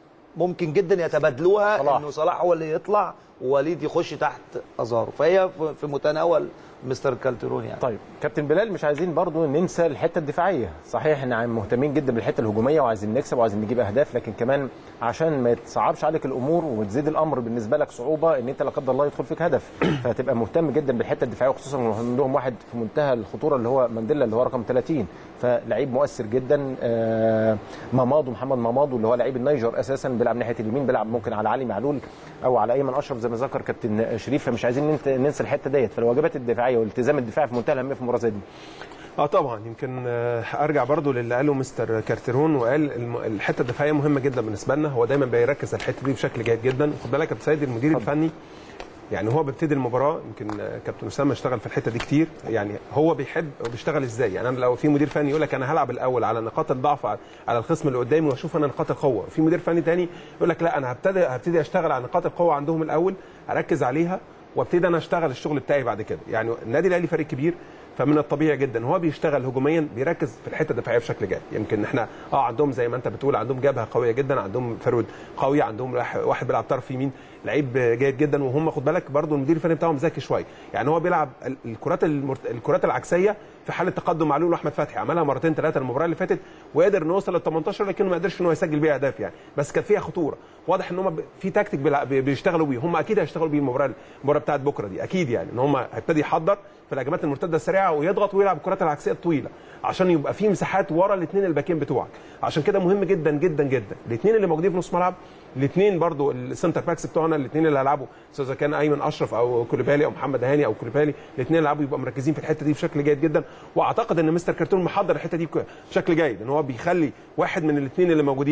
ممكن جدا يتبادلوها صلاح. انه صلاح هو اللي يطلع ووليد يخش تحت ازارو فهي في- في متناول مستر كالترون يعني طيب كابتن بلال مش عايزين برضو ننسى الحته الدفاعيه صحيح احنا مهتمين جدا بالحته الهجوميه وعايزين نكسب وعايزين نجيب اهداف لكن كمان عشان ما يتصعبش عليك الامور وتزيد الامر بالنسبه لك صعوبه ان انت لا قدر الله يدخل فيك هدف فهتبقى مهتم جدا بالحته الدفاعيه وخصوصا إن عندهم واحد في منتهى الخطوره اللي هو مانديلا اللي هو رقم 30 فلعيب مؤثر جدا آه، مامادو محمد مامادو اللي هو لعيب النيجر اساسا بيلعب ناحيه اليمين بيلعب ممكن على علي معلول او على ايمن اشرف زي ما ذكر كابتن شريف فمش عايزين ننت- ننسى الحته ديت فالواجبات الدفاعيه والالتزام الدفاعي في منتهى الاهميه في مباراه زي دي اه طبعا يمكن آه، ارجع برضو للي قاله مستر كارتيرون وقال الم- الحته الدفاعيه مهمه جدا بالنسبه لنا هو دايما بيركز على الحته دي بشكل جيد جدا خد بالك يا كابتن سيد المدير الفني يعني هو بيبتدي المباراه يمكن آه، كابتن اسامه اشتغل في الحته دي كتير يعني هو بيحب وبيشتغل ازاي يعني انا لو في مدير فني يقول لك انا هلعب الاول على نقاط الضعف على- على الخصم اللي قدامي واشوف انا نقاط القوه في مدير فني تاني يقول لك لا انا هبتدي هبتدي اشتغل على نقاط القوه عندهم الاول اركز عليها وابتدي انا اشتغل الشغل بتاعي بعد كده يعني النادي الاهلي فريق كبير فمن الطبيعي جدا هو بيشتغل هجوميا بيركز في الحته الدفاعيه بشكل جيد يمكن احنا اه عندهم زي ما انت بتقول عندهم جبهه قويه جدا عندهم فرود قوي عندهم واحد- واحد بيلعب طرف يمين لعيب جيد جدا وهم خد بالك برضو المدير الفني بتاعهم ذكي شويه يعني هو بيلعب ال- الكرات المرت... الكرات العكسيه في حاله تقدم معلول واحمد فتحي عملها مرتين ثلاثه المباراه اللي فاتت وقدر انه يوصل لل 18 لكنه ما قدرش ان هو يسجل بيها اهداف يعني بس كانت فيها خطوره واضح ان هم ب... في تكتيك بيلع- بي- بيشتغلوا بيه هم اكيد هيشتغلوا بيه المباراه المباراه بتاعت بكره دي اكيد يعني ان هم هيبتدي يحضر في الهجمات المرتده السريعه ويضغط ويلعب الكرات العكسيه الطويله عشان يبقى في مساحات ورا الاثنين الباكين بتوعك عشان كده مهم جدا جدا جدا الاثنين اللي موجودين في نص ملعب الاثنين برضو السنتر باكس بتوعنا الاثنين اللي هيلعبوا سواء إذا كان ايمن اشرف او كوليبالي او محمد هاني او كوليبالي الاثنين اللي هيلعبوا يبقوا مركزين في الحته دي بشكل جيد جدا واعتقد ان مستر كارتون محضر الحته دي بشكل جيد ان هو بيخلي واحد من الاثنين اللي موجودين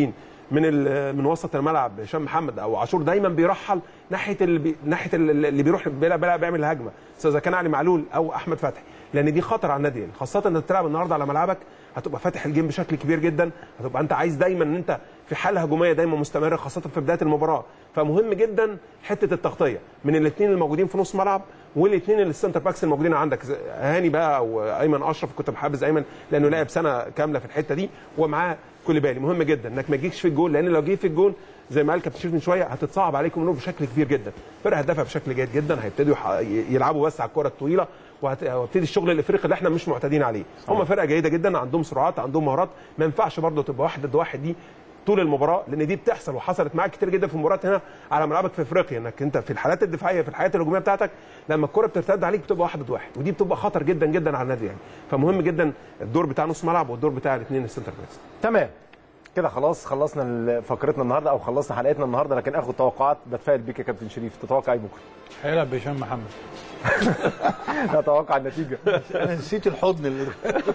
من ال- من وسط الملعب هشام محمد او عاشور دايما بيرحل ناحيه اللي بي ناحيه ال- اللي بيروح بيلعب بيلعب بيعمل الهجمه سواء اذا كان علي معلول او احمد فتحي لان دي خطر على النادي الأهلي. خاصه انك تلعب النهارده على ملعبك هتبقى فاتح الجيم بشكل كبير جدا هتبقى انت عايز دايما ان انت في حاله هجوميه دايما مستمره خاصه في بدايه المباراه فمهم جدا حته التغطيه من الاثنين الموجودين في نص ملعب والاثنين السنتر باكس الموجودين عندك زي هاني بقى او ايمن اشرف كنت بحابز ايمن لانه لعب سنه كامله في الحته دي ومعاه كوليبالي مهم جدا انك ما تجيش في الجول لان لو جيت في الجول زي ما قال كابتن شريف من شويه هتتصعب عليكم الامور بشكل كبير جدا فرقه هتدافع بشكل جيد جدا هيبتدوا يح- يلعبوا بس على الكره الطويله وهت- وهيبتدي الشغل الافريقي اللي احنا مش معتادين عليه هم فرقه جيده جدا عندهم سرعات عندهم مهارات ما ينفعش برضه تبقى واحد ضد واحد دي طول المباراه لان دي بتحصل وحصلت معاك كتير جدا في المباريات هنا على ملعبك في افريقيا انك انت في الحالات الدفاعيه في الحالات الهجوميه بتاعتك لما الكره بترتد عليك بتبقى واحد ضد واحد ودي بتبقى خطر جدا جدا على النادي يعني فمهم جدا الدور بتاع نص ملعب والدور بتاع الاثنين السنتر باكس تمام كده خلاص خلصنا ال- فقرتنا النهارده او خلصنا حلقتنا النهارده لكن اخد توقعات بتفائل بيك يا كابتن شريف تتوقع ايه بكره؟ هيلعب بهشام محمد اتوقع النتيجه انا نسيت الحضن اللي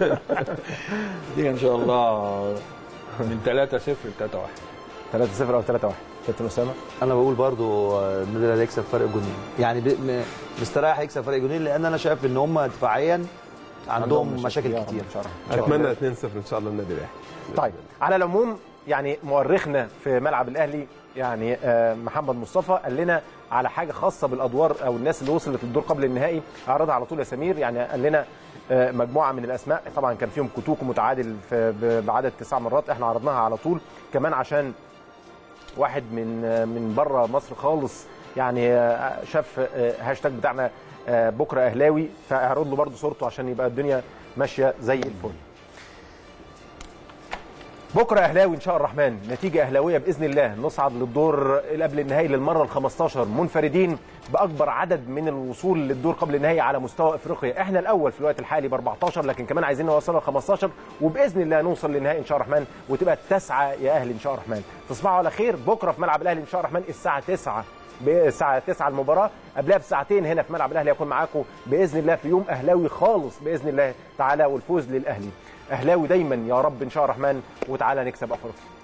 دي ان شاء الله من 3 0 ل 3 1 3 0 او 3 1 كابتن اسامه انا بقول برضو آه، النادي الاهلي هيكسب فرق جونين يعني ب- م- مستريح هيكسب فرق جونين لان انا شايف ان هم دفاعيا عندهم مشاكل يا رب كتير إن شاء الله. اتمنى 2-0 ان شاء الله النادي الاهلي طيب على العموم يعني مؤرخنا في ملعب الاهلي يعني آه، محمد مصطفى قال لنا على حاجه خاصه بالادوار او الناس اللي وصلت للدور قبل النهائي اعرضها على طول يا سمير يعني قال لنا آه، مجموعه من الاسماء طبعا كان فيهم كوتوكو متعادل في ب- بعدد تسع مرات احنا عرضناها على طول كمان عشان واحد من آه، من بره مصر خالص يعني آه، شاف آه، هاشتاج بتاعنا آه، بكره اهلاوي فاعرض له برده صورته عشان يبقى الدنيا ماشيه زي الفل بكره اهلاوي ان شاء الرحمن نتيجه اهلاويه باذن الله نصعد للدور اللي قبل النهائي للمره ال 15 منفردين باكبر عدد من الوصول للدور قبل النهائي على مستوى افريقيا احنا الاول في الوقت الحالي ب 14 لكن كمان عايزين نوصل ل 15 وباذن الله نوصل للنهائي ان شاء الرحمن وتبقى التاسعه يا اهلي ان شاء الرحمن تصبحوا على خير بكره في ملعب الاهلي ان شاء الرحمن الساعه 9 الساعة 9 المباراة قبلها بساعتين هنا في ملعب الأهلي هيكون معاكم بإذن الله في يوم أهلاوي خالص بإذن الله تعالى والفوز للأهلي أهلاوي دايما يا رب إن شاء الرحمن وتعالى نكسب أفريقيا